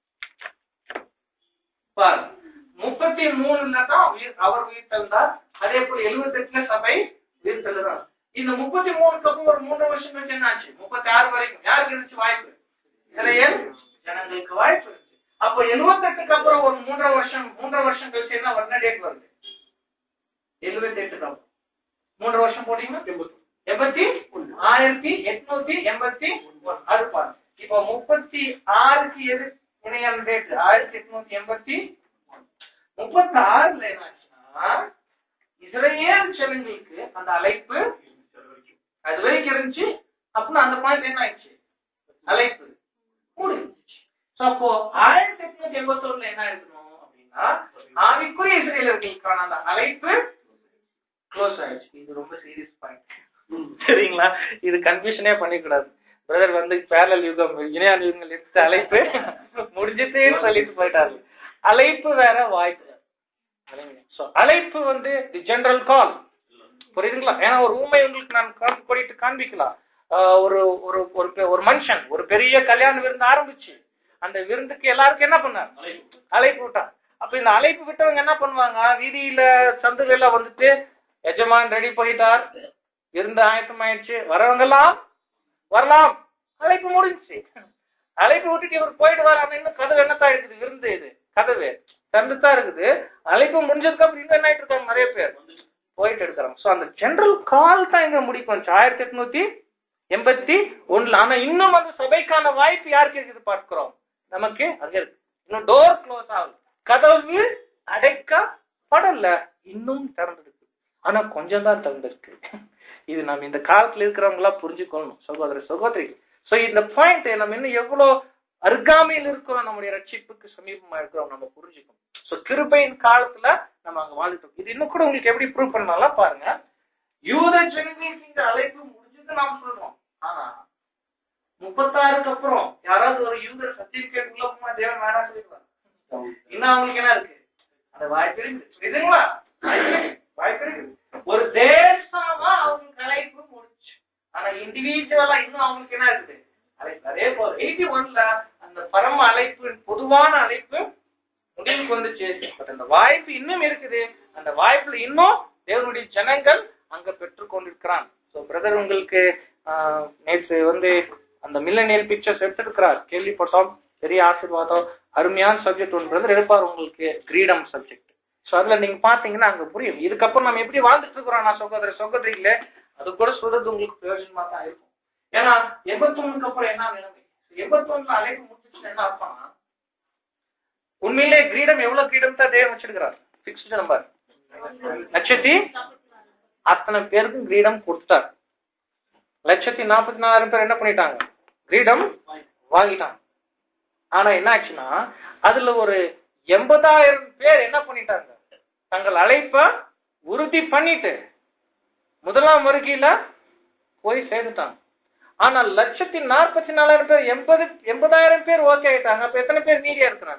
பாரு முப்பத்தி மூணுல தான் உயிர் அவர் உயிர் தந்தார் அதே போல எழுபத்தி எட்டுல சபை உயிர் தள்ளுறார் இந்த முப்பத்தி மூணுக்கு அப்புறம் ஒரு மூன்று வருஷம் கழிச்சு என்ன ஆச்சு முப்பத்தி ஆறு வரைக்கும் யாருக்கு இருந்துச்சு வாய்ப்பு இஸ்ரேல் ஜனங்களுக்கு வாய்ப்பு இருந்துச்சு அப்போ எழுபத்தெட்டுக்கு அப்புறம் ஒரு மூன்றரை வருஷம் மூன்றரை வருஷம் கழிச்சு என்ன என்ன டேட் வருது எழுபத்தி எட்டுக்கு அப்புறம் மூன்று வருஷம் போட்டீங்கன்னா எண்பத்தி ஆயிரத்தி எட்நூத்தி எண்பத்தி ஒண்ணு. அது பாருங்க இப்போ முப்பத்தி ஆறுக்கு எது இணையான டேட் ஆயிரத்தி எட்நூத்தி எண்பத்தி முப்பத்தி ஆறுல என்னாச்சுன்னா இஸ்ரேல் ஜனங்களுக்கு அந்த அழைப்பு அது வரைக்கும் இருந்துச்சு அப்புறம் அந்த பாயிண்ட் என்ன ஆயிடுச்சு அழைப்பு முடிஞ்சிச்சு So, அப்போ ஆயிரத்தி எட்நூத்தி எண்பத்தி ஒண்ணுல என்ன இருக்கணும் அப்படின்னா ஆவிக்குரிய இஸ்ரேலர்களுக்கான அந்த அழைப்பு க்ளோஸ் ஆயிடுச்சு இது ரொம்ப சீரியஸ் பாயிண்ட் சரிங்களா இது கன்ஃபியூஷனே பண்ணிக்கூடாது பிரதர் வந்து பேரல் யுகம் இணையான யுகங்கள் எடுத்த அழைப்பு முடிஞ்சதுன்னு சொல்லிட்டு போயிட்டாரு அழைப்பு வேற வாய்ப்பு வேற. சரிங்களா? So, அழைப்பு வந்து தி ஜெனரல் கால் புரியுதுங்களா ஏன்னா ஒரு ஊமை உங்களுக்கு நான் காட்டு கொடிட்டு காண்பிக்கலாம் ஆஹ் ஒரு ஒரு ஒரு பெ- ஒரு மனுஷன் ஒரு பெரிய கல்யாண விருந்து ஆரம்பிச்சு அந்த விருந்துக்கு எல்லாருக்கும் என்ன பண்ணார் அழைப்பு விட்டார் அப்ப இந்த அழைப்பு விட்டவங்க என்ன பண்ணுவாங்க வீதியில சந்துகளில வந்துட்டு எஜமான் ரெடி பண்ணிட்டார் விருந்து ஆயத்தம் ஆயிடுச்சு வரவங்க எல்லாம் வரலாம் அழைப்பு முடிஞ்சுச்சு அழைப்பு விட்டுட்டு இவர் போயிட்டு வர இன்னும் கதவு என்னத்தான் இருக்குது விருந்து இது கதவு திறந்துதான் இருக்குது அழைப்பு முடிஞ்சதுக்கு அப்புறம் இன்னும் என்ன ஆயிட்டு இருக்காங்க நிறைய பேர் போயிட்டு இருக்கிறாங்க சோ அந்த ஜெனரல் கால் தான் இங்க முடிக்கும் ஆயிரத்தி எட்நூத்தி எண்பத்தி ஒண்ணுல ஆனா இன்னும் அந்த சபைக்கான வாய்ப்பு யாருக்கு இருக்குது பார்க்கிறோம் நமக்கு அங்க இருக்கு இன்னும் டோர் க்ளோஸ் ஆகுது கதவு அடைக்கப்படல இன்னும் திறந்திருக்கு ஆனா கொஞ்சம் தான் திறந்திருக்கு இது நம்ம இந்த காலத்துல இருக்கிறவங்களா புரிஞ்சுக்கொள்ளணும் சகோதர சகோதரி சோ இந்த பாயிண்ட் நம்ம இன்னும் எவ்வளவு அருகாமையில் இருக்கிறோம் நம்முடைய ரட்சிப்புக்கு சமீபமா இருக்கிறோம் நம்ம புரிஞ்சுக்கணும் சோ கிருபையின் காலத்துல நம்ம அங்க வாழ்ந்துட்டு இருக்கோம். இது இன்னும் கூட உங்களுக்கு எப்படி ப்ரூவ் பண்ணலாம் பாருங்க யூத ஜனங்களுக்கு இந்த அழைப்பு முடிஞ்சது நாம் சொல்றோம் ஆனா முப்பத்தாறுக்கு அப்புறம் யாராவது ஒரு யூதர் சர்டிபிகேட் உள்ள போனா தேவன் வேணாம் சொல்லிடுவாங்க இன்னும் அவங்களுக்கு என்ன இருக்கு அந்த வாய்ப்பு இருக்கு புரியுதுங்களா வாய்ப்பு இருக்கு. வாய்ப்பு இருக்கு ஒரு தேசமா அவங்களுக்கு அழைப்பு முடிச்சு ஆனா இண்டிவிஜுவலா இன்னும் அவங்களுக்கு என்ன இருக்குது அழைப்பு அதே போல எயிட்டி ஒன்ல அந்த பரம அழைப்பு பொதுவான அழைப்பு முடிவுக்கு வந்துச்சு பட் அந்த வாய்ப்பு இன்னும் இருக்குது அந்த வாய்ப்புல இன்னும் தேவனுடைய ஜனங்கள் அங்க பெற்றுக் கொண்டிருக்கிறான் ஸோ பிரதர் உங்களுக்கு ஆஹ், நேற்று வந்து அந்த மில்லனியல் பிக்சர்ஸ் எடுத்திருக்கிறார் கேள்விப்பட்டோம் பெரிய ஆசீர்வாதம் அருமையான சப்ஜெக்ட் ஒன்று பிரதர் எடுப்பார் உங்களுக்கு கிரீடம் சப்ஜெக்ட் ஸோ அதுல நீங்க பாத்தீங்கன்னா அங்க புரியும் இதுக்கப்புறம் நம்ம எப்படி வாழ்ந்துட்டு இருக்கிறோம் நான் சகோதர சகோதரிகளே அது கூட சொல்றது உங்களுக்கு பிரயோஜனமா தான் இருக்கும் ஏன்னா எண்பத்தொன்னுக்கு அப்புறம் என்ன நிலைமை எண்பத்தொன்னுல அழைப்பு முடிச்சுட்டு என்ன அர்த்தம்னா உண்மையிலே கிரீடம் எவ்வளவு கிரீடம் தான் தேவன் வச்சிருக்கிறார் பிக்ஸ்டு நம்பர் லட்சத்தி அத்தனை பேருக்கும் கிரீடம் கொடுத்துட்டார் லட்சத்தி நாற்பத்தி நாலாயிரம் பேர் என்ன பண்ணிட்டாங்க கிரீடம் வாங்கிட்டாங்க ஆனா என்ன ஆச்சுன்னா அதுல ஒரு எண்பதாயிரம் பேர் என்ன பண்ணிட்டாங்க தங்கள் அழைப்ப உறுதி பண்ணிட்டு முதலாம் வருகையில போய் சேர்ந்துட்டாங்க ஆனா லட்சத்தி நாற்பத்தி நாலாயிரம் பேர் எண்பது எண்பதாயிரம் பேர் ஓகே ஆயிட்டாங்க அப்ப எத்தனை பேர் மீதியா இருக்கிறாங்க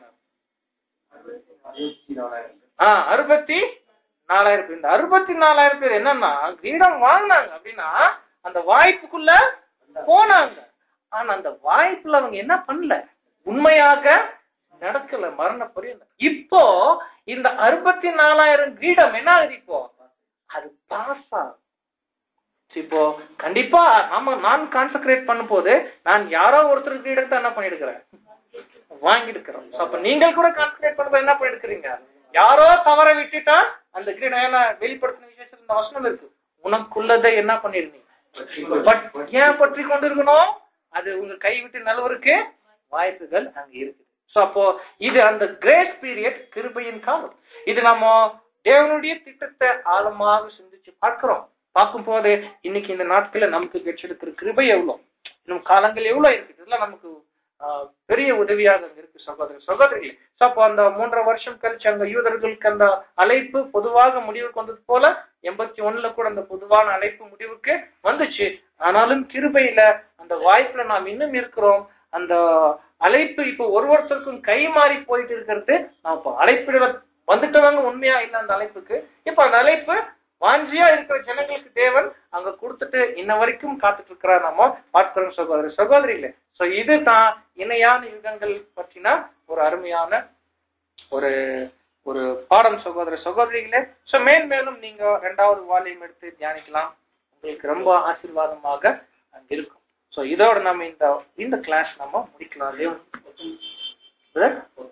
ஆ அறுபத்தி நாலாயிரம் பேர் இந்த அறுபத்தி நாலாயிரம் பேர் என்னன்னா கிரீடம் வாங்கினாங்க அப்படின்னா அந்த வாய்ப்புக்குள்ள போனாங்க ஆனா அந்த வாய்ப்புல அவங்க என்ன பண்ணல உண்மையாக நடக்கல மரண பரியந்தம் இப்போ இந்த அறுபத்தி நாலாயிரம் கிரீடம் என்ன ஆகுது இப்போ அது பாஸ் ஆகும் இப்போ கண்டிப்பா நம்ம நான் கான்சென்ட்ரேட் பண்ணும் போது நான் யாரோ ஒருத்தர் கிரீடத்தை என்ன பண்ணிருக்கிறேன் வாங்கியிருக்கிறோம் So, அப்ப நீங்கள் கூட கான்சென்ட்ரேட் பண்ணும்போது என்ன பண்ணிருக்கிறீங்க யாரோ தவற விட்டுட்டா அந்த கிரீடம் ஏன்னா வெளிப்படுத்தின விசேஷத்துல இந்த வசனம் இருக்கு உனக்குள்ளதை என்ன பண்ணிருந்தீங்க பட் ஏன் பற்றி கொண்டிருக்கணும் அது உங்க கை விட்டு நல்லவருக்கு வாய்ப்புகள் அங்க இருக்கு சோ அப்போ இது அந்த கிரேஸ் பீரியட் கிருபையின் காலம் இது நம்ம தேவனுடைய திட்டத்தை ஆழமாக சிந்திச்சு பார்க்கிறோம் பார்க்கும் போது இன்னைக்கு இந்த நாட்கள்ல நமக்கு பெற்றெடுக்கிற கிருபை எவ்வளவு இன்னும் காலங்கள் எவ்வளவு இருக்கு இதெல்லாம் நமக்கு ஆஹ், பெரிய உதவியாக அங்க இருக்கு சகோதர சகோதரிகளே சோ அப்போ அந்த மூன்றரை வருஷம் கழிச்சு அந்த யூதர்களுக்கு அந்த அழைப்பு பொதுவாக முடிவுக்கு வந்தது போல எண்பத்தி ஒண்ணுல கூட அந்த பொதுவான அழைப்பு முடிவுக்கு வந்துச்சு ஆனாலும் கிருபையில அந்த வாய்ப்புல நாம் இன்னும் இருக்கிறோம் அந்த அழைப்பு இப்போ ஒரு ஒருத்தருக்கும் கை மாறி போயிட்டு இருக்கிறது நான் இப்போ அழைப்பிட வந்துட்டவங்க உண்மையா இல்லை அந்த அழைப்புக்கு இப்போ அந்த அழைப்பு வாஞ்சியா இருக்கிற ஜனங்களுக்கு தேவன் அங்க கொடுத்துட்டு இன்ன வரைக்கும் காத்துட்டு இருக்கிறார் நம்ம பார்க்கிறோம் சகோதர சகோதரிகளே சோ இதுதான் இணையான யுகங்கள் பற்றின ஒரு அருமையான ஒரு ஒரு பாடம் சகோதர சகோதரிகளே சோ மேல் மேலும் நீங்க ரெண்டாவது வால்யூம் எடுத்து தியானிக்கலாம் உங்களுக்கு ரொம்ப ஆசீர்வாதமாக அங்க இருக்கும் சோ இதோட நம்ம இந்த இந்த கிளாஸ் நம்ம முடிக்கலாம் தேவன் Brother?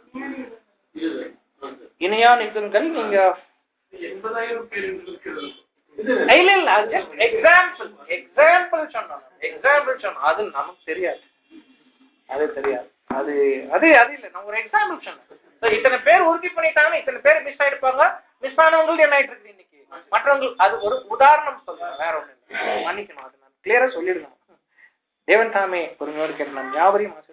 இணையான யுகங்கள் நீங்க எண்பதாயிரம் பேர் இருக்கிறது இல்ல இல்ல எக்ஸாம்பிள் எக்ஸாம்பிள் சொன்னோம் எக்ஸாம்பிள் சொன்னோம் அது நமக்கு தெரியாது அது தெரியாது அது அது அது இல்ல நான் ஒரு எக்ஸாம்பிள் சொன்னேன் So, இத்தனை பேர் உறுதி பண்ணிட்டாங்கன்னா இத்தனை பேர் மிஸ் ஆயிடுப்பாங்க மிஸ் ஆனவங்களுக்கு என்ன ஆயிட்டு இருக்கு இன்னைக்கு மற்றவங்க அது ஒரு உதாரணம் சொல்றேன் வேற ஒண்ணு இல்ல. மன்னிக்கணும் அது நான் கிளியரா சொல்லிடணும் தேவன் தாமே பொறுமையோடு கேட்டு நம் யாவரையும்